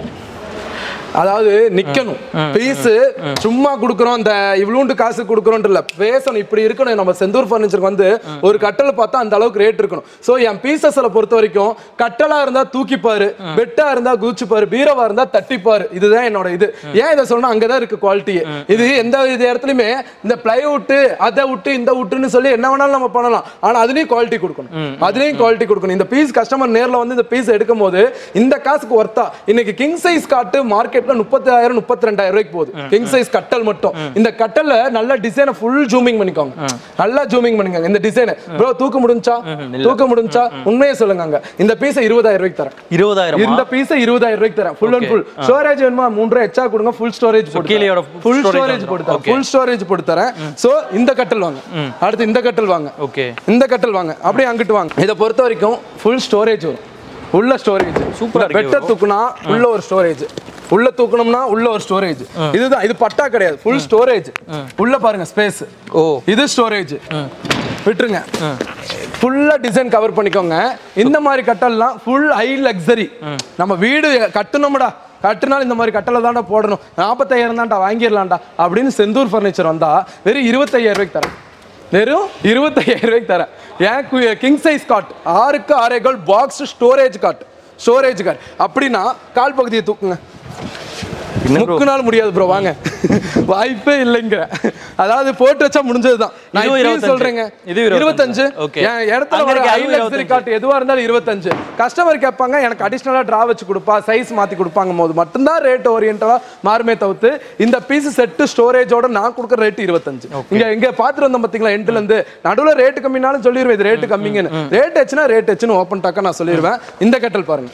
அதாவது நிக்கணும் பீஸ் சும்மா குடுக்குறோம் இந்த இவ்வளோண்டு காசு குடுக்குறோம் இல்ல பேசணும் இப்படி இருக்கணும் நம்ம செந்தூர் ஃபர்னிச்சருக்கு வந்து ஒரு கட்டளை பார்த்தா அந்த அளவுக்கு ரேட் இருக்கணும் சோ என் பீசஸ்ல பொறுத்த வரைக்கும் கட்டலா இருந்தா தூக்கிப்பாரு பெட்டா இருந்தா குதிச்சுப்பாரு பீரவா இருந்தா தட்டிப்பாரு இதுதான் என்னோட இது ஏன் இதை சொன்னா அங்கதான் இருக்கு குவாலிட்டி இது எந்த இது இடத்துலயுமே இந்த பிளைவுட் அதை விட்டு இந்த விட்டுன்னு சொல்லி என்ன வேணாலும் நம்ம பண்ணலாம் ஆனா அதுலயும் குவாலிட்டி கொடுக்கணும் அதுலயும் குவாலிட்டி கொடுக்கணும் இந்த பீஸ் கஸ்டமர் நேர்ல வந்து இந்த பீஸ் எடுக்கும் போது இந்த காசுக்கு ஒர்த்தா இன்னைக்கு கிங் சைஸ் காட்டு மார்க்கெட்ல முப்பத்தாயிரம் முப்பத்தி ரெண்டாயிரம் ரூபாய்க்கு போகுது கிங் சைஸ் கட்டல் மட்டும் இந்த கட்டல்ல நல்ல டிசைனை ஃபுல் ஜூமிங் பண்ணிக்கோங்க நல்லா ஜூமிங் பண்ணிக்கோங்க இந்த டிசைன் ப்ரோ தூக்க முடிஞ்சா தூக்க முடிஞ்சா உண்மையை சொல்லுங்க அங்க இந்த பீஸை இருபதாயிரம் ரூபாய்க்கு தரேன் இருபதாயிரம் இந்த பீஸை இருபதாயிரம் ரூபாய்க்கு தரேன் ஃபுல் அண்ட் ஃபுல் ஸ்டோரேஜ் வேணுமா மூன்று ரூபாய் எச்சா கொடுங்க ஃபுல் ஸ்டோரேஜ் போட்டு கீழேயோட ஃபுல் storage ஸ்டோரேஜ் வந்துரும். போட்டு தரேன் Okay. ஃபுல் ஸ்டோரேஜ் போட்டு தரேன் சோ இந்த கட்டல் வாங்க அடுத்து இந்த கட்டல் வாங்க ஓகே இந்த கட்டல் வாங்க அப்படியே அங்கிட்டு வாங்க இதை பொறுத்த வரைக்கும் ஃபுல் ஸ்டோரேஜ் வரும் உள்ள ஸ்டோரேஜ் Super ஆ இருக்கு பெட்டை தூக்குனா உள்ள ஒரு ஸ்டோரேஜ் உள்ள தூக்கணும்னா உள்ள ஒரு ஸ்டோரேஜ் இதுதான் இது பட்டா கிடையாது ஃபுல் ஸ்டோரேஜ் உள்ள பாருங்க ஸ்பேஸ் ஓ இது ஸ்டோரேஜ் விட்டுருங்க ஃபுல்லா டிசைன் கவர் பண்ணிக்கோங்க இந்த மாதிரி கட்டல்லாம் ஃபுல் ஹை லக்ஸரி நம்ம வீடு கட்டணும்டா கட்டுனாலும் இந்த மாதிரி கட்டளை தாண்டா போடணும் நாற்பத்தாயிரம் தான்டா வாங்கிடலாம்டா அப்படின்னு செந்தூர் ஃபர்னிச்சர் வந்தா வெறும் இருபத்தையாயிரம் ரூபாய்க்கு தரேன் வெறும் இருபத்தையாயிரம் ரூபாய்க்கு தரேன் ஏன் கிங் சைஸ் காட் ஆறுக்கு ஆறே கால் box storage cot storage cot அப்படின்னா கால் பகுதியை தூக்குங்க முக்கு நாள் முடியாது ப்ரோ வாங்க வாய்ப்பே இல்லைங்க அதாவது போட்டு வச்சா முடிஞ்சதுதான் நான் இதுவும் இப்பயும் 25. சொல்றேங்க இது இருபத்தஞ்சு Okay. என் இடத்துல அங்க ஒரு இருக்க ஹை அதுவும் லக்ஸரி 25. காட்டு எதுவா இருந்தாலும் இருபத்தஞ்சு கஸ்டமர் கேட்பாங்க எனக்கு அடிஷனலா டிரா வச்சு கொடுப்பா சைஸ் மாத்தி கொடுப்பாங்க போது மட்டும்தான் ரேட் ஓரியன்டா மாறுமே தவிர்த்து இந்த பீஸ் செட்டு ஸ்டோரேஜோட நான் கொடுக்குற ரேட் இருபத்தஞ்சு இங்க இங்க பாத்துட்டு வந்தோம் பாத்தீங்களா எண்ட்ல இருந்து நடுவுல ரேட் கம்மினாலும் சொல்லிடுவேன் இது ரேட் கம்மிங்கன்னு ரேட் வச்சுனா ரேட் வச்சுன்னு ஓப்பன் டாக்கா நான் சொல்லிடுவேன் இந்த கட்டல் பாருங்க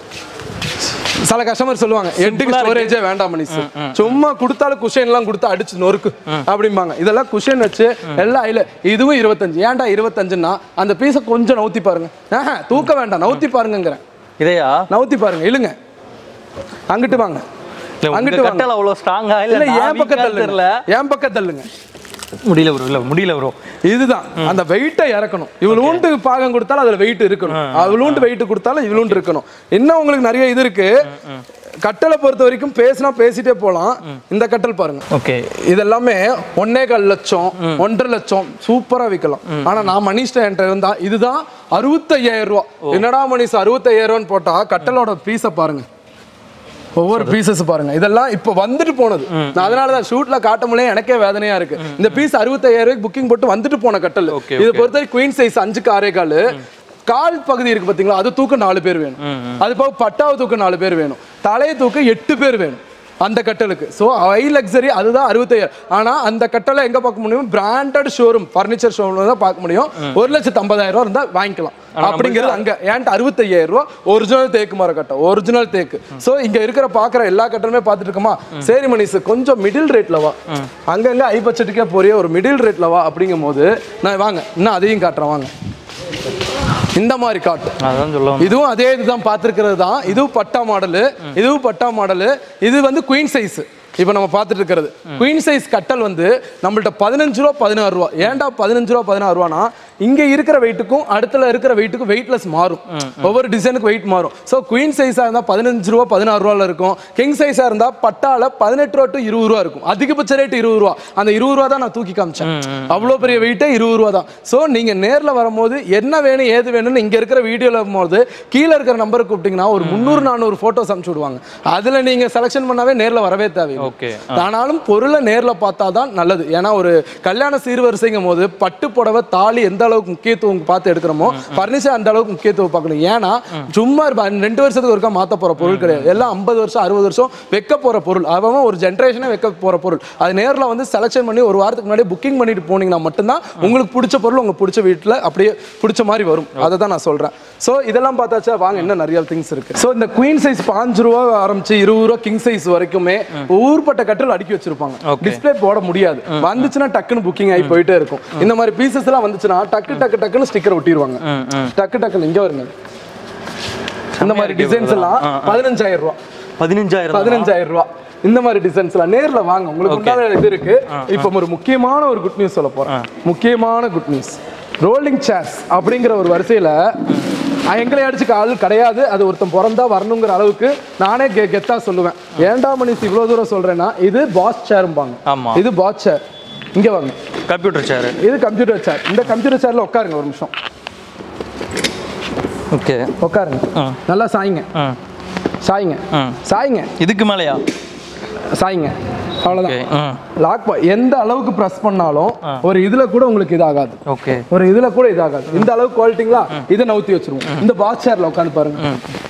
சில கஸ்டமர் சொல்லுவாங்க எட்டுக்கு ஸ்டோரேஜே வேண்டாம் மணிஸ் சும்மா கொடுத்தாலும் குஷன் எல்லாம் கொடுத்து அடிச்சு நொறுக்கு அப்படிம்பாங்க இதெல்லாம் குஷன் வச்சு எல்லாம் இல்ல இதுவும் இருபத்தஞ்சு ஏன்டா இருபத்தஞ்சுன்னா அந்த பீஸை கொஞ்சம் நவுத்தி பாருங்க ஆஹா, தூக்க வேண்டாம் நவுத்தி பாருங்கிறேன் இதையா நவுத்தி பாருங்க இழுங்க அங்கிட்டு வாங்க இல்ல அங்கிட்டு உங்க வாங்க கட்டல் அவ்வளவு ஸ்ட்ராங்கா இல்ல இல்ல ஏன் நான் பக்கம் weak ஆ தெரியல தள்ளுங்க ஏன் பக்கம் தள்ளுங்க முடியல ப்ரோ இல்ல முடியல ப்ரோ இதுதான் அந்த வெயிட்டை இறக்கணும் இவ்வளோண்டு பாகம் கொடுத்தாலும் அதுல வெயிட் இருக்கணும் அவ்வளோண்டு வெயிட் கொடுத்தாலும் இவ்வளோண்டு இருக்கணும் இன்னும் உங்களுக்கு நிறைய இது இருக்கு கட்டளை பொறுத்த வரைக்கும் பேசினா பேசிட்டே போலாம் இந்த கட்டல் பாருங்க ஓகே இதெல்லாமே ஒன்னே கால் லட்சம் ஒன்றரை லட்சம் சூப்பரா விற்கலாம் ஆனா நான் மணிஷ்ட என்கிட்ட இருந்தா இதுதான் அறுபத்தையாயிரம் ரூபா என்னடா மணிஷ் அறுபத்தையாயிரம் ரூபான்னு போட்டா கட்டலோட பீஸை பாருங்க ஒவ்வொரு பீசஸ் பாருங்க இதெல்லாம் இப்போ வந்துட்டு போனது நான் அதனால தான் ஷூட்ல காட்ட முடியல எனக்கே வேதனையா இருக்கு இந்த பீஸ் அறுபத்தாயிரம் ரூபாய்க்கு புக்கிங் போட்டு வந்துட்டு போன கட்டல் Okay, இதை பொறுத்தவரை குயின் சைஸ் அஞ்சுக்கு ஆறே கால் கால் பகுதி இருக்கு பாத்தீங்களா அது தூக்க நாலு பேர் வேணும் அது போக பட்டாவை தூக்க நாலு பேர் வேணும் தலையை தூக்க எட்டு பேர் வேணும் அந்த கட்டலுக்கு ஸோ ஹை லக்ஸரி அதுதான் அறுபத்தாயிரம் ஆனா அந்த கட்டளை எங்க பார்க்க முடியும் பிராண்டட் ஷோரூம் ஃபர்னிச்சர் ஷோரூம்ல தான் பார்க்க முடியும் ஒரு லட்சத்து ஐம்பதாயிரம் ரூபா இருந்தா வாங்கிக்கலாம் அப்படிங்கிறது அங்க ஏன்ட்டு அறுபத்தையாயிரம் ரூபா ஒரிஜினல் தேக்கு மர கட்டம் ஒரிஜினல் தேக்கு சோ இங்க இருக்கிற பாக்குற எல்லா கட்டலுமே பார்த்துட்டு இருக்கோமா சரி மணிஷ் கொஞ்சம் மிடில் ரேட்ல வா அங்கங்க ஐ பட்ஜெட்டுக்கே போறிய ஒரு மிடில் ரேட்ல வா அப்படிங்கும் போது நான் வாங்க இன்னும் அதையும் காட்டுறேன் வாங்க இந்த மாதிரி காட்டு அதான் சொல்ல வந்தேன். இதுவும் அதே இதுதான் பார்த்துருக்கிறது தான் இதுவும் பட்டா மாடலு இதுவும் பட்டா மாடலு இது வந்து குயின் சைஸ் இப்போ நம்ம பார்த்துட்டு இருக்கிறது குயின் சைஸ் கட்டல் வந்து நம்மள்ட்ட பதினஞ்சு ரூபா பதினாறு ரூபா ஏன்டா பதினஞ்சு ரூபா பதினாறு ரூபானா இங்க இருக்கிற வெயிட்டுக்கும் அடுத்துல இருக்கிற வெயிட்டுக்கும் வெயிட்லெஸ் மாறும் ஒவ்வொரு டிசைனுக்கு வெயிட் மாறும் ஸோ குயின் சைஸா இருந்தா பதினஞ்சு ரூபா பதினாறு ரூபால இருக்கும் கிங் சைஸா இருந்தா பட்டால பதினெட்டு ரூபா டு இருபது ரூபா இருக்கும் அதிகபட்ச ரேட் இருபது ரூபா அந்த இருபது ரூபா தான் நான் தூக்கி காமிச்சேன் அவ்வளோ பெரிய வெயிட்டே இருபது ரூபா தான் ஸோ நீங்க நேர்ல வரும்போது என்ன வேணும் ஏது வேணும்னு இங்க இருக்கிற வீடியோல போது கீழே இருக்கிற நம்பருக்கு கூப்பிட்டீங்கன்னா ஒரு முந்நூறு நானூறு போட்டோஸ் அனுப்பிச்சு விடுவாங்க அதுல நீங்க செலெக்ஷன் பண்ணாவே நேர்ல வரவே தேவையில்லை ஓகே ஆனாலும் பொருளை நேர்ல பார்த்தா தான் நல்லது ஏன்னா ஒரு கல்யாண சீர்வரிசைங்கும் போது பட்டு புடவை தாலி எந்த அளவுக்கு முக்கியத்துவம் பார்த்து எடுக்கிறோமோ ஃபர்னிச்சர் அந்த அளவுக்கு முக்கியத்துவம் பார்க்கணும் ஏன்னா சும்மா இருப்ப- ரெண்டு வருஷத்துக்கு ஒருக்கா மாத்த போற பொருள் கிடையாது எல்லாம் ஐம்பது வருஷம் அறுபது வருஷம் வைக்க போற பொருள் அவன் ஒரு ஜென்ரேஷனே வைக்க போற பொருள் அது நேர்ல வந்து செலெக்ஷன் பண்ணி ஒரு வாரத்துக்கு முன்னாடி புக்கிங் பண்ணிட்டு போனீங்கன்னா மட்டும்தான் உங்களுக்கு பிடிச்ச பொருள் உங்களுக்கு பிடிச்ச வீட்டில் அப்படியே பிடிச்ச மாதிரி வரும் அதை தான் நான் சொல்றேன் ஸோ இதெல்லாம் பார்த்தாச்சா வாங்க இன்னும் நிறைய திங்ஸ் இருக்கு ஸோ இந்த குயின் சைஸ் பாஞ்சு ரூபா ஆரம்பிச்சு இருபது ரூபா கிங் சைஸ் வரைக்குமே ஊர்பட்ட கட்டில் அடுக்கி வச்சிருப்பாங்க Okay. டிஸ்ப்ளே போட முடியாது வந்துச்சுன்னா டக்குன்னு புக்கிங் ஆகி போயிட்டே இருக்கும் இந்த மாதிரி பீசஸ் எல்லாம் வந்துச்சுன்னா டக்கு டக்கு டக்குன்னு ஸ்டிக்கர் ஒட்டிடுவாங்க ம் ம் டக்கு டக்குன்னு இங்க வருங்க இந்த மாதிரி டிசைன்ஸ் எல்லாம் பதினஞ்சாயிரம் ரூபா பதினஞ்சாயிரம் பதினஞ்சாயிரம் ரூபா இந்த மாதிரி டிசைன்ஸ் எல்லாம் நேர்ல வாங்க உங்களுக்கு உண்டான இது இருக்கு இப்போ ஒரு முக்கியமான ஒரு குட் நியூஸ் சொல்ல போறேன் முக்கியமான குட் நியூஸ் ரோலிங் சேர்ஸ் அப்படிங்கிற ஒரு வரிசையில அஹ், எங்களை அடிச்சுக்க ஆள் கிடையாது அது ஒருத்தன் பிறந்தா வரணுங்கிற அளவுக்கு நானே கெ கெத்தா சொல்லுவேன் ஏன்டா மணிஸ் இவ்வளவு தூரம் சொல்றேன்னா இது பாஸ் சேரும்பாங்க ஆமா. இது பாஸ் சேர் இங்க வாங்க கம்ப்யூட்டர் சேர் இது கம்ப்யூட்டர் சேர் இந்த கம்ப்யூட்டர் சேர்ல உட்காருங்க ஒரு நிமிஷம் ஓகே உட்காருங்க ஆ. நல்லா சாய்ங்க ம் சாய்ங்க ம் சாய்ங்க இதுக்கு மேலையா சாய்ங்க அவ்வளவுதான் ஓகே ம் லாக் எந்த அளவுக்கு ப்ரெஸ் பண்ணாலும் ஒரு இதுல கூட உங்களுக்கு இதாகாது ஓகே ஒரு இதுல கூட இதாகாது இந்த அளவுக்கு குவாலிட்டிங்களா இதை நவுத்தி வச்சிருவோம் இந்த பாஸ் சேர்ல உட்காந்து பாருங்க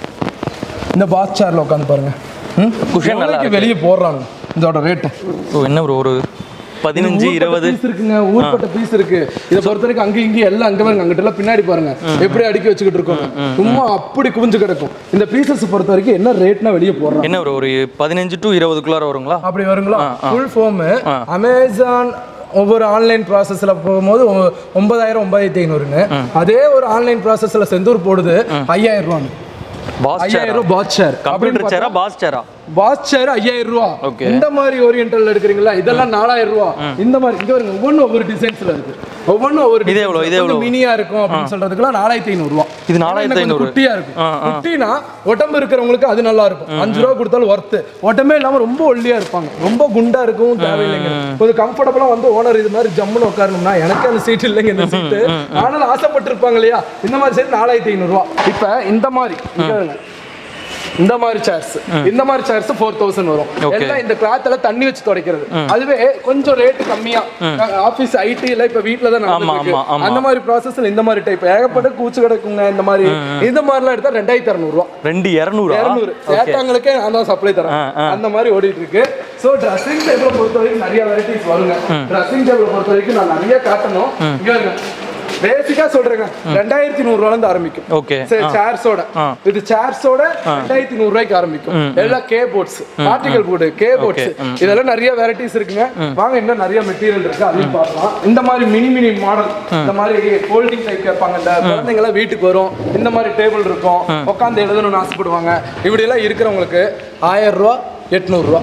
இந்த பாஸ் சேர்ல உட்காந்து பாருங்க ம்? Cushion நல்லா எவ்வளவுக்கு வெளியே போடுறாங்க இதோட ரேட்டு ஓ என்ன ப்ரோ ஒரு பதினஞ்சு இருபது பீஸ் இருக்குங்க ஊர்பட்ட பீஸ் இருக்கு இதை பொறுத்த வரைக்கும் அங்க இங்க எல்லாம் அங்க பாருங்க அங்கிட்ட எல்லாம் பின்னாடி பாருங்க எப்படி அடுக்கி வச்சுக்கிட்டு இருக்கோம் சும்மா அப்படி குவிஞ்சு கிடக்கும் இந்த பீசஸ் பொறுத்த வரைக்கும் என்ன ரேட்னா வெளியே போடுறாங்க என்ன ப்ரோ ஒரு பதினஞ்சு டு இருபதுக்குள்ளார வருங்களா அப்படி வருங்களா ஃபுல் ஃபோம் அமேசான் ஒவ்வொரு ஆன்லைன் ப்ராசஸ்ல போகும்போது ஒ- ஒன்பதாயிரம் ஒன்பதாயிரத்தி ஐநூறுங்க அதே ஒரு ஆன்லைன் ப்ராசஸ்ல செந்தூர் போடுது ஐயாயிரம் ரூபான்னு பாஸ் சேர் ஐயாயிரம் ரூபாய் பாத் ஷேர் கம்ப்யூட்டர் சேரா பாஸ் சேரா பாத் ஷேர் ஐயாயிரம் ரூபா Okay. இந்த மாதிரி ஓரியன்டல் எடுக்கிறீங்களா இதெல்லாம் நாலாயிரம் ரூபா இந்த மாதிரி இங்க வருங்க ஒவ்வொன்றும் ஒவ்வொரு டிசைன்ஸ்ல இருக்கு ஒவ்வொன்றும் ஒவ்வொரு இது எவ்வளவு? இது எவ்வளவு? மினியா இருக்கும் அப்படின்னு சொல்றதுக்குலாம் நாலாயிரத்தி ஐநூறு ரூபா இது ஏன்னா 4500. எனக்கு கொஞ்சம் குட்டியா இருக்கும் ஆ, ஆ. குட்டினா உடம்பு இருக்கிறவங்களுக்கு அது நல்லா இருக்கும் அஞ்சு ரூபா கொடுத்தாலும் ஒர்த்து உடம்பே இல்லாம ரொம்ப ஒல்லியா இருப்பாங்க ரொம்ப குண்டா இருக்கும் தேவையில்லைங்க கொஞ்சம் கம்ஃபர்டபுளா வந்து ஓனர் இது மாதிரி ஜம்முன்னு உட்காரணும்னா எனக்கு அந்த சீட் இல்லைங்க இந்த சீட்டு ஆனாலும் ஆசைப்பட்டிருப்பாங்க இல்லையா இந்த மாதிரி சீட் நாலாயிரத்தி ஐநூறு ரூபா இப்ப இந்த மாதிரி இங்க பாருங்க. இந்த மாதிரி சேர்ஸ் இந்த மாதிரி சேர்ஸ் ஃபோர் தௌசண்ட் வரும் Okay. எல்லாம் இந்த கிளாத்ல தண்ணி வச்சு துடைக்கிறது அதுவே கொஞ்சம் ரேட் கம்மியா ஆபீஸ் ஐடில இப்ப வீட்ல தான் ஆமா, நடந்துட்டு ஆமா, ஆமா. அந்த மாதிரி ப்ராசஸ்ல இந்த மாதிரி டைப் ஏகப்பட்ட கூச்சு கிடக்குங்க இந்த மாதிரி இந்த மாதிரிலாம் எடுத்தா ரெண்டாயிரத்தி இரநூறு ரூபா ரெண்டு இரநூறா இரநூறு சேட்டாங்களுக்கே நான் தான் சப்ளை தரேன் ஆ, ஆ. அந்த மாதிரி ஓடிட்டு இருக்கு ஸோ ட்ரெஸ்ஸிங் டேபிளை பொறுத்த வரைக்கும் நிறைய வெரைட்டிஸ் வருங்க ட்ரெஸ்ஸிங் டேபிளை பொறுத்த வரைக்கும் நான் நிறைய காட்டணும் இங்க வருங்க பேசிக்கா சொல்றேங்க ரெண்டாயிரத்தி நூறு ரூபாயில இருந்து ஆரம்பிக்கும் ஓகே சேர்ஸோட ஆ. இது சேர்ஸோட ரெண்டாயிரத்தி நூறு ரூபாய்க்கு ஆரம்பிக்கும் எல்லாம் K boards particle board K boards இதெல்லாம் நிறைய வெரைட்டிஸ் இருக்குங்க வாங்க இன்னும் நிறைய மெட்டீரியல் இருக்கு அதையும் பார்க்கலாம் இந்த மாதிரி மினி மினி மாடல் இந்த மாதிரி ஃபோல்டிங் டைப் கேட்பாங்க இந்த குழந்தைங்க எல்லாம் வீட்டுக்கு வரும் இந்த மாதிரி டேபிள் இருக்கும் உட்காந்து எழுதணும்னு ஆசைப்படுவாங்க இப்படி எல்லாம் இருக்கிறவங்களுக்கு ஆயிரம் ரூபா எட்நூறு ரூபா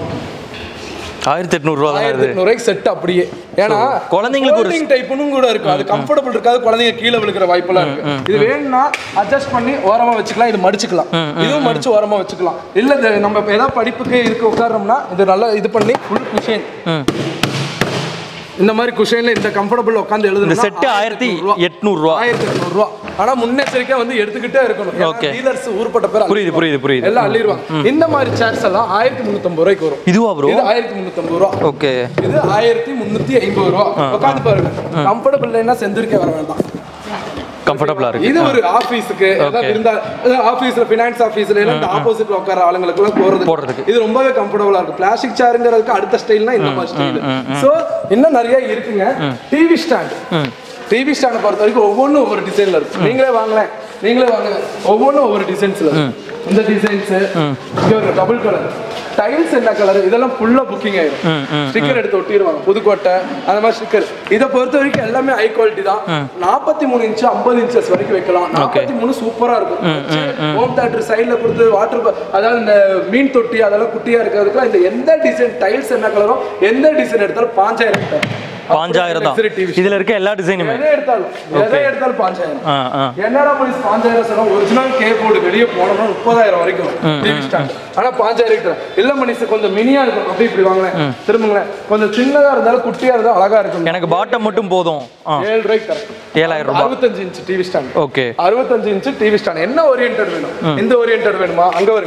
ஆயிரத்தி எட்நூறுவா தான் ஆயிரத்தி இது எட்நூறுவாய்க்கு செட் அப்படியே ஏன்னா குழந்தைங்களுக்கு ஒரு- ஃபோல்டிங் டைப்புன்னு கூட இருக்கும் அது கம்ஃபர்டபுள் இருக்காது குழந்தைங்க கீழே விழுக்கிற வாய்ப்பெல்லாம் இருக்கு இது வேணும்னா அட்ஜஸ்ட் பண்ணி ஓரமா வச்சுக்கலாம் இது மடிச்சுக்கலாம் இதுவும் மடிச்சு ஓரமா வச்சுக்கலாம் இல்ல இந்த நம்ம இப்ப ஏதாவது படிப்புக்கு இதுக்கு உட்கார்றோம்னா இது நல்லா இது பண்ணி ஃபுல் குஷன் ம். இந்த மாதிரி குஷன்ல இந்த கம்ஃபர்டபுள் உட்காந்து எழுதுனா இந்த செட்டு ஆயிரத்தி எட்நூறுவா ஆயிரத்தி எட்நூறுவா ஆனா முன்னெச்சரிக்கையா வந்து எடுத்துக்கிட்டே இருக்கணும் Okay. டீலர்ஸ் ஊர்பட்ட பேர் புரியுது புரியுது புரியுது எல்லாம் அள்ளிடுவாங்க இந்த மாதிரி சேர்ஸ் எல்லாம் ஆயிரத்தி முந்நூத்தம்பது ரூபாய்க்கு வரும் இதுவா ப்ரோ இது ஆயிரத்தி முந்நூத்தம்பது ரூபா ஓகே இது ஆயிரத்தி முந்நூத்தி ஐம்பது ரூபா உட்காந்து பாருங்க கம்ஃபர்டபுள் இல்லைன்னா செந்திருக்கே வர வேண்டாம் கம்ஃபர்டபுளா இருக்கு இது ஒரு ஆபீஸ்க்கு ஏதாவது இருந்தா ஆபீஸ்ல பினான்ஸ் ஆபீஸ்ல எல்லாம் இந்த ஆப்போசிட்ல உட்கார ஆளுங்களுக்கு எல்லாம் போறது போடுறதுக்கு. இது ரொம்பவே கம்ஃபர்டபுளா இருக்கு பிளாஸ்டிக் சேர்ங்கிறதுக்கு அடுத்த ஸ்டைல்னா இந்த மாதிரி ஸ்டைல் சோ இன்னும் நிறைய இருக்குங்க டிவி ஸ்டாண்ட் டிவி ஸ்டாண்டை பொறுத்த வரைக்கும் ஒவ்வொன்றும் ஒவ்வொரு டிசைன்ல இருக்கு நீங்களே வாங்கலேன் நீங்களே வாங்க ஒவ்வொன்றும் ஒவ்வொரு டிசைன்ஸ்ல இந்த டிசைன்ஸ் இங்க ஒரு டபுள் கலர் டைல்ஸ் என்ன கலர் இதெல்லாம் ஃபுல்லா புக்கிங் ஆயிரும் ஸ்டிக்கர் எடுத்து ஒட்டிடுவாங்க புதுக்கோட்டை அந்த மாதிரி ஸ்டிக்கர் இதை பொறுத்த வரைக்கும் எல்லாமே ஹை குவாலிட்டி தான் நாற்பத்தி மூணு இன்ச் ஐம்பது இன்ச்சஸ் வரைக்கும் வைக்கலாம் நாற்பத்தி மூணு சூப்பரா இருக்கும் ஹோம் தேட்டர் சைடுல கொடுத்து வாட்டர் அதாவது இந்த மீன் தொட்டி அதெல்லாம் குட்டியா இருக்கிறதுக்குலாம் இந்த எந்த டிசைன் டைல்ஸ் என்ன கலரோ எந்த டிசைன் எடுத்தாலும் பாஞ்சாயிரம் கிட்ட. பாஞ்சாயிரம் தான் Luxury TV. இதுல இருக்க எல்லா டிசைனுமே எதை எடுத்தாலும் எதை எடுத்தாலும் பாஞ்சாயிரம் ஆ ஆ என்னடா போலீஸ் பாஞ்சாயிரம் சொன்னா ஒரிஜினல் கே போர்டு வெளியே போனோம்னா முப்பதாயிரம் வரைக்கும் டிவி ஸ்டாண்ட் ஆனா பாஞ்சாயிரம் கிட்ட இல்ல மனுஷ கொஞ்சம் மினியா இருக்கும் அப்படி இப்படி வாங்கினேன் திரும்புங்களேன் கொஞ்சம் சின்னதா இருந்தாலும் குட்டியா இருந்தாலும் அழகா இருக்கும் எனக்கு பாட்டம் மட்டும் போதும் ஆ ஏழு ரூபாய்க்கு தரேன் ஏழாயிரம் ரூபாய் அறுபத்தஞ்சு இன்ச் டிவி ஸ்டாண்ட் ஓகே அறுபத்தஞ்சு இன்ச் டிவி ஸ்டாண்ட் என்ன ஓரியன்டட் வேணும் எந்த ஓரியன்டட் வேணுமா அங்க வருங்க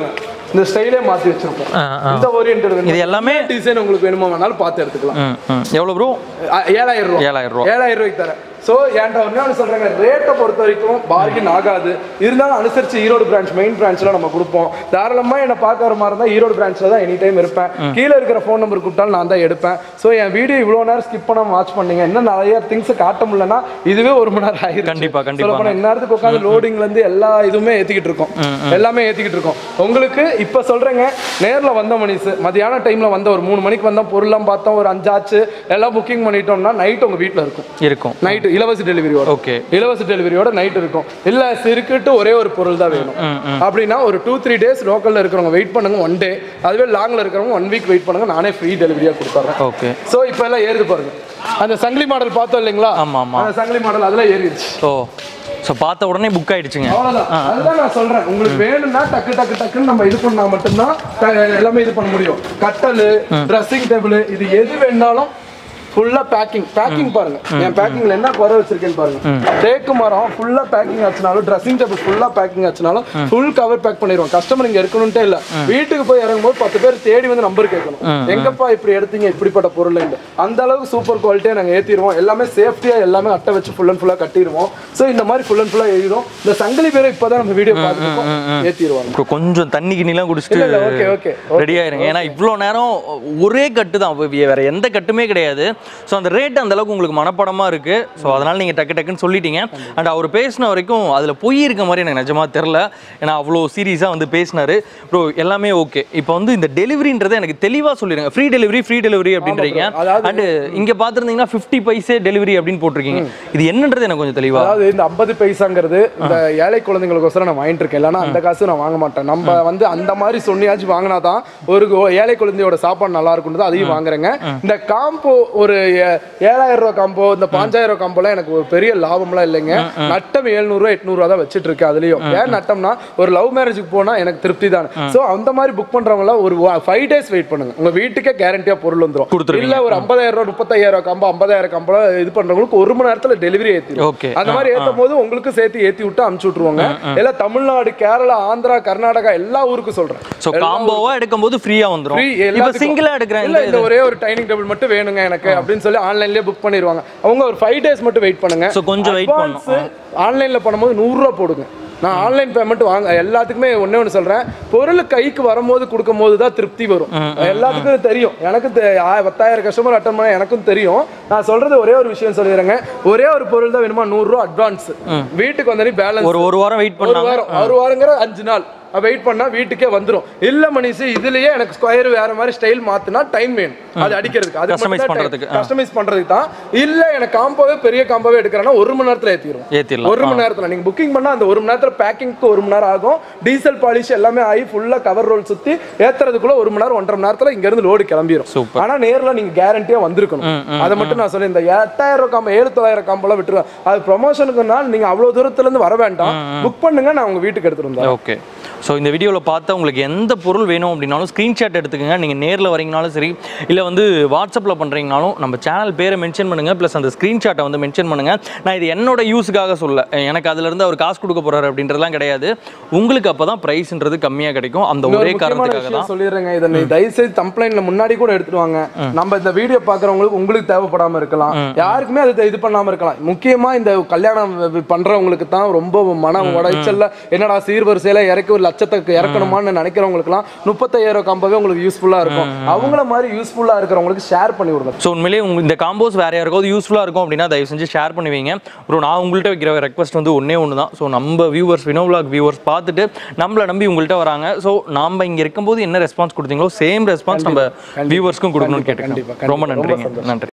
இந்த ஸ்டைலே மாத்தி வச்சிருப்போம் ஆ, ஆ. இந்த ஓரியன்ட் இது எல்லாமே டிசைன் உங்களுக்கு வேணுமா வேணாலும் பார்த்து எடுத்துக்கலாம் ம் ம் எவ்வளோ ப்ரோ அ- ஏழாயிரம் ரூபா ஏழாயிரம் ரூபா ஏழாயிரம் ரூபாய்க்கு தரேன் ஸோ என்கிட்ட ஒண்ணே ஒன்று சொல்றாங்க ரேட்டை பொறுத்த வரைக்கும் பார்கின் ஆகாது இருந்தாலும் அனுசரிச்சு ஈரோடு பிரான்ச் மெயின் பிரான்ச்ல நம்ம கொடுப்போம் தாராளமா என்னை பார்க்க வர மாதிரி இருந்தா ஈரோடு பிரான்ச்ல தான் எனி டைம் இருப்பேன் கீழே இருக்கிற ஃபோன் நம்பர் கூப்பிட்டாலும் நான் தான் எடுப்பேன் ஸோ என் வீடியோ இவ்வளோ நேரம் ஸ்கிப் பண்ணாம வாட்ச் பண்ணீங்க இன்னும் நிறைய திங்ஸ் காட்ட முடியலன்னா இதுவே ஒரு மணி நேரம் ஆயிருக்கு கண்டிப்பா, கண்டிப்பா. சொல்ல இந்நேரத்துக்கு உட்காந்து லோடிங்ல இருந்து எல்லா இதுவுமே ஏத்திக்கிட்டு இருக்கோம் எல்லாமே ஏத்திக்கிட்டு இருக்கோம் உங்களுக்கு இப்ப சொல்றேங்க நேர்ல வந்த மணிஸ் மதியான டைம்ல வந்த ஒரு மூணு மணிக்கு வந்தோம் பொருள்லாம் பார்த்தோம் ஒரு அஞ்சாச்சு எல்லாம் புக்கிங் பண்ணிட்டோம்னா நைட் உங்க வீட்ல இருக்கும் இருக்கும் நைட் இலவச டெலிவரியோட ஓகே இலவச டெலிவரியோட நைட் இருக்கும் இல்ல சிறுக்கிட்டு ஒரே ஒரு பொருள் தான் வேணும் அப்படின்னா ஒரு டூ த்ரீ டேஸ் லோக்கல்ல இருக்கிறவங்க வெயிட் பண்ணுங்க ஒன் டே அதுவே லாங்ல இருக்கிறவங்க ஒன் வீக் வெயிட் பண்ணுங்க நானே ஃப்ரீ டெலிவரியா கொடுத்துறேன் ஓகே சோ இப்போ எல்லாம் ஏறுது பாருங்க அந்த சங்கிலி மாடல் பார்த்தோம் இல்லைங்களா ஆமா, ஆமா. அந்த சங்கிலி மாடல் அதெல்லாம் ஏறிடுச்சு ஓ ஸோ பார்த்த உடனே புக் ஆயிடுச்சுங்க அவ்வளவுதான் அதுதான் நான் சொல்றேன் உங்களுக்கு வேணும்னா டக்கு டக்கு டக்குன்னு நம்ம இது பண்ணா மட்டும்தான் ட- எல்லாமே இது பண்ண முடியும் கட்டல் ட்ரெஸ்ஸிங் டேபிள் இது எது வேணாலும் ஃபுல்லா பேக்கிங் பேக்கிங் பாருங்க என் பேக்கிங்ல என்ன குறை வச்சிருக்கேன்னு பாருங்க தேக்கு மரம் ஃபுல்லா பேக்கிங் ஆச்சுனாலும் ட்ரெஸ்ஸிங் டேபிள் ஃபுல்லா பேக்கிங் ஆச்சுனாலும் ஃபுல் கவர் பேக் பண்ணிடுவோம் கஸ்டமர் இங்க இருக்கணும்ட்டே இல்ல வீட்டுக்கு போய் இறங்கும்போது பத்து பேர் தேடி வந்து நம்பர் கேட்கணும் எங்கப்பா இப்படி எடுத்தீங்க இப்படிப்பட்ட பொருள் அந்த அளவுக்கு சூப்பர் குவாலிட்டியா நாங்க ஏத்திடுவோம் எல்லாமே சேஃப்டியா எல்லாமே அட்டை வச்சு ஃபுல் அண்ட் ஃபுல்லா கட்டிடுவோம் சோ இந்த மாதிரி ஃபுல் அண்ட் ஃபுல்லா எழுதிடும் இந்த சங்கிலி பேரை இப்பதான் நம்ம வீடியோ பார்த்துருக்கோம் ஏத்திடுவாங்க இப்போ கொஞ்சம் தண்ணி கிண்ணிலாம் இல்ல, குடிச்சிட்டு இல்ல, okay, okay, ரெடி ஆயிருங்க ஏன்னா இவ்வளோ நேரம் ஒரே கட்டு தான் அப்ப வேற எந்த கட்டுமே கிடையாது ஸோ அந்த ரேட் அந்த அளவுக்கு உங்களுக்கு மனப்படமா இருக்கு ஸோ அதனால நீங்க டக்கு டக்குன்னு சொல்லிட்டீங்க அண்ட் அவர் பேசின வரைக்கும் அதுல பொய் இருக்க மாதிரி எனக்கு நிஜமா தெரில ஏன்னா அவ்வளோ சீரியஸாக வந்து பேசினாரு ப்ரோ எல்லாமே ஓகே இப்போ வந்து இந்த டெலிவரின்றதை எனக்கு தெளிவா சொல்லிடுங்க ஃப்ரீ டெலிவரி ஃப்ரீ டெலிவரி அப்படின்றீங்க அதாவது- அண்ட் இங்க பார்த்துருந்தீங்கன்னா ஃபிஃப்டி பைசே டெலிவரி அப்படின்னு போட்டிருக்கீங்க இது என்னன்றது எனக்கு கொஞ்சம் தெளிவா அதாவது இந்த ஐம்பது பைசாங்கிறது இந்த ஏழை குழந்தைங்களுக்கோசரம் நான் வாங்கிட்டு இருக்கேன் இல்லைன்னா அந்த காசு நான் வாங்க மாட்டேன் நம்ம வந்து அந்த மாதிரி சொன்னியாச்சும் வாங்கினாதான் ஒரு கோ- ஏழை குழந்தையோட சாப்பாடு நல்லா இருக்கும்னு அதையும் வாங்குறேங்க இந்த காம்போ ஒரு ஏ- ஏழாயிரம் ரூபாய் காம்போ இந்த பாஞ்சாயிரம் ரூபாய் காம்போலாம் எனக்கு ஒரு பெரிய லாபம்லாம் இல்லைங்க நட்டம் எழுநூறுவா எட்நூறுவா தான் வச்சுட்டு இருக்கேன் அதுலயும் ஏன் நட்டம்னா ஒரு லவ் மேரேஜுக்கு போனா எனக்கு திருப்தி தான் ஸோ அந்த மாதிரி புக் பண்றவங்க ஒரு ஃபைவ் டேஸ் வெயிட் பண்ணுங்க உங்க வீட்டுக்கே கேரண்டியா பொருள் வந்துரும் கொடுத்துருவீங்க. இல்ல ஒரு ஐம்பதாயிரம் ரூபாய் முப்பத்தாயிரம் ரூபாய் காம்போ ஐம்பதாயிரம் காம்போ இது பண்றவங்களுக்கு ஒரு மணி நேரத்துல டெலிவரி ஏத்திடும் Okay. அந்த மாதிரி ஏத்தும் போது உங்களுக்கு சேர்த்து ஏத்தி விட்டு அமுச்சு விட்டுருவாங்க எல்லாம் தமிழ்நாடு கேரளா ஆந்திரா கர்நாடகா எல்லா ஊருக்கும் சொல்றேன் ஸோ காம்போவா எடுக்கும்போது ஃப்ரீயா வந்துரும் Free இப்போ எல்லாத்துக்கும். சிங்கிளா எடுக்கிறேன் இல்ல இந்த ஒரே ஒரு டைனிங் டேபிள் மட்டும் வேணுங்க எனக்கு அப்படின்னு சொல்லி ஆன்லைன்லயே புக் பண்ணிடுவாங்க அவங்க ஒரு ஃபைவ் டேஸ் மட்டும் வெயிட் பண்ணுங்க So, கொஞ்சம் wait பண்ணணும். ஆன்லைன்ல பண்ணும்போது நூறு ரூபா போடுங்க நான் ஆன்லைன் பேமெண்ட் வாங்க எல்லாத்துக்குமே ஒண்ணே ஒன்று சொல்றேன் பொருள் கைக்கு வரும்போது கொடுக்கும் போது தான் திருப்தி வரும் எல்லாத்துக்கும் தெரியும் எனக்கு தெ- ஆ- பத்தாயிரம் கஸ்டமர் அட்டன் பண்ண எனக்கும் தெரியும் நான் சொல்றது ஒரே ஒரு விஷயம் சொல்லிடுறேங்க ஒரே ஒரு பொருள் தான் வேணுமா நூறு ரூபா அட்வான்ஸ் வீட்டுக்கு வந்தனே பேலன்ஸ் ஒரு ஒரு வாரம் வெயிட் ஒரு பண்ணாங்க வாரம் ஒரு வாரங்கிற அஞ்சு நாள் வெயிட் பண்ணா வீட்டுக்கே வந்துரும் இல்ல மணிஷ் இதுலயே எனக்கு ஸ்கொயர் வேற மாதிரி ஸ்டைல் மாத்துனா டைம் வேணும் அது அடிக்கிறதுக்கு அது Customize பண்றதுக்கு, ஆ. கஸ்டமைஸ் பண்றதுக்கு தான் இல்ல எனக்கு காம்போவே பெரிய காம்போவே எடுக்கிறேன்னா ஒரு மணி நேரத்துல ஏத்திரும் ஏத்திடலாம் ஒரு மணி நேரத்துல நீங்க புக்கிங் பண்ணா அந்த ஒரு மணி நேரத்துல பேக்கிங்க்கு ஒரு மணி நேரம் ஆகும் டீசல் பாலிஷ் எல்லாமே ஆகி ஃபுல்லா கவர் ரோல் சுத்தி ஏத்துறதுக்குள்ள ஒரு மணி நேரம் ஒன்றரை மணி நேரத்துல இங்க இருந்து லோடு கிளம்பிரும் Super. ஆனா நேர்ல நீங்க கேரண்டியா வந்திருக்கணும் அதை மட்டும் நான் சொல்லி இந்த எட்டாயிரம் ரூபாய் காம்போ ஏழு தொள்ளாயிரம் காம்போலாம் விட்டுருவேன் அது ப்ரொமோஷனுக்குனால் நீங்க அவ்வளவு தூரத்துல இருந்து வர வேண்டாம் புக் பண்ணுங்க நான் உங்க வீட்டுக்கு எடுத்துட்டு வந்தேன் ஓகே ஸோ இந்த வீடியோவில் பார்த்தா உங்களுக்கு எந்த பொருள் வேணும் அப்படின்னாலும் ஸ்க்ரீன்ஷாட் எடுத்துக்கங்க நீங்கள் நேரில் வரீங்கனாலும் சரி இல்லை வந்து வாட்ஸ்அப்பில் பண்ணுறீங்கனாலும் நம்ம சேனல் பேரை மென்ஷன் பண்ணுங்கள் ப்ளஸ் அந்த ஸ்க்ரீன்ஷாட்டை வந்து மென்ஷன் பண்ணுங்கள் நான் இது என்னோட யூஸுக்காக சொல்ல எனக்கு அதுலேருந்து அவர் காசு கொடுக்க போகிறாரு அப்படின்றதுலாம் கிடையாது உங்களுக்கு அப்போ தான் ப்ரைஸ்ன்றது கம்மியாக கிடைக்கும் அந்த இன்னொரு ஒரே முக்கியமான காரணத்துக்காக விஷயம் தான் சொல்லிடுறேங்க இதை நீ தயவு செய்து கம்ப்ளைண்ட்ல முன்னாடி கூட எடுத்துட்டு வாங்க நம்ம இந்த வீடியோ பாக்குறவங்களுக்கு உங்களுக்கு தேவைப்படாம இருக்கலாம் யாருக்குமே அது இது பண்ணாம இருக்கலாம் முக்கியமா இந்த கல்யாணம் வ- பண்றவங்களுக்கு தான் ரொம்ப மன உடைச்சல்ல என்னடா சீர்வரிசையில இறக்கி ஒரு லட்சத்துக்கு இறக்கணுமான்னு நினைக்கிறவங்களுக்குலாம் முப்பத்தாயிரம் கம்பவே உங்களுக்கு யூஸ்ஃபுல்லா இருக்கும் அவங்கள மாதிரி யூஸ்ஃபுல்லா இருக்கிறவங்களுக்கு ஷேர் பண்ணி விடுங்க ஸோ உண்மையிலேயே உங்க இந்த காம்போஸ் வேற யாருக்காவது யூஸ்ஃபுல்லாக இருக்கும் அப்படின்னா தயவு செஞ்சு ஷேர் பண்ணி வைங்க ப்ரோ நான் உங்கள்கிட்ட வைக்கிற ரெக்வஸ்ட் வந்து ஒன்றே ஒன்று தான் ஸோ நம்ம வியூவர்ஸ் வினோவ்லாக் வியூவர்ஸ் பார்த்துட்டு நம்மளை நம்பி உங்கள்கிட்ட வராங்க ஸோ நாம் இங்கே இருக்கும்போது என்ன ரெஸ்பான்ஸ் கொடுத்தீங்களோ சேம் ரெஸ்பான்ஸ் நம்ம வியூவர்ஸ்க்கும் கொடுக்கணும்னு கண்டிப்பா, கேட்டுக்கிறேன் ரொம்ப கண்டிப்பா. ரொம்ப நன்றிங்க நன்றி